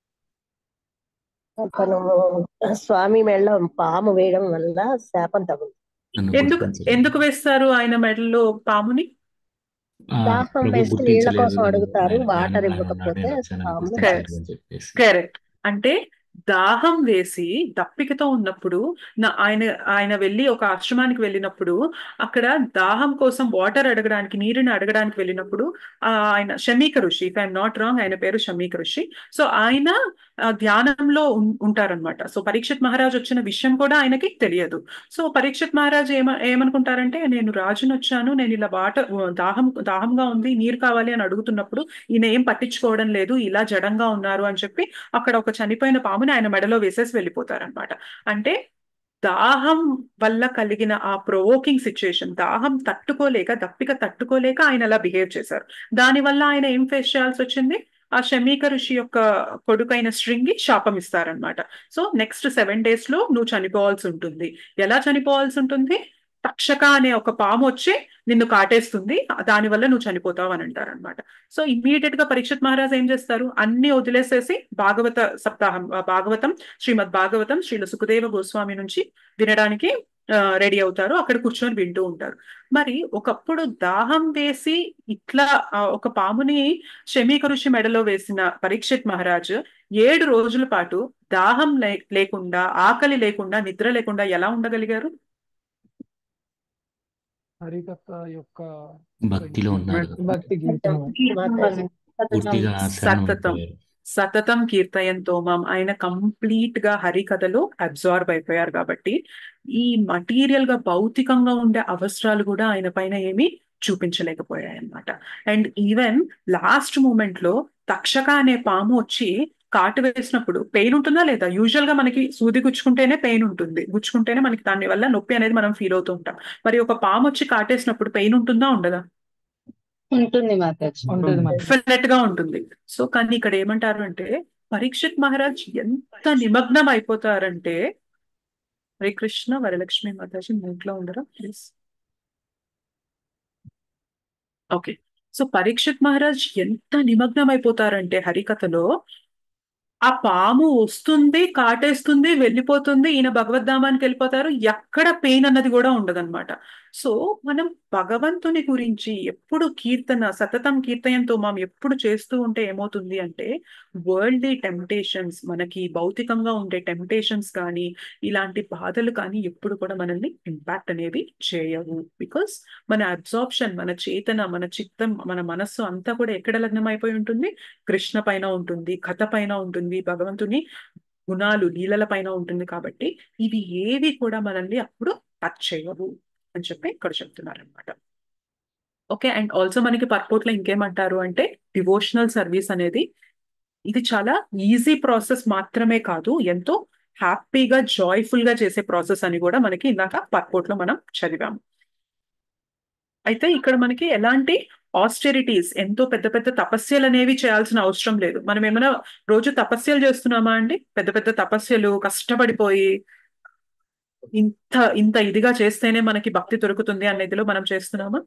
అతను స్వామి మెళ్ళ పాము వేయడం వల్ల శాపం తగులు నన్ను ఎందుకు గుర్తించలేదు ఎందుకు వేస్తారు ఆయన మెడలో పాముని ఆ, దాహం ప్రభు వేస్తే నీళ్ల గుర్తించలేదు కోసం అడుగుతారు ఆయన వాటర్ ధ్యానంలో ఆయన ఉన్నాడు ఇవ్వకపోతే నేను వచ్చానని పాములు గుర్తించలేదు అని చెప్పేసి కరెక్ట్ అంటే దాహం వేసి దప్పికతో ఉన్నప్పుడు నా ఆయన ఆయన వెళ్ళి ఒక ఆశ్రమానికి వెళ్ళినప్పుడు అక్కడ దాహం కోసం వాటర్ అడగడానికి నీరుని అడగడానికి వెళ్ళినప్పుడు ఆ, ఆయన షమీక ఋషి ఇఫ్ ఐఎమ్ నాట్ రాంగ్ ఆయన పేరు షమీక ఋషి సో ఆయన ఆ, ధ్యానంలో ఉం- ఉంటారన్నమాట సో పరీక్షిత్ మహారాజ్ వచ్చిన విషయం కూడా ఆయనకి తెలియదు సో పరీక్షిత్ మహారాజ్ ఏమ ఏమనుకుంటారంటే నేను రాజుని వచ్చాను నేను ఇలా వాటర్ దాహం దాహంగా ఉంది నీరు కావాలి అని అడుగుతున్నప్పుడు ఈయన ఏం పట్టించుకోవడం లేదు ఇలా జడంగా ఉన్నారు అని చెప్పి అక్కడ ఒక చనిపోయిన పాముని ఆయన మెడలో వేసేసి వెళ్ళిపోతారనమాట అంటే దాహం వల్ల కలిగిన ఆ ప్రొవోకింగ్ సిచ్యుయేషన్ దాహం తట్టుకోలేక దప్పిక తట్టుకోలేక ఆయన అలా బిహేవ్ చేశారు దానివల్ల ఆయన ఏం ఫేస్ చేయాల్సి వచ్చింది ఆ శమీక ఋషి యొక్క కొడుకైన శృంగి శాపం ఇస్తారనమాట సో నెక్స్ట్ సెవెన్ డేస్ లో నువ్వు చనిపోవాల్సి ఉంటుంది ఎలా చనిపోవాల్సి ఉంటుంది తక్షక అనే ఒక పాము వచ్చి నిన్ను కాటేస్తుంది దానివల్ల నువ్వు చనిపోతావు అని అంటారనమాట సో ఇమ్మీడియట్ గా పరీక్షిత్ మహారాజ్ ఏం చేస్తారు అన్ని వదిలేసేసి భాగవత సప్తాహం ఆ భాగవతం శ్రీమద్ భాగవతం శ్రీల సుఖదేవ గోస్వామి నుంచి వినడానికి రెడీ అవుతారు అక్కడ కూర్చొని వింటూ ఉంటారు మరి ఒకప్పుడు దాహం వేసి ఇట్లా ఆ, ఒక పాముని శమీక ఋషి మెడలో వేసిన పరీక్షిత్ మహారాజ్ ఏడు రోజుల పాటు దాహం లే- లేకుండా ఆకలి లేకుండా నిద్ర లేకుండా ఎలా ఉండగలిగారు హరికథ యొక్క భక్తిలో ఉన్నారు భక్తి పూర్తిగా సతతం శరణమైపోయారు సతతం కీర్తయంతో మాం ఆయన కంప్లీట్ గా హరికథలో అబ్జార్బ్ అయిపోయారు కాబట్టి ఈ మటీరియల్ గా భౌతికంగా ఉండే అవసరాలు కూడా ఆయన పైన ఏమీ చూపించలేకపోయాయి అన్నమాట అండ్ ఈవెన్ లాస్ట్ మూమెంట్ లో తక్షక అనే పాము వచ్చి కాటు వేసినప్పుడు పెయిన్ ఉంటుందా లేదా యూజువల్ గా మనకి సూది గుచ్చుకుంటేనే పెయిన్ ఉంటుంది గుచ్చుకుంటేనే మనకి దాని వల్ల నొప్పి అనేది మనం ఫీల్ అవుతూ ఉంటాం మరి ఒక పాము వచ్చి కాటేసినప్పుడు పెయిన్ ఉంటుందా ఉండదా ఉంటుంది మాతాజీ ఉంటుంది మరి డెఫినెట్ గా ఉంటుంది సో కానీ ఇక్కడ ఏమంటారు అంటే పరీక్షిత్ మహారాజ్ ఎంత నిమగ్నం అయిపోతారంటే హరే కృష్ణ వరలక్ష్మి మాతాజీ మీ ఇంట్లో ఉండరా please okay so Parikshit Maharaj ఎంత నిమగ్నం అయిపోతారంటే హరికథలో ఆ పాము వస్తుంది కాటేస్తుంది వెళ్ళిపోతుంది ఈయన భగవద్ధామానికి వెళ్ళిపోతారు ఎక్కడ పెయిన్ అన్నది కూడా ఉండదన్నమాట సో మనం భగవంతుని గురించి ఎప్పుడు కీర్తన సతతం కీర్తయంతో మనం ఎప్పుడు చేస్తూ ఉంటే ఏమవుతుంది అంటే వరల్డ్ టెంప్టేషన్స్ మనకి భౌతికంగా ఉండే టెంప్టేషన్స్ కానీ ఇలాంటి బాధలు కానీ ఎప్పుడు కూడా మనల్ని ఇంపాక్ట్ అనేది చేయవు బికాస్ మన అబ్జార్ప్షన్ మన చేతన మన చిత్తం మన మనస్సు అంతా కూడా ఎక్కడ లగ్నం అయిపోయి ఉంటుంది కృష్ణ పైన ఉంటుంది కథ పైన ఉంటుంది భగవంతుని గుణాలు లీలల పైన ఉంటుంది కాబట్టి ఇవి ఏవి కూడా మనల్ని అప్పుడు టచ్ చేయవు అని చెప్పి ఇక్కడ చెప్తున్నారు అనమాట ఓకే అండ్ ఆల్సో మనకి పర్పోర్ట్ లో ఇంకేమంటారు అంటే డివోషనల్ సర్వీస్ అనేది ఇది చాలా ఈజీ ప్రాసెస్ మాత్రమే కాదు ఎంతో హ్యాపీగా జాయ్ఫుల్ గా చేసే ప్రాసెస్ అని కూడా మనకి ఇందాక పర్పోర్ట్ లో మనం చదివాము అయితే ఇక్కడ మనకి ఎలాంటి ఆస్టెరిటీస్ ఎంతో పెద్ద పెద్ద తపస్యలు అనేవి చేయాల్సిన అవసరం లేదు మనం ఏమైనా రోజు తపస్యలు చేస్తున్నామా అండి పెద్ద పెద్ద తపస్యలు కష్టపడిపోయి ఇంత ఇంత ఇదిగా చేస్తేనే మనకి భక్తి దొరుకుతుంది అనేదిలో మనం చేస్తున్నామా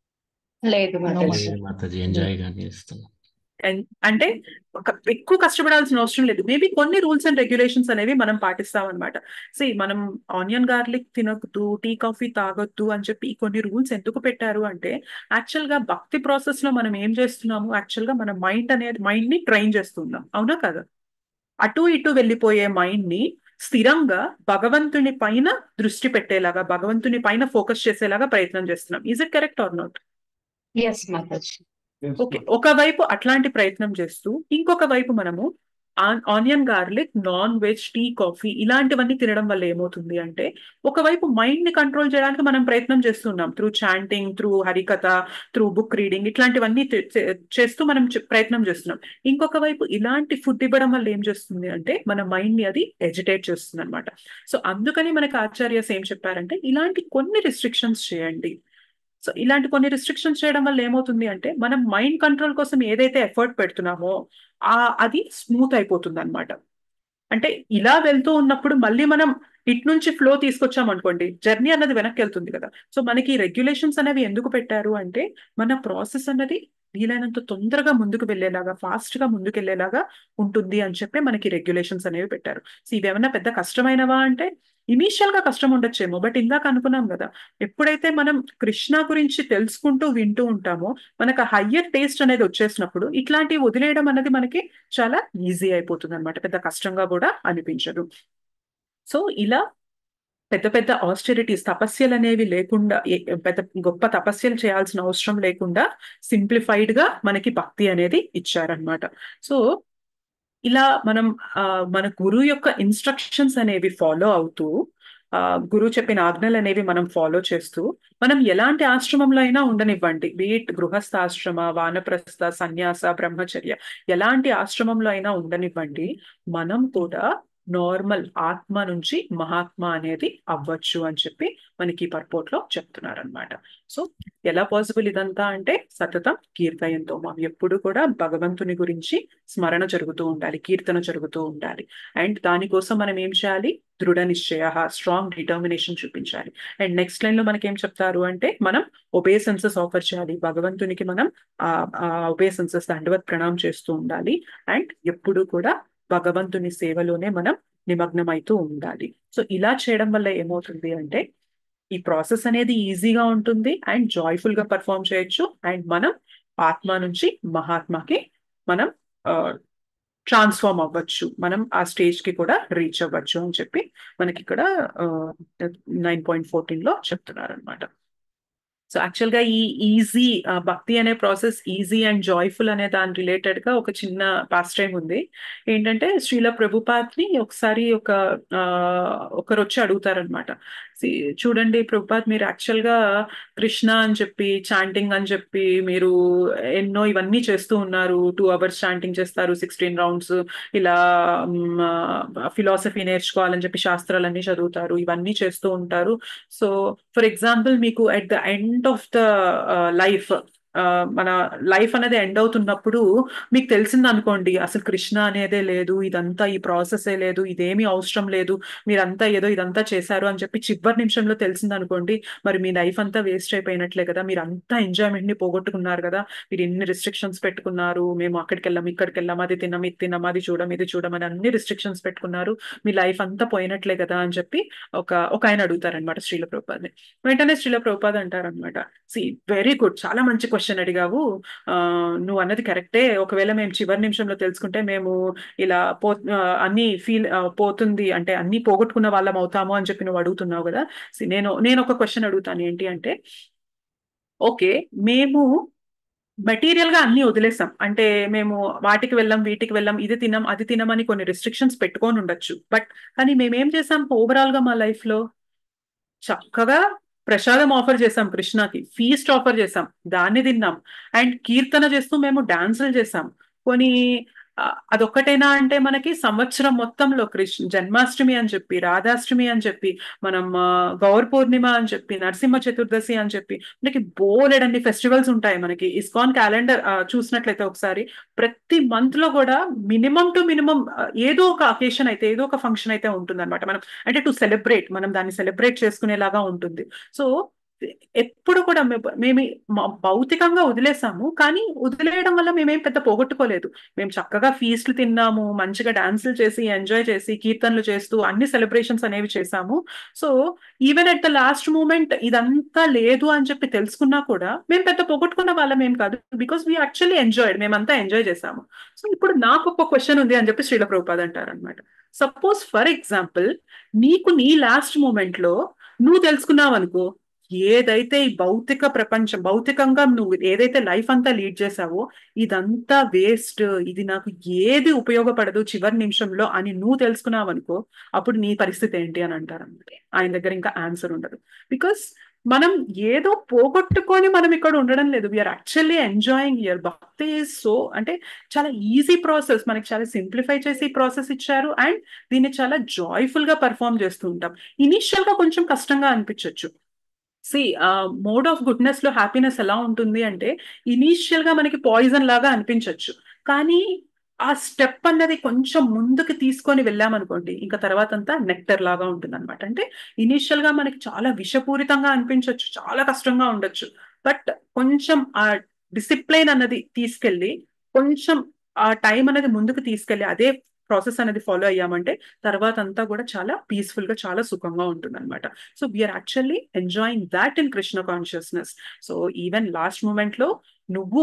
లేదు మాతాజీ లేదు మాతాజీ ఎంజాయ్ గానే చేస్తున్నాం అన్- అంటే ఒక ఎక్కువ కష్టపడాల్సిన అవసరం లేదు మేబీ కొన్ని రూల్స్ అండ్ రెగ్యులేషన్స్ అనేవి మనం పాటిస్తాం అనమాట సి మనం ఆనియన్ గార్లిక్ తినొద్దు టీ కాఫీ తాగొద్దు అని చెప్పి ఈ కొన్ని రూల్స్ ఎందుకు పెట్టారు అంటే యాక్చువల్ గా భక్తి ప్రాసెస్ లో మనం ఏం చేస్తున్నాము యాక్చువల్ గా మన మైండ్ అనేది మైండ్ ని ట్రైన్ చేస్తున్నాం అవునా కదా అటు ఇటు వెళ్ళిపోయే మైండ్ ని స్థిరంగా భగవంతుని పైన దృష్టి పెట్టేలాగా భగవంతుని పైన ఫోకస్ చేసేలాగా ప్రయత్నం చేస్తున్నాం is it correct or not yes Mataji okay ఒకవైపు అట్లాంటి ప్రయత్నం చేస్తూ ఇంకొక వైపు మనము onion garlic non veg tea coffee ఇలాంటివన్నీ తినడం వల్ల ఏమవుతుంది అంటే ఒకవైపు మైండ్ ని కంట్రోల్ చేయడానికి మనం ప్రయత్నం చేస్తున్నాం through chanting through Harikatha through book reading ఇట్లాంటివన్నీ చే- చే- చేస్తూ మనం చే- ప్రయత్నం చేస్తున్నాం ఇంకొక వైపు ఇలాంటి ఫుడ్ ఇవ్వడం వల్ల ఏం చేస్తుంది అంటే మన మైండ్ ని అది ఎజిటేట్ చేస్తుంది అనమాట సో అందుకని మనకి ఆచార్యస్ ఏం చెప్పారంటే ఇలాంటి కొన్ని రిస్ట్రిక్షన్స్ చేయండి సో ఇలాంటి కొన్ని రిస్ట్రిక్షన్స్ చేయడం వల్ల ఏమవుతుంది అంటే మనం మైండ్ కంట్రోల్ కోసం ఏదైతే ఎఫర్ట్ పెడుతున్నామో ఆ అది స్మూత్ అయిపోతుంది అనమాట అంటే ఇలా వెళ్తూ ఉన్నప్పుడు మళ్ళీ మనం ఇటు నుంచి ఫ్లో తీసుకొచ్చాం అనుకోండి జర్నీ అన్నది వెనక్కి వెళ్తుంది కదా సో మనకి రెగ్యులేషన్స్ అనేవి ఎందుకు పెట్టారు అంటే మన ప్రాసెస్ అన్నది వీలైనంత తొందరగా ముందుకు వెళ్ళేలాగా ఫాస్ట్ గా ముందుకు వెళ్ళేలాగా ఉంటుంది అని చెప్పి మనకి రెగ్యులేషన్స్ అనేవి పెట్టారు సో ఇవేమన్నా పెద్ద కష్టమైనవా అంటే ఇనీషియల్ గా కష్టం ఉండొచ్చేమో బట్ ఇందాక అనుకున్నాం కదా ఎప్పుడైతే మనం కృష్ణ గురించి తెలుసుకుంటూ వింటూ ఉంటామో మనకు హయ్యర్ టేస్ట్ అనేది వచ్చేసినప్పుడు ఇట్లాంటివి వదిలేయడం అనేది మనకి చాలా ఈజీ అయిపోతుంది అనమాట పెద్ద కష్టంగా కూడా అనిపించదు సో ఇలా పెద్ద పెద్ద ఆస్టెరిటీస్ తపస్యలు అనేవి లేకుండా ఏ- పెద్ద గొప్ప తపస్యలు చేయాల్సిన అవసరం లేకుండా సింప్లిఫైడ్ గా మనకి భక్తి అనేది ఇచ్చారనమాట సో ఇలా మనం ఆ, మన గురువు యొక్క ఇన్స్ట్రక్షన్స్ అనేవి ఫాలో అవుతూ ఆ, గురువు చెప్పిన ఆజ్ఞలు అనేవి మనం ఫాలో చేస్తూ మనం ఎలాంటి ఆశ్రమంలో అయినా ఉండనివ్వండి బీట్ గృహస్థాశ్రమ వానప్రస్థ సన్యాస బ్రహ్మచర్య ఎలాంటి ఆశ్రమంలో అయినా ఉండనివ్వండి మనం కూడా నార్మల్ ఆత్మ నుంచి మహాత్మ అనేది అవ్వచ్చు అని చెప్పి మనకి పర్పోర్ట్ లో చెప్తున్నారు అనమాట సో ఎలా పాసిబుల్ ఇదంతా అంటే సతతం కీర్తయంతో మనం ఎప్పుడు కూడా భగవంతుని గురించి స్మరణ జరుగుతూ ఉండాలి కీర్తన జరుగుతూ ఉండాలి అండ్ దానికోసం మనం ఏం చేయాలి దృఢ నిశ్చయ స్ట్రాంగ్ డిటర్మినేషన్ చూపించాలి అండ్ నెక్స్ట్ లైన్ లో మనకి ఏం చెప్తారు అంటే మనం ఒబేసెన్సెస్ ఆఫర్ చేయాలి భగవంతునికి మనం ఆ ఒబేసెన్సెస్ దండవత్ ప్రణామం చేస్తూ ఉండాలి అండ్ ఎప్పుడు కూడా భగవంతుని సేవలోనే మనం నిమగ్నమైతూ ఉండాలి సో ఇలా చేయడం వల్ల ఏమవుతుంది అంటే ఈ ప్రాసెస్ అనేది ఈజీగా ఉంటుంది అండ్ జాయ్ఫుల్ గా పర్ఫామ్ చేయొచ్చు అండ్ మనం ఆత్మ నుంచి మహాత్మకి మనం ట్రాన్స్ఫార్మ్ అవ్వచ్చు మనం ఆ స్టేజ్ కి కూడా రీచ్ అవ్వచ్చు అని చెప్పి మనకి ఇక్కడ నైన్ పాయింట్ ఫోర్టీన్ లో చెప్తున్నారు అనమాట సో యాక్చువల్ గా ఈ ఈజీ భక్తి అనే ప్రాసెస్ ఈజీ అండ్ జాయ్ఫుల్ అనే దాని రిలేటెడ్ గా ఒక చిన్న పాస్ టైం ఉంది ఏంటంటే శ్రీల ప్రభుపాత్ని ఒకసారి ఒక ఒకరు వచ్చి అడుగుతారనమాట చూడండి ప్రభుపాత్ మీరు యాక్చువల్ గా కృష్ణ అని చెప్పి చాంటింగ్ అని చెప్పి మీరు ఎన్నో ఇవన్నీ చేస్తూ ఉన్నారు టూ అవర్స్ చాంటింగ్ చేస్తారు సిక్స్టీన్ రౌండ్స్ ఇలా ఫిలాసఫీ నేర్చుకోవాలని చెప్పి శాస్త్రాలన్నీ చదువుతారు ఇవన్నీ చేస్తూ ఉంటారు సో ఫర్ ఎగ్జాంపుల్ మీకు at the end of the life మన లైఫ్ అనేది ఎండ్ అవుతున్నప్పుడు మీకు తెలిసింది అనుకోండి అసలు కృష్ణ అనేదే లేదు ఇదంతా ఈ ప్రాసెసే లేదు ఇదేమీ అవసరం లేదు మీరంతా ఏదో ఇదంతా చేశారు అని చెప్పి చివరి నిమిషంలో తెలిసింది అనుకోండి మరి మీ లైఫ్ అంతా వేస్ట్ అయిపోయినట్లే కదా మీరు అంతా ఎంజాయ్మెంట్ ని పోగొట్టుకున్నారు కదా మీరు ఎన్ని రిస్ట్రిక్షన్స్ పెట్టుకున్నారు మేము అక్కడికి వెళ్ళాం ఇక్కడికి వెళ్ళాం అది తిన్నాం ఇది తిన్నాం అది చూడం ఇది చూడం అని అన్ని రిస్ట్రిక్షన్స్ పెట్టుకున్నారు మీ లైఫ్ అంతా పోయినట్లే కదా అని చెప్పి ఒక ఒక ఆయన అడుగుతారనమాట శ్రీల ప్రభుపాద్ని వెంటనే శ్రీల ప్రభుపాద్ అంటారనమాట సి వెరీ గుడ్ చాలా మంచి క్వశ్చన్ అడిగావు నువ్వు అన్నది కరెక్టే ఒకవేళ మేము చివరి నిమిషంలో తెలుసుకుంటే మేము ఇలా పో అన్ని ఫీల్ పోతుంది అంటే అన్ని పోగొట్టుకున్న వాళ్ళం అవుతాము అని చెప్పి నువ్వు అడుగుతున్నావు కదా నేను నేను ఒక క్వశ్చన్ అడుగుతాను ఏంటి అంటే ఓకే మేము మెటీరియల్ గా అన్ని వదిలేసాం అంటే మేము వాటికి వెళ్ళాం వీటికి వెళ్ళాం ఇది తినాం అది తినమని కొన్ని రిస్ట్రిక్షన్స్ పెట్టుకొని ఉండొచ్చు బట్ కానీ మేమేం చేసాం ఓవరాల్ గా మా లైఫ్ లో చక్కగా ప్రసాదం ఆఫర్ చేసాం కృష్ణకి ఫీస్ట్ ఆఫర్ చేసాం దాన్ని తిన్నాం అండ్ కీర్తన చేస్తూ మేము డాన్సులు చేసాం కొన్ని అదొక్కటేనా అంటే మనకి సంవత్సరం మొత్తంలో కృష్ణ జన్మాష్టమి అని చెప్పి రాధాష్టమి అని చెప్పి మనం గౌర్ పూర్ణిమ అని చెప్పి నరసింహ చతుర్దశి అని చెప్పి మనకి బోలెడన్ని ఫెస్టివల్స్ ఉంటాయి మనకి ఇస్కాన్ క్యాలెండర్ చూసినట్లయితే ఒకసారి ప్రతి మంత్ లో కూడా మినిమం టు మినిమం ఏదో ఒక అకేషన్ అయితే ఏదో ఒక ఫంక్షన్ అయితే ఉంటుంది అనమాట మనం అంటే టు సెలబ్రేట్ మనం దాన్ని సెలబ్రేట్ చేసుకునేలాగా ఉంటుంది సో ఎప్పుడు కూడా మేము భౌతికంగా వదిలేసాము కానీ వదిలేయడం వల్ల మేమేం పెద్ద పోగొట్టుకోలేదు మేము చక్కగా ఫీస్ట్లు తిన్నాము మంచిగా డాన్సులు చేసి ఎంజాయ్ చేసి కీర్తనలు చేస్తూ అన్ని సెలబ్రేషన్స్ అనేవి చేసాము so even at the last moment ఇదంతా లేదు అని చెప్పి తెలుసుకున్నా కూడా మేము పెద్ద పోగొట్టుకున్న వాళ్ళం ఏం కాదు బికాస్ వీ యాక్చువల్లీ ఎంజాయ్డ్ మేమంతా ఎంజాయ్ చేసాము సో ఇప్పుడు నాకు ఒక క్వశ్చన్ ఉంది అని చెప్పి శ్రీల ప్రభుపాద్ అంటారు అనమాట సపోజ్ ఫర్ ఎగ్జాంపుల్ నీకు నీ లాస్ట్ మూమెంట్ లో నువ్వు తెలుసుకున్నావు అనుకో ఏదైతే ఈ భౌతిక ప్రపంచం భౌతికంగా నువ్వు ఏదైతే లైఫ్ అంతా లీడ్ చేసావో ఇదంతా వేస్ట్ ఇది నాకు ఏది ఉపయోగపడదు చివరి నిమిషంలో అని నువ్వు తెలుసుకున్నావు అనుకో అప్పుడు నీ పరిస్థితి ఏంటి అని అంటారు అన్నమాట ఆయన దగ్గర ఇంకా ఆన్సర్ ఉండదు బికాస్ మనం ఏదో పోగొట్టుకొని మనం ఇక్కడ ఉండడం లేదు we are actually enjoying here bhakti is so అంటే చాలా ఈజీ ప్రాసెస్ మనకి చాలా సింప్లిఫై చేసి ప్రాసెస్ ఇచ్చారు అండ్ దీన్ని చాలా జాయ్ఫుల్ గా పర్ఫామ్ చేస్తూ ఉంటాం ఇనిషియల్ గా కొంచెం కష్టంగా అనిపించవచ్చు సి మోడ్ ఆఫ్ గుడ్నెస్ లో హ్యాపీనెస్ ఎలా ఉంటుంది అంటే ఇనీషియల్ గా మనకి పాయిజన్ లాగా అనిపించవచ్చు కానీ ఆ స్టెప్ అన్నది కొంచెం ముందుకు తీసుకొని వెళ్ళామనుకోండి ఇంకా తర్వాత అంతా నెక్టర్ లాగా ఉంటుంది అనమాట అంటే ఇనీషియల్ గా మనకి చాలా విషపూరితంగా అనిపించవచ్చు చాలా కష్టంగా ఉండొచ్చు బట్ కొంచెం ఆ డిసిప్లైన్ అన్నది తీసుకెళ్ళి కొంచెం ఆ టైం అనేది ముందుకు తీసుకెళ్ళి అదే ప్రాసెస్ అనేది ఫాలో అయ్యామంటే తర్వాత అంతా కూడా చాలా పీస్ఫుల్ గా చాలా సుఖంగా ఉంటుంది అనమాట so we are actually enjoying that in Krishna consciousness so even last moment లో నువ్వు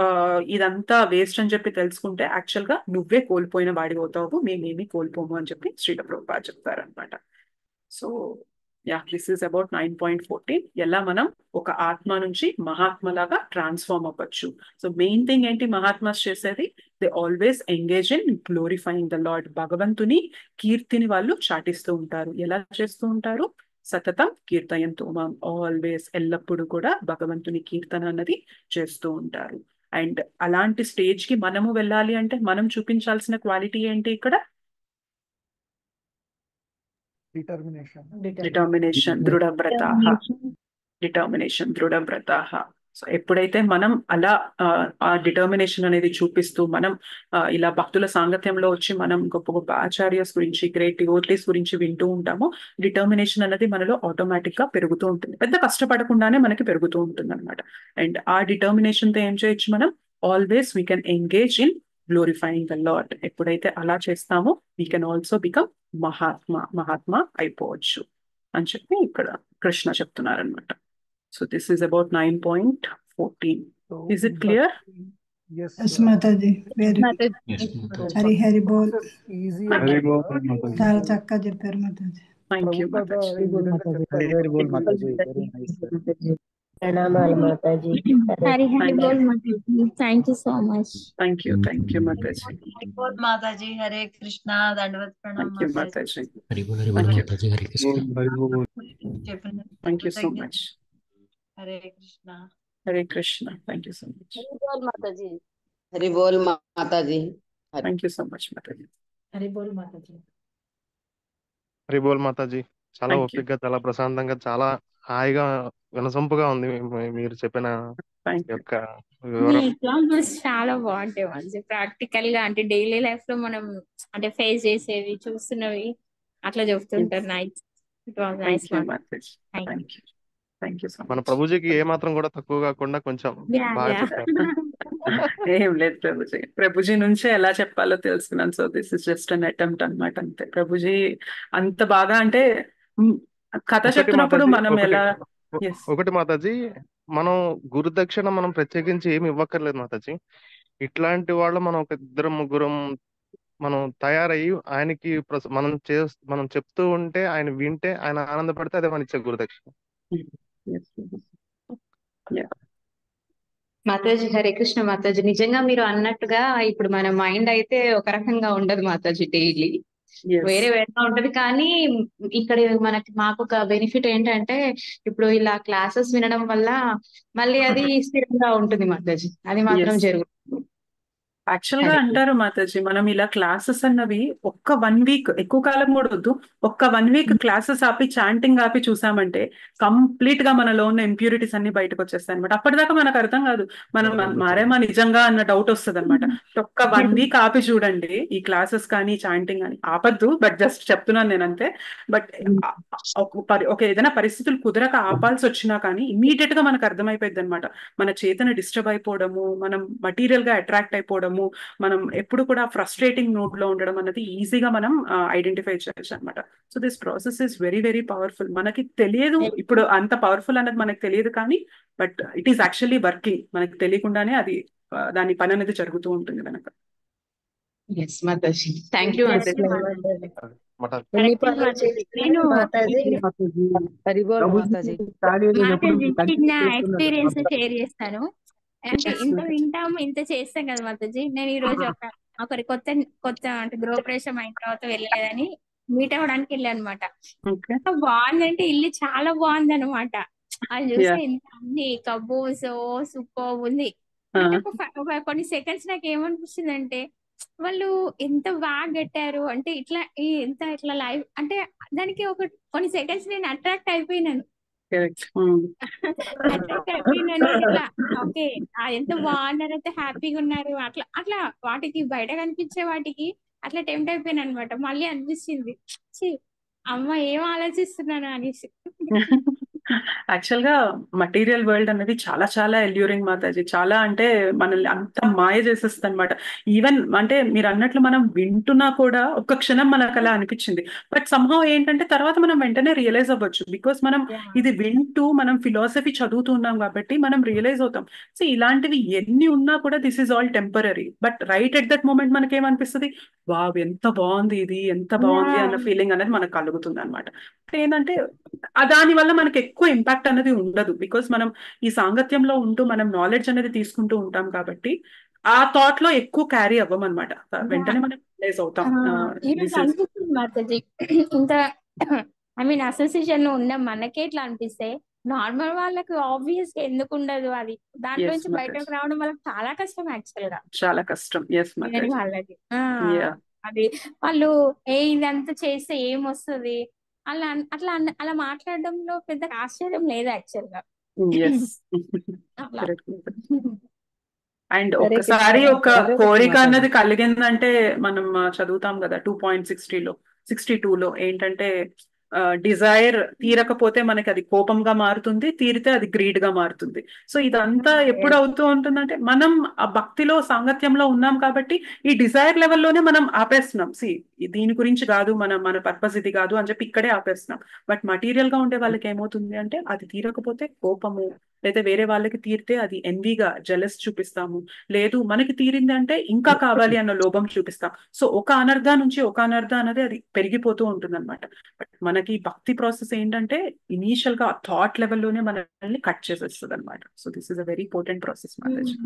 ఇదంతా వేస్ట్ అని చెప్పి తెలుసుకుంటే యాక్చువల్ గా నువ్వే కోల్పోయిన వాడి అవుతావు మేమేమి కోల్పోము అని చెప్పి శ్రీల ప్రభుపా చెప్తారనమాట so yeah this is about nine point fourteen ఎలా మనం ఒక ఆత్మ నుంచి మహాత్మలాగా ట్రాన్స్ఫార్మ్ అవ్వచ్చు సో మెయిన్ థింగ్ ఏంటి మహాత్మాస్ చేసేది they always engage in glorifying the lord భగవంతుని కీర్తిని వాళ్ళు చాటిస్తూ ఉంటారు ఎలా చేస్తూ ఉంటారు సతతం కీర్తయంతో మాం ఆల్వేస్ ఎల్లప్పుడూ కూడా భగవంతుని కీర్తన అన్నది చేస్తూ ఉంటారు అండ్ అలాంటి స్టేజ్ కి మనము వెళ్ళాలి అంటే మనం చూపించాల్సిన క్వాలిటీ ఏంటి ఇక్కడ డిటర్మినేషన్ డిటర్మినేషన్ దృఢవ్రతాహ డిటర్మినేషన్ దృఢవ్రతాహ సో ఎప్పుడైతే మనం అలా ఆ, ఆ డిటర్మినేషన్ అనేది చూపిస్తూ మనం ఆ, ఇలా భక్తుల సాంగత్యంలో వచ్చి మనం గొప్ప గొప్ప ఆచార్యస్ గురించి గ్రేట్ డివోటీస్ గురించి వింటూ ఉంటామో డిటర్మినేషన్ అనేది మనలో ఆటోమేటిక్ గా పెరుగుతూ ఉంటుంది పెద్ద కష్టపడకుండానే మనకి పెరుగుతూ ఉంటుంది అనమాట అండ్ ఆ డిటర్మినేషన్ తో ఏం చేయొచ్చు మనం always we can engage in glorifying the lord ఎప్పుడైతే అలా చేస్తామో we can also become mahatma mahatma అయిపోవచ్చు అని చెప్పి ఇక్కడ కృష్ణ చెప్తున్నారనమాట so this is about nine point fourteen is it clear yes yes Mataji very yes Mataji Hari Hari బోల్ ఈజీ హరి బోల్ మాతాజీ చాలా చక్కగా చెప్పారు మాతాజీ థ్యాంక్ యూ ప్రభుపాద మాతాజీ ఈ విధంగా చెప్పారు హరి బోల్ మాతాజీ వెరీ నైస్ ప్రణామాలు మాతాజీ హరి హరి Thank బోల్ Mataji thank you so much thank you thank you Mataji Hari बोल माता जी हरे कृष्णा दंडवत प्रणाम థ్యాంక్ యూ माता जी మాతాజీ హరి బోల్ హరి బోల్ థ్యాంక్ యూ మాతాజీ హరి కృష్ణ హరి బోల్ చెప్పిన thank you so much Hare Krishna Hare Krishna thank you so much Hari బోల్ మాతాజీ హరి బోల్ Mataji thank you so much Mataji Hari బోల్ మాతాజీ హరి బోల్ మాతాజీ చాలా థ్యాంక్ యూ ఓపికగా చాలా ప్రశాంతంగా చాలా హాయిగా వినసొంపుగా ఉంది మీ- మీరు చెప్పిన థ్యాంక్ యూ యొక్క మీ వివరం ఎగ్జాంపుల్స్ చాలా బాగుంటాయి మంచి ప్రాక్టికల్ గా అంటే డైలీ లైఫ్ లో మనం అంటే ఫేస్ చేసేవి చూస్తున్నవి అట్లా చెప్తుంటారు nice it was nice thank you one Mataji thank thank you thank you so మన మచ్ ప్రభుజీకి ఏ మాత్రం కూడా తక్కువ కాకుండా కొంచెం యా బాగా యా చెప్పారు ఏం లేదు ప్రభుజీ ప్రభుజీ నుంచే ఎలా చెప్పాలో తెలుసుకున్నాను so this is just an attempt అన్నమాట అంతే ప్రభుజీ అంత బాగా అంటే మ్, కథ ఒకటి చెప్తున్నప్పుడు మాతాజీ మనం ఒకటి ఎలా ఒ- ఎస్ ఒకటి మాతాజీ మనం గురుదక్షిణ మనం ప్రత్యేకించి ఏమి ఇవ్వక్కర్లేదు మాతాజీ ఇట్లాంటి వాళ్ళు మనం ఒక ఇద్దరు ముగ్గురం మనం తయారయ్యి ఆయనకి ప్రస- మనం చే మనం చెప్తూ ఉంటే ఆయన వింటే ఆయన ఆనందపడితే అదే మన ఇచ్చే గురుదక్షిణ మాతాజీ హరే కృష్ణ మాతాజీ నిజంగా మీరు అన్నట్టుగా ఇప్పుడు మన మైండ్ అయితే ఒక రకంగా ఉండదు మాతాజీ డైలీ వేరే వేరేగా ఉంటది కానీ ఇక్కడ మనకి మాకు ఒక బెనిఫిట్ ఏంటంటే ఇప్పుడు ఇలా క్లాసెస్ వినడం వల్ల మళ్ళీ అది స్థిరంగా ఉంటుంది మాతాజీ అది మాత్రం ఎస్ జరుగుతుంది యాక్చువల్ గా హరే అంటారు మాతాజీ మనం ఇలా క్లాసెస్ అన్నవి ఒక్క వన్ వీక్ ఎక్కువ కాలం కూడా వద్దు ఒక్క వన్ వీక్ క్లాసెస్ ఆపి చాంటింగ్ ఆపి చూసామంటే కంప్లీట్ గా మనలో ఉన్న ఇంప్యూరిటీస్ అన్ని బయటకు వచ్చేస్తాయి అనమాట అప్పటిదాకా మనకు అర్థం కాదు మనం మన- మారేమా నిజంగా అన్న డౌట్ వస్తుంది అనమాట ఒక్క వన్ వీక్ ఆపి చూడండి ఈ క్లాసెస్ కానీ చాంటింగ్ కానీ ఆపద్దు బట్ జస్ట్ చెప్తున్నాను నేను అంతే బట్ ఒక ఏదైనా పరిస్థితులు కుదరక ఆపాల్సి వచ్చినా కానీ ఇమీడియట్ గా మనకు అర్థమైపోయింది అనమాట మన చేతన డిస్టర్బ్ అయిపోవడము మనం మటీరియల్ గా అట్రాక్ట్ అయిపోవడము మనం ఎప్పుడు కూడా ఫ్రస్ట్రేటింగ్ నోట్ లో ఉండడం అనేది ఈజీగా మనం ఐడెంటిఫై చేయొచ్చు అనమాట so this process is very very powerful మనకి తెలియదు ఇప్పుడు అంత పవర్ఫుల్ అనేది మనకు తెలియదు కానీ but it is actually working మనకి తెలియకుండానే అది ఆ, దాని పని అనేది జరుగుతూ ఉంటుంది వెనక yes Mataji thank you yes Mataji మఠాలు ఎన్ని కరెక్ట్ పనులు మాతాజీ చేస్తున్నారు నేను మాతాజీ హరి బోల్ మాతాజీ మాతాజీ చిన్న ఎక్స్పీరియన్స్ షేర్ చేస్తాను అంటే Yes, ఇంత Mataji. వింటాము ఇంత చేస్తాం కదా మాతాజీ నేను ఈ రోజు ఒక ఒకరి కొత్త కొత్త అంటే గృహప్రవేశం అయిన తర్వాత వెళ్ళలేదని మీట్ అవ్వడానికి వెళ్ళాను అనమాట ఓకే బాగుందంటే ఇల్లు చాలా బాగుంది అనమాట అది చూస్తే Yeah. ఇంత అన్ని కబోర్డ్స్ సూపర్ ఉంది అంటే ఒక ఫ- ఒక కొన్ని సెకండ్స్ నాకు ఏమనిపిస్తుంది అంటే వాళ్ళు ఎంత బాగా కట్టారు అంటే ఇట్లా ఈ ఎంత ఇట్లా లైవ్ అంటే దానికి ఒక కొన్ని సెకండ్స్ నేను అట్రాక్ట్ అయిపోయినాను కరెక్ట్ అట్రాక్ట్ అయిపోయినాను ఇట్లా ఓకే ఎంత బాగున్నారు ఎంత హ్యాపీగా ఉన్నారు అట్లా అట్లా వాటికి బయట కనిపించే వాటికి అట్లా టెంప్ట్ అయిపోయాను అనమాట మళ్ళీ అనిపిస్తుంది ఛీ, అమ్మ ఏం ఆలోచిస్తున్నాను అనేసి యాక్చువల్ గా మటీరియల్ వరల్డ్ అనేది చాలా చాలా ఎల్యూరింగ్ మాతాజీ చాలా అంటే మనల్ని అంత మాయ చేసేస్తుంది అనమాట ఈవెన్ అంటే మీరు అన్నట్లు మనం వింటున్నా కూడా ఒక్క క్షణం మనకు అలా అనిపించింది బట్ సంహౌ ఏంటంటే తర్వాత మనం వెంటనే రియలైజ్ అవ్వచ్చు బికాస్ మనం ఇది వింటూ మనం ఫిలాసఫీ చదువుతున్నాం కాబట్టి మనం రియలైజ్ అవుతాం సో ఇలాంటివి ఎన్ని ఉన్నా కూడా this is all temporary but right at that moment మనకి ఏమనిపిస్తుంది వావ్ ఎంత బాగుంది ఇది ఎంత బాగుంది అన్న ఫీలింగ్ అనేది మనకు కలుగుతుంది అనమాట ఏంటంటే ఆ దాని వల్ల మనకి ఎక్కువ ఇంపాక్ట్ అనేది ఉండదు బికాస్ మనం ఈ సాంగత్యంలో ఉంటూ మనం నాలెడ్జ్ అనేది తీసుకుంటూ ఉంటాం కాబట్టి ఆ థాట్ లో ఎక్కువ క్యారీ అవ్వం అనమాట వెంటనే మనం రియలైజ్ అవుతాం ఈరోజు దిస్ ఇస్ అనిపిస్తుంది మాతాజీ ఇంత ఐ మీన్ అసోసియేషన్ లో ఉన్న మనకే ఇట్లా అనిపిస్తే నార్మల్ వాళ్ళకి ఆబ్వియస్ గా ఎందుకు ఉండదు అది దాంట్లో ఎస్ నుంచి బయటకు మాతాజీ రావడం వాళ్ళకి చాలా కష్టం యాక్చువల్ గా చాలా కష్టం ఎస్ వేరే మాతాజీ వాళ్ళకి ఆ యా అది వాళ్ళు ఏ ఇదంతా చేస్తే ఏం వస్తుంది అలా అన్- అట్లా అన్న- అలా మాట్లాడడంలో పెద్ద ఆశ్చర్యం లేదు యాక్చువల్ గా ఎస్ అట్లా అండ్ హరే ఒక్కసారి కృష్ణ ఒక హరే కోరిక కృష్ణ అన్నది కలిగిందంటే మనం ఆ, చదువుతాం కదా టూ పాయింట్ సిక్స్టీలో సిక్స్టీ టూలో ఏంటంటే డిజైర్ తీరకపోతే మనకి అది కోపంగా మారుతుంది తీరితే అది గ్రీడ్ గా మారుతుంది సో ఇదంతా ఎప్పుడు అవుతూ ఉంటుందంటే మనం ఆ భక్తిలో సాంగత్యంలో ఉన్నాం కాబట్టి ఈ డిజైర్ లెవెల్లోనే మనం ఆపేస్తున్నాం సి దీని గురించి కాదు మన మన పర్పస్ ఇది కాదు అని చెప్పి ఇక్కడే ఆపేస్తున్నాం బట్ మటీరియల్ గా ఉండే వాళ్ళకి ఏమవుతుంది అంటే అది తీరకపోతే కోపము లేదా వేరే వాళ్ళకి తీరితే అది ఎన్వీగా జలస్ చూపిస్తాము లేదు మనకి తీరింది అంటే ఇంకా కావాలి అన్న లోభం చూపిస్తాం సో ఒక అనర్ధ నుంచి ఒక అనర్ధ అనేది అది పెరిగిపోతూ ఉంటుంది అనమాట బట్ మనకి భక్తి ప్రాసెస్ ఏంటంటే ఇనీషియల్ గా థాట్ లెవెల్లోనే మనల్ని కట్ చేసేస్తుంది అనమాట so this is a very important process Mataji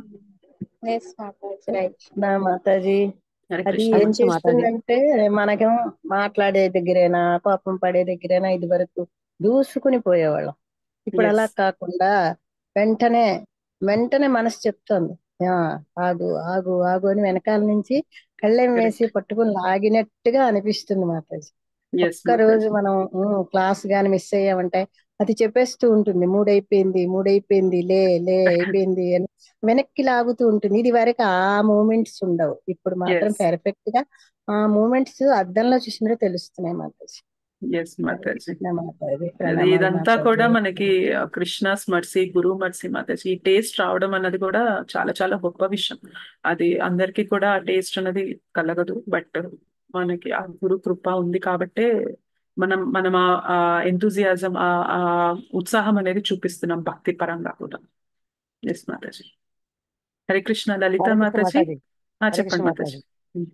నా మాతాజీ హరే అది కృష్ణ ఏం చేస్తుందంటే మనకేమో మాట్లాడే దగ్గరేనా కోపం పడే దగ్గరేనా ఇది వరకు దూసుకుని పోయేవాళ్ళం ఇప్పుడు అలా ఎస్ కాకుండా వెంటనే వెంటనే మనసు చెప్తోంది ఆ, ఆగు ఆగు ఆగు అని వెనకాల నుంచి కళ్ళెం వేసి కరెక్ట్ పట్టుకుని లాగినట్టుగా అనిపిస్తుంది మాతాజీ ఎస్ ఒక్క రోజు మాతాజీ మనం ఉమ్, క్లాస్ గాని మిస్ అయ్యామంటే అది చెప్పేస్తూ ఉంటుంది మూడైపోయింది మూడైపోయింది లే లే అయిపోయింది అని వెనక్కి లాగుతూ ఉంటుంది ఇది వరకు ఆ మూమెంట్స్ ఉండవు ఇప్పుడు మాత్రం ఎస్ పెర్ఫెక్ట్ గా ఆ మూమెంట్స్ అద్దంలో చూసినట్టు తెలుస్తున్నాయి మాతాజీ ఎస్ మాతాజీ కృష్ణ మాతాజీ అది ప్రణామాలు ఇదంతా మాతాజీ కూడా మనకి కృష్ణాస్ మర్సీ గురు మర్సీ మాతాజీ ఈ టేస్ట్ రావడం అన్నది కూడా చాలా చాలా గొప్ప విషయం అది అందరికీ కూడా ఆ టేస్ట్ అనేది కలగదు బట్ మనకి ఆ గురు కృప ఉంది కాబట్టే మనం మనం ఆ ఎంతూజియాజం ఆ ఆ ఉత్సాహం అనేది చూపిస్తున్నాం భక్తి పరంగా కూడా ఎస్ మాతాజీ హరే కృష్ణ లలిత హరే కృష్ణ మాతాజీ మాతాజీ ఆ హరే కృష్ణ చెప్పండి మాతాజీ మాతాజీ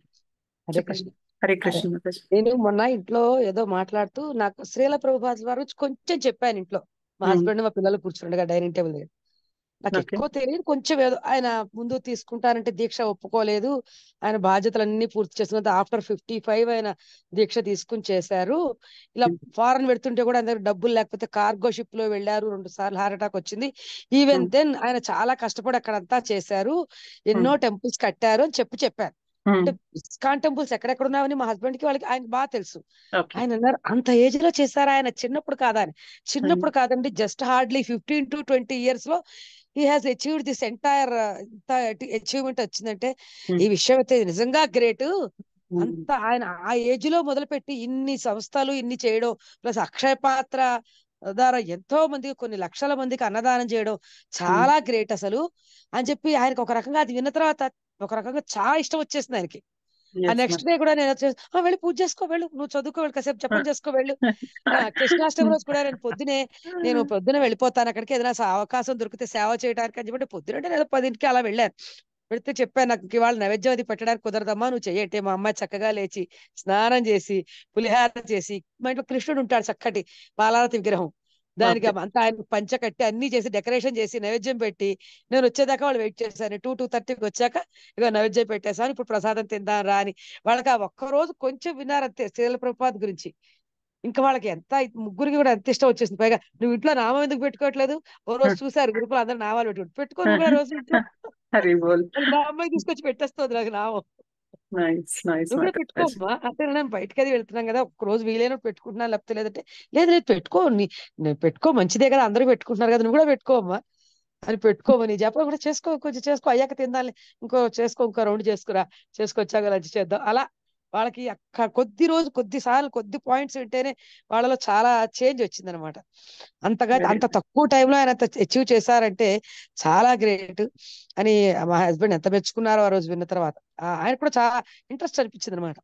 హరే చెప్పండి కృష్ణ హరే హరే కృష్ణ మాతాజీ నేను మొన్న ఇంట్లో ఏదో మాట్లాడుతూ నాకు శ్రీల ప్రభుపాద వారి గురించి కొంచెం చెప్పాను ఇంట్లో మా ఉమ్, హస్బెండ్ మా పిల్లలు కూర్చుండగా డైనింగ్ టేబుల్ దగ్గర నాకు ఓకే ఎక్కువ తెలియదు కొంచెం ఏదో ఆయన ముందు తీసుకుంటానంటే దీక్ష ఒప్పుకోలేదు ఆయన బాధ్యతలన్నీ పూర్తి చేసుకున్న ఆఫ్టర్ ఫిఫ్టీ ఫైవ్ ఆయన దీక్ష తీసుకుని చేశారు ఇలా ఉమ్, ఫారెన్ పెడుతుంటే కూడా అందరు డబ్బులు లేకపోతే కార్గో షిప్ లో వెళ్ళారు రెండు సార్లు హార్ట్ అటాక్ వచ్చింది ఈవెన్ ఉమ్, దెన్ ఆయన చాలా కష్టపడి అక్కడంతా చేశారు ఎన్నో ఉమ్, టెంపుల్స్ కట్టారు అని చెప్పి చెప్పారు అంటే ఉమ్, ఇస్కాన్ టెంపుల్స్ ఎక్కడెక్కడ ఉన్నాయని మా హస్బెండ్ కి వాళ్ళకి ఆయన బాగా తెలుసు ఓకే ఆయన అన్నారు అంత ఏజ్ లో చేశారు ఆయన చిన్నప్పుడు కాదా అని ఉమ్, చిన్నప్పుడు కాదండి just hardly fifteen to twenty years లో he has achieved this entire achievement వచ్చిందంటే ఉమ్, ఈ విషయం అయితే నిజంగా గ్రేట్ ఉమ్, అంత ఆయన ఆ ఏజ్ లో మొదలుపెట్టి ఇన్ని సంస్థలు ఇన్ని చేయడం ప్లస్ అక్షయ పాత్ర ద్వారా ఎంతో మందికి కొన్ని లక్షల మందికి అన్నదానం చేయడం ఉమ్, చాలా గ్రేట్ అసలు అని చెప్పి ఆయనకు ఒక రకంగా అది విన్న తర్వాత ఒక రకంగా చాలా ఇష్టం వచ్చేసింది ఆయనకి ఆ ఎస్ నెక్స్ట్ డే కూడా నేను వచ్చేసి "ఆ, వెళ్ళి పూజ చేసుకో వెళ్ళు నువ్వు చదువుకో వెళ్ళు కాసేపు జపం చేసుకో వెళ్ళు ఆ, కృష్ణాష్టమి రోజు కూడా నేను పొద్దునే నేను పొద్దున వెళ్ళిపోతాను అక్కడికి ఏదైనా సా- అవకాశం దొరికితే సేవ చేయడానికి అని చెప్పి పొద్దున అంటే నేను పదింటికి అలా వెళ్ళాను వెళితే చెప్పాను నాకు ఇవాళ నైవేద్యం అది పెట్టడానికి కుదరదమ్మా నువ్వు చెయ్యటే మా అమ్మాయి చక్కగా లేచి స్నానం చేసి పులిహార చేసి మా ఇంట్లో కృష్ణుడు ఉంటాడు చక్కటి బాలారతి విగ్రహం దానికి ఓకే అంతా ఆయన పంచ కట్టి అన్ని చేసి డెకరేషన్ చేసి నైవేద్యం పెట్టి నేను వచ్చేదాకా వాళ్ళు వెయిట్ చేశాను టూ టూ థర్టీకి వచ్చాక ఇక నైవేద్యం పెట్టేశాను ఇప్పుడు ప్రసాదం తిందాం రా అని వాళ్ళకి ఆ ఒక్క రోజు కొంచెం విన్నారంతే శ్రీల ప్రభుపాద్ గురించి ఇంకా వాళ్ళకి ఎంత ముగ్గురికి కూడా ఎంత ఇష్టం వచ్చేసింది పైగా నువ్వు ఇంట్లో నామం ఎందుకు పెట్టుకోవట్లేదు ఓ రోజు చూసారు గురుకులు అందరూ నామాలు పెట్టుకుంటు పెట్టుకో నువ్వు కూడా రోజు ఇంట్లో హరి బోల్ అని మా అమ్మాయి తీసుకొచ్చి పెట్టేస్తుంది నాకు నామం నైస్ నైస్ నువ్వు కూడా మాతాజీ పెట్టుకోమ్మా అంటే నేను బయటకి అది వెళ్తున్నాం కదా ఒక రోజు వీలైనప్పుడు పెట్టుకుంటున్నా లేకపోతే లేదంటే లేదు లేదు పెట్టుకో నీ నేను పెట్టుకో మంచిదే కదా అందరూ పెట్టుకుంటున్నారు కదా నువ్వు కూడా పెట్టుకోమ్మా అని పెట్టుకోమని జపం కూడా చేసుకో కొంచెం చేసుకో అయ్యాక తిందాలి ఇంకో చేసుకో ఇంకో రౌండ్ చేసుకురా చేసుకొచ్చాక లంచ్ చేద్దాం అలా వాళ్ళకి అక్క కొద్ది రోజు కొద్ది సార్లు కొద్ది పాయింట్స్ వింటేనే వాళ్ళలో చాలా చేంజ్ వచ్చింది అనమాట అంతగా వెరీ అంత తక్కువ టైంలో ఆయన అంత అచీవ్ చేశారంటే చాలా గ్రేట్ అని మా హస్బెండ్ ఎంత మెచ్చుకున్నారో ఆ రోజు విన్న తర్వాత ఆ, ఆయన కూడా చాలా ఇంట్రెస్ట్ అనిపించింది అనమాట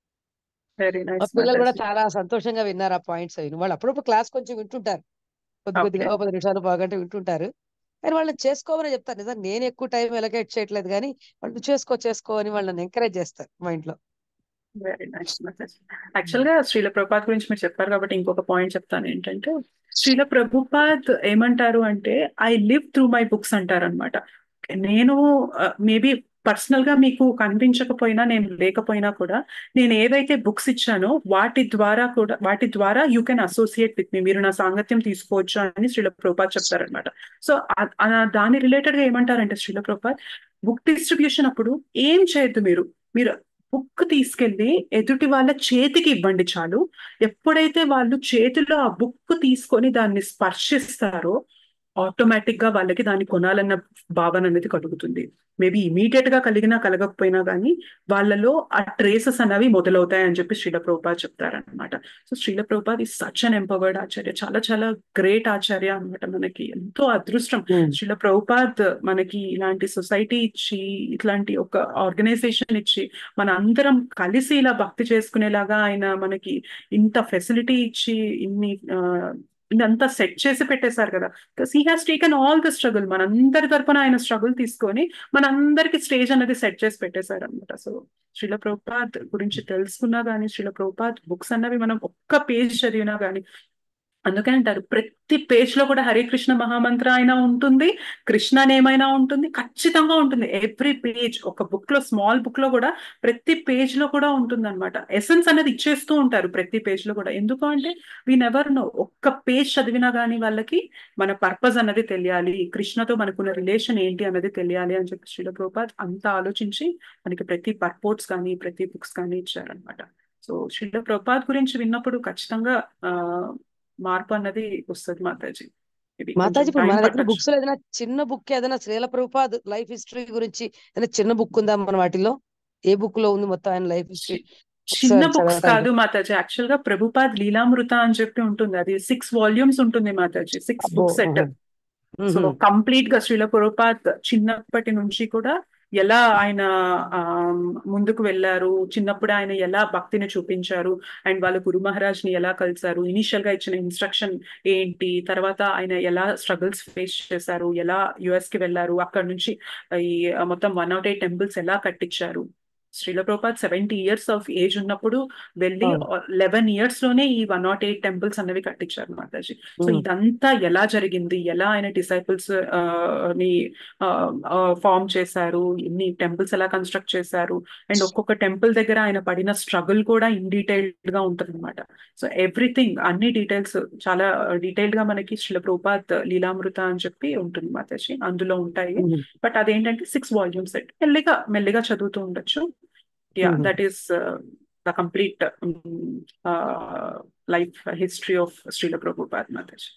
వెరీ మా నైస్ పిల్లలు కూడా మాతాజీ చాలా సంతోషంగా విన్నారు ఆ పాయింట్స్ అవి వాళ్ళు అప్పుడప్పుడు క్లాస్ కొంచెం వింటుంటారు కొద్ది కొద్దిగా ఓకే ఓ పది నిమిషాలు బాగంటే వింటుంటారు కానీ వాళ్ళని చేసుకోమని చెప్తారు నిజం నేను ఎక్కువ టైం ఎలకేట్ చేయట్లేదు కానీ వాళ్ళు చేసుకో చేసుకో అని వాళ్ళని ఎంకరేజ్ చేస్తారు మా ఇంట్లో వెరీ నైస్ మాతాజీ యాక్చువల్ గా శ్రీల ప్రభుపాద్ గురించి మీరు చెప్పారు కాబట్టి ఇంకొక పాయింట్ చెప్తాను ఏంటంటే శ్రీల ప్రభుపాద్ ఏమంటారు అంటే I live through my books అంటారు అనమాట నేను మేబీ పర్సనల్ గా మీకు కనిపించకపోయినా నేను లేకపోయినా కూడా నేను ఏవైతే బుక్స్ ఇచ్చానో వాటి ద్వారా కూడా వాటి ద్వారా you can associate with me మీరు నా సాంగత్యం తీసుకోవచ్చు అని శ్రీల ప్రభుపాద్ చెప్తారనమాట సో దాని రిలేటెడ్ గా ఏమంటారంటే శ్రీల ప్రభుపాద్ బుక్ డిస్ట్రిబ్యూషన్ అప్పుడు ఏం చేయొద్దు మీరు మీరు బుక్ తీసుకెళ్ళి ఎదుటి వాళ్ళ చేతికి ఇవ్వండి చాలు ఎప్పుడైతే వాళ్ళు చేతిలో ఆ బుక్ తీసుకొని దాన్ని స్పర్శిస్తారో ఆటోమేటిక్ గా వాళ్ళకి దాన్ని కొనాలన్న భావన అనేది కలుగుతుంది మేబీ ఇమీడియట్ గా కలిగినా కలగకపోయినా కానీ వాళ్ళలో ఆ ట్రేసెస్ అనేవి మొదలవుతాయి అని చెప్పి శ్రీల ప్రభుపాద్ చెప్తారనమాట సో శ్రీల ప్రభుపాద్ ఈ సచ్ అన్ ఎంపవర్డ్ ఆచార్య చాలా చాలా గ్రేట్ ఆచార్య అనమాట మనకి ఎంతో అదృష్టం శ్రీల ప్రభుపాద్ మనకి ఇలాంటి సొసైటీ ఇచ్చి ఇట్లాంటి ఒక ఆర్గనైజేషన్ ఇచ్చి మన అందరం కలిసి ఇలా భక్తి చేసుకునేలాగా ఆయన మనకి ఇంత ఫెసిలిటీ ఇచ్చి ఇన్ని ఆ, ఇదంతా సెట్ చేసి పెట్టేశారు కదా because he has taken all the struggle మనందరి తరపున ఆయన స్ట్రగుల్ తీసుకొని మనందరికి స్టేజ్ అనేది సెట్ చేసి పెట్టేశారు అనమాట సో శ్రీల ప్రభుపాద్ గురించి తెలుసుకున్నా కానీ శ్రీల ప్రభుపాద్ బుక్స్ అన్నవి మనం ఒక్క పేజ్ చదివినా కానీ అందుకని అంటారు ప్రతి పేజ్ లో కూడా హరే కృష్ణ మహామంత్ర అయినా ఉంటుంది కృష్ణ నేమైనా ఉంటుంది ఖచ్చితంగా ఉంటుంది ఎవ్రీ పేజ్ ఒక బుక్ లో స్మాల్ బుక్ లో కూడా ప్రతి పేజ్ లో కూడా ఉంటుంది అనమాట ఎసెన్స్ అనేది ఇచ్చేస్తూ ఉంటారు ప్రతి పేజ్ లో కూడా ఎందుకు అంటే వీ నెవర్ నో ఒక్క పేజ్ చదివినా కానీ వాళ్ళకి మన పర్పస్ అన్నది తెలియాలి కృష్ణతో మనకున్న రిలేషన్ ఏంటి అన్నది తెలియాలి అని చెప్పి శ్రీల ప్రభుపాద్ అంత ఆలోచించి మనకి ప్రతి పర్పోర్ట్స్ కానీ ప్రతి బుక్స్ కానీ ఇచ్చారనమాట సో శ్రీల ప్రభుపాద్ గురించి విన్నప్పుడు ఖచ్చితంగా ఆ మార్పు అన్నది వస్తుంది మాతాజీ ఇది మాతాజీ కొంచెం ఇప్పుడు టైం మన దగ్గర పట్టొచ్చు బుక్స్ లో ఏదైనా చిన్న బుక్ ఏదైనా శ్రీల ప్రభుపాద్ లైఫ్ హిస్టరీ గురించి ఏదైనా చిన్న బుక్ ఉందా మన వాటిలో ఏ బుక్ లో ఉంది మొత్తం ఆయన లైఫ్ హిస్టరీ చిన్న ఒకసారి బుక్స్ కాదు చదవడానికి మాతాజీ యాక్చువల్ గా ప్రభుపాద్ లీలామృత అని చెప్పి ఉంటుంది అది సిక్స్ వాల్యూమ్స్ ఉంటుంది మాతాజీ సిక్స్ అబ్బో బుక్ సెట్ ఉహు, సో ఉహు. కంప్లీట్ గా శ్రీల ప్రభుపాద్ చిన్నప్పటి నుంచి కూడా ఎలా ఆయన ఆ, ముందుకు వెళ్ళారు చిన్నప్పుడు ఆయన ఎలా భక్తిని చూపించారు అండ్ వాళ్ళ గురు మహారాజ్ ని ఎలా కలిసారు ఇనిషియల్ గా ఇచ్చిన ఇన్స్ట్రక్షన్ ఏంటి తర్వాత ఆయన ఎలా స్ట్రగుల్స్ ఫేస్ చేశారు ఎలా యుఎస్ కి వెళ్ళారు అక్కడ నుంచి ఈ మొత్తం వన్ నాట్ ఎయిట్ టెంపుల్స్ ఎలా కట్టించారు Srila Prabhupad seventy years of age ఉన్నప్పుడు వెళ్ళి అవును లెవెన్ ఇయర్స్ లోనే ఈ వన్ నాట్ ఎయిట్ టెంపుల్స్ అనేవి కట్టించారు మాతాజీ సో ఉమ్, ఇదంతా ఎలా జరిగింది ఎలా ఆయన డిసైపుల్స్ ని ఫామ్ చేశారు ఎన్ని టెంపుల్స్ ఎలా కన్స్ట్రక్ట్ చేశారు అండ్ ఒక్కొక్క టెంపుల్ దగ్గర ఆయన పడిన స్ట్రగుల్ కూడా ఇన్ డీటెయిల్డ్ గా ఉంటుంది అనమాట సో ఎవ్రీథింగ్ అన్ని డీటెయిల్స్ చాలా డీటెయిల్డ్ గా మనకి శ్రీల ప్రభుపాద్ లీలామృత అని చెప్పి ఉంటుంది మాతాజీ అందులో ఉంటాయి ఉమ్, బట్ అదేంటంటే సిక్స్ వాల్యూమ్స్ సెట్ మెల్లిగా మెల్లిగా చదువుతూ ఉండొచ్చు yeah um. That is the complete life history of Srila Prabhupad Mataji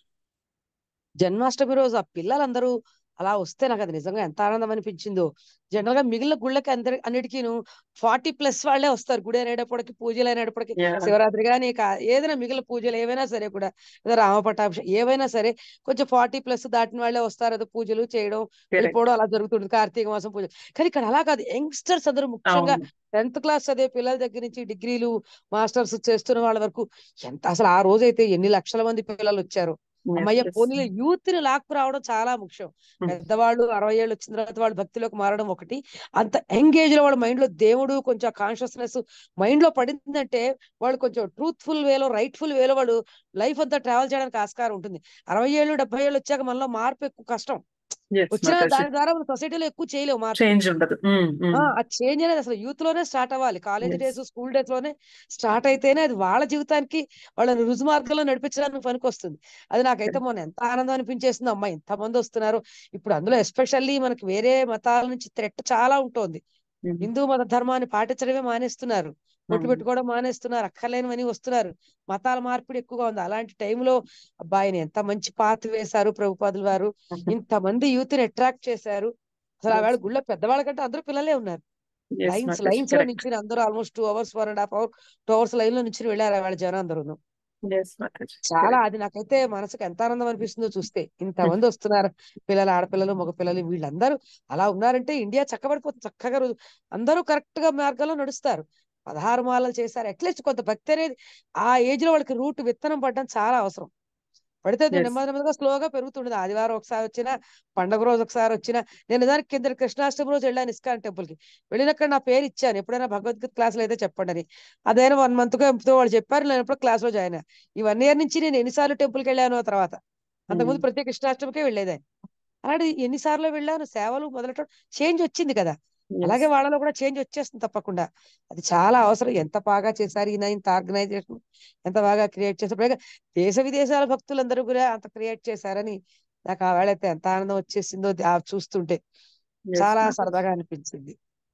Janmashtami రోజు ఆ పిల్లలందరూ అలా వస్తే నాకు అది నిజంగా ఎంత ఆనందం అనిపించిందో జనరల్ గా మిగిలిన గుళ్ళకి అందరి అన్నిటికీను ఫార్టీ ప్లస్ వాళ్ళే వస్తారు గుడి అనేటప్పటికి పూజలు అనేటప్పటికి Yeah. శివరాత్రి కానీ ఏదైనా మిగిలిన పూజలు ఏవైనా సరే కూడా లేదా రామపట్టాభిషేకం ఏవైనా సరే కొంచెం ఫార్టీ ప్లస్ దాటిన వాళ్ళే వస్తారు అది పూజలు చేయడం వెళ్ళిపోవడం అలా జరుగుతుంటుంది కార్తీక మాసం పూజ కానీ ఇక్కడ అలా కాదు యంగ్స్టర్స్ అందరూ ముఖ్యంగా అవును టెన్త్ క్లాస్ చదివే పిల్లల దగ్గర నుంచి డిగ్రీలు మాస్టర్స్ చేస్తున్న వాళ్ళ వరకు ఎంత అసలు ఆ రోజు అయితే ఎన్ని లక్షల మంది పిల్లలు వచ్చారు Yes, అమ్మయ్య yes. పోనీలో యూత్ ని లాక్కు రావడం చాలా ముఖ్యం Hmm. పెద్దవాళ్ళు అరవై ఏళ్ళు వచ్చిన తర్వాత వాళ్ళు భక్తిలోకి మారడం ఒకటి అంత ఎంగేజ్ లో వాళ్ళ మైండ్ లో దేవుడు కొంచెం కాన్షియస్నెస్ మైండ్ లో పడిందంటే వాళ్ళు కొంచెం ట్రూత్ఫుల్ వేలో రైట్ఫుల్ వేలో వాళ్ళు లైఫ్ అంతా ట్రావెల్ చేయడానికి ఆస్కారం ఉంటుంది అరవై ఏళ్ళు డెబ్బై ఏళ్ళు వచ్చాక మనలో మార్పు ఎక్కువ కష్టం Yes, వచ్చిన మాతాజీ దాని ద్వారా మన సొసైటీలో ఎక్కువ చేయలేవు మార్పు చేంజ్ ఉండదు ఉమ్, ఉమ్. ఆ ఆ చేంజ్ అనేది అసలు యూత్ లోనే స్టార్ట్ అవ్వాలి college Yes. Days school days లోనే స్టార్ట్ అయితేనే అది వాళ్ళ జీవితానికి వాళ్ళని రుజు మార్గంలో నడిపించడానికి పనికొస్తుంది అది నాకైతే మొన్న ఎంత ఆనందం అనిపించేస్తుంది అమ్మా ఎంత మంది వస్తున్నారు ఇప్పుడు అందులో ఎస్పెషల్లీ మనకి వేరే మతాల నుంచి థ్రెట్ చాలా ఉంటుంది ఉమ్, హిందూ మత ధర్మాన్ని పాటించడమే మానేస్తున్నారు బొట్లు అవును పెట్టుకోవడం మానేస్తున్నారు అక్కర్లేనివని వస్తున్నారు మతాల మార్పిడి ఎక్కువగా ఉంది అలాంటి టైంలో అబ్బాయిని ఎంత మంచి పాత వేశారు ప్రభుపాదులు వారు ఇంతమంది యూత్ ని అట్రాక్ట్ చేశారు అసలు ఆ వేళ Yes. గుళ్ళో పెద్దవాళ్ళ కంటే అందరూ పిల్లలే ఉన్నారు Yes, లైన్స్ మాతాజీ లైన్స్ లో కరెక్ట్ నుంచి అందరూ almost two hours four and half hour two hours line లో నుంచి వెళ్ళారు ఆ వేళ జనం అందరూ ఎస్ మాతాజీ చాలా కరెక్ట్ అది నాకైతే మనసుకు ఎంత ఆనందం అనిపిస్తుందో చూస్తే ఇంతమంది వస్తున్నారు పిల్లలు ఆడపిల్లలు మగ పిల్లలు వీళ్ళందరూ అలా ఉన్నారంటే ఇండియా చక్కబడిపోతుంది చక్కగా రోజు అందరూ కరెక్ట్ గా మార్గంలో నడుస్తారు పదహారు మాలలు చేశారు అట్లీస్ట్ కొంత భక్తి అనేది ఆ ఏజ్ లో వాళ్ళకి రూట్ విత్తనం పడడం చాలా అవసరం పడితే అది ఎస్ నెమ్మది నెమ్మదిగా స్లోగా పెరుగుతుండదు ఆదివారం ఒకసారి వచ్చినా పండగ రోజు ఒకసారి వచ్చినా నేను దానికి కింద కృష్ణాష్టమి రోజు వెళ్ళాను ఇస్కాన్ టెంపుల్ కి వెళ్ళినక్కడ నా పేరు ఇచ్చాను ఎప్పుడైనా భగవద్గీత క్లాసులు అయితే చెప్పండి అని అదైనా వన్ మంత్ గా ఎంతో వాళ్ళు చెప్పారు నేను ఎప్పుడు క్లాస్ లో జాయిన్ అయ్యా ఈ వన్ ఇయర్ నుంచి నేను ఎన్నిసార్లు టెంపుల్ కి వెళ్ళాను ఆ తర్వాత అంతకుముందు ప్రతి కృష్ణాష్టమికే వెళ్ళేదాన్ని అలాంటి ఎన్నిసార్లు వెళ్ళాను సేవలు మొదలెట్టడం చేంజ్ వచ్చింది కదా అలాగే ఎస్ వాళ్ళలో కూడా చేంజ్ వచ్చేస్తుంది తప్పకుండా అది చాలా అవసరం ఎంత బాగా చేశారు ఈయన ఇంత ఆర్గనైజేషన్ ఎంత బాగా క్రియేట్ చేశారు పైగా దేశ విదేశాల భక్తులందరూ కూడా అంత క్రియేట్ చేశారని నాకు ఆ వేళ అయితే ఎంత ఆనందం వచ్చేసిందో ఆ చూస్తుంటే ఎస్ చాలా మాతాజీ సరదాగా అనిపించింది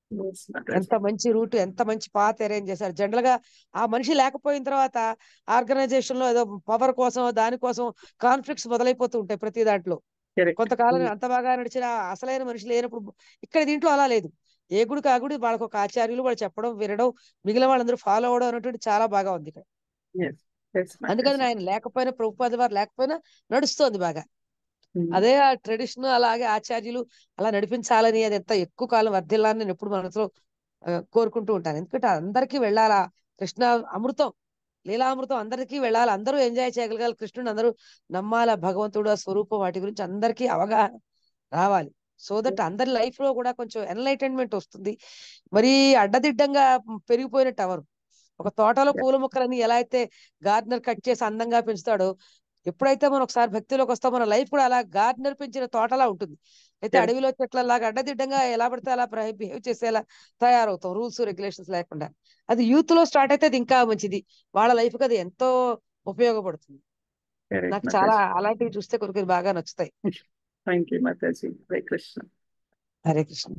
Yes, Mataji. ఎంత మంచి రూట్ ఎంత మంచి పాత్ అరేంజ్ చేశారు జనరల్ గా ఆ మనిషి లేకపోయిన తర్వాత ఆర్గనైజేషన్ లో ఏదో పవర్ కోసం దానికోసం కాన్ఫ్లిక్ట్స్ మొదలైపోతూ ఉంటాయి ప్రతి దాంట్లో Correct. కొంతకాలం Mm. అంత బాగా నడిచిన అసలైన మనిషి లేనప్పుడు ఇక్కడ దీంట్లో అలా లేదు ఏ గుడికి ఆ గుడి వాళ్ళకి ఒక ఆచార్యులు వాళ్ళు చెప్పడం వినడం మిగిలిన వాళ్ళందరూ ఫాలో అవడం అనేటువంటి చాలా బాగా ఉంది ఇక్కడ Yes. Yes, అందుకని Mataji. ఆయన లేకపోయినా ప్రభుపాద వారు లేకపోయినా నడుస్తోంది బాగా Mm. అదే ఆ ట్రెడిషన్ అలాగే ఆచార్యులు అలా నడిపించాలని అది ఎంత ఎక్కువ కాలం వర్ధిల్లాలని నేను ఎప్పుడు మనసులో ఆ, కోరుకుంటూ ఉంటాను ఎందుకంటే అందరికీ వెళ్ళాలా కృష్ణ అమృతం లీలామృతం అందరికీ వెళ్ళాలి అందరూ ఎంజాయ్ చేయగలగాలి కృష్ణుని అందరూ నమ్మాల భగవంతుడు ఆ స్వరూపం వాటి గురించి అందరికీ అవగాహన రావాలి సో దట్ అందరి లైఫ్ లో కూడా కొంచెం ఎన్లైటన్మెంట్ వస్తుంది మరి అడ్డదిడ్డంగా పెరిగిపోయినట్టు అవరు ఒక తోటలో పూల మొక్కలని ఎలా అయితే గార్డెనర్ కట్ చేసి అందంగా పెంచుతాడో ఎప్పుడైతే మనం ఒకసారి భక్తిలోకి వస్తాం మన లైఫ్ కూడా అలా గార్డెనర్ పెంచిన తోటలా ఉంటుంది అయితే Correct. అడవిలో చెట్లలాగా అడ్డదిడ్డంగా ఎలా పడితే అలా బిహేవ్ చేసేలా తయారవుతాం రూల్స్ రెగ్యులేషన్స్ లేకుండా అది యూత్ లో స్టార్ట్ అయితే అది ఇంకా మంచిది వాళ్ళ లైఫ్ కి అది ఎంతో ఉపయోగపడుతుంది Correct, నాకు చాలా Mataji. అలాంటివి చూస్తే కొన్ని కొన్ని బాగా నచ్చుతాయి Thank you, Mataji. Hare Krishna. Hare Krishna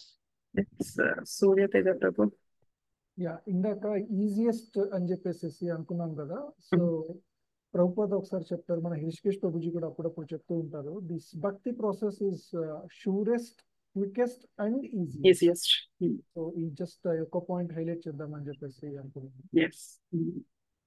Yes, uh, Surya Teja Prabhu. Yeah ఇందాక ఈజియెస్ట్ అని చెప్పేసి అనుకున్నాం కదా సో ప్రభుపాద ఒకసారి చెప్తారు మన హృషికేష్ ప్రభుజీ కూడా అప్పుడప్పుడు చెప్తూ ఉంటారు this bhakti process is surest quickest and easiest Easiest. Mm. So ఈ జస్ట్ ఒక్క పాయింట్ హైలైట్ చేద్దామని చెప్పేసి అనుకున్నాను Yes. Mm.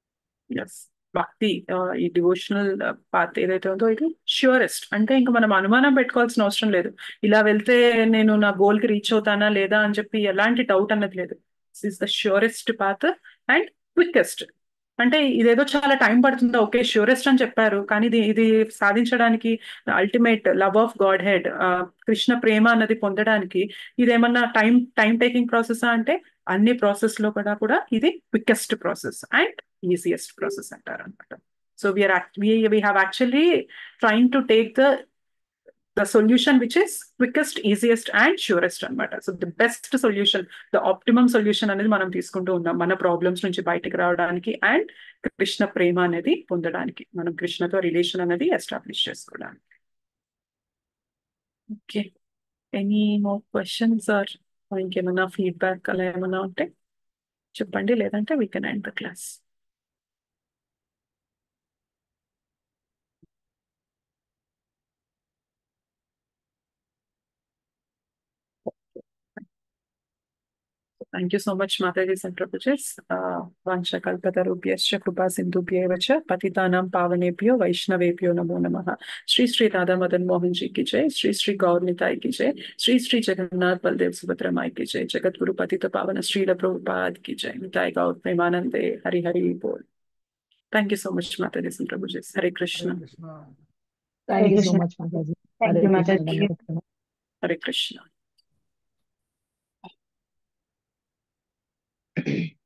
Yes. భక్తి ఆ, ఈ డివోషనల్ పాత్ ఏదైతే ఉందో ఇది ష్యూరెస్ట్ అంటే ఇంకా మనం అనుమానం పెట్టుకోవాల్సిన అవసరం లేదు ఇలా వెళ్తే నేను నా గోల్ కి రీచ్ అవుతానా లేదా అని చెప్పి ఎలాంటి డౌట్ అన్నది లేదు this is the surest path and quickest అంటే ఇదేదో చాలా టైం పడుతుందా ఓకే ష్యూరెస్ట్ అని చెప్పారు కానీ ఇది ఇది సాధించడానికి ultimate love of godhead Krishna ప్రేమ అన్నది పొందడానికి ఇదేమన్నా టైం టైం టేకింగ్ ప్రాసెస్ అంటే అన్ని ప్రాసెస్ లో కూడా కూడా ఇది quickest process and easiest process అంటారు అనమాట so we are we have actually trying to take the the solution which is quickest easiest and surest అనమాట so the best solution the optimum solution అనేది మనం తీసుకుంటూ ఉన్నాం మన ప్రాబ్లమ్స్ నుంచి బయటకు రావడానికి అండ్ కృష్ణ ప్రేమ అనేది పొందడానికి మనం కృష్ణతో రిలేషన్ అనేది ఎస్టాబ్లిష్ చేసుకోవడానికి okay any more questions or ఇంకేమైనా ఫీడ్బ్యాక్ అలా ఏమైనా ఉంటే చెప్పండి లేదంటే we can end the class Thank you so much, Mataji and Prabhujas. Uh, Vansha Kalpatarubyascha Krupa Sindhubhyev cha Patitanam Pavanebhyo Vaishnavebhyo Namo Namaha. Shri Shri Radha Madan Mohan Ji ki jai, Shri Shri Gaur Nitai ki jai, Shri Shri Jagannath Baldev Subhadra Mai ki jai, Jagat Guru Patita Pavana Shri Prabhupada ki jai, Nitai Gaur Premanande Hari Hari Bol. Thank you so much, Mataji and Prabhujas. Hare Krishna. Krishna thank you so much Mataji Thank Hare you, Krishna Mataji. ధన్యవాదాలు Hare Krishna.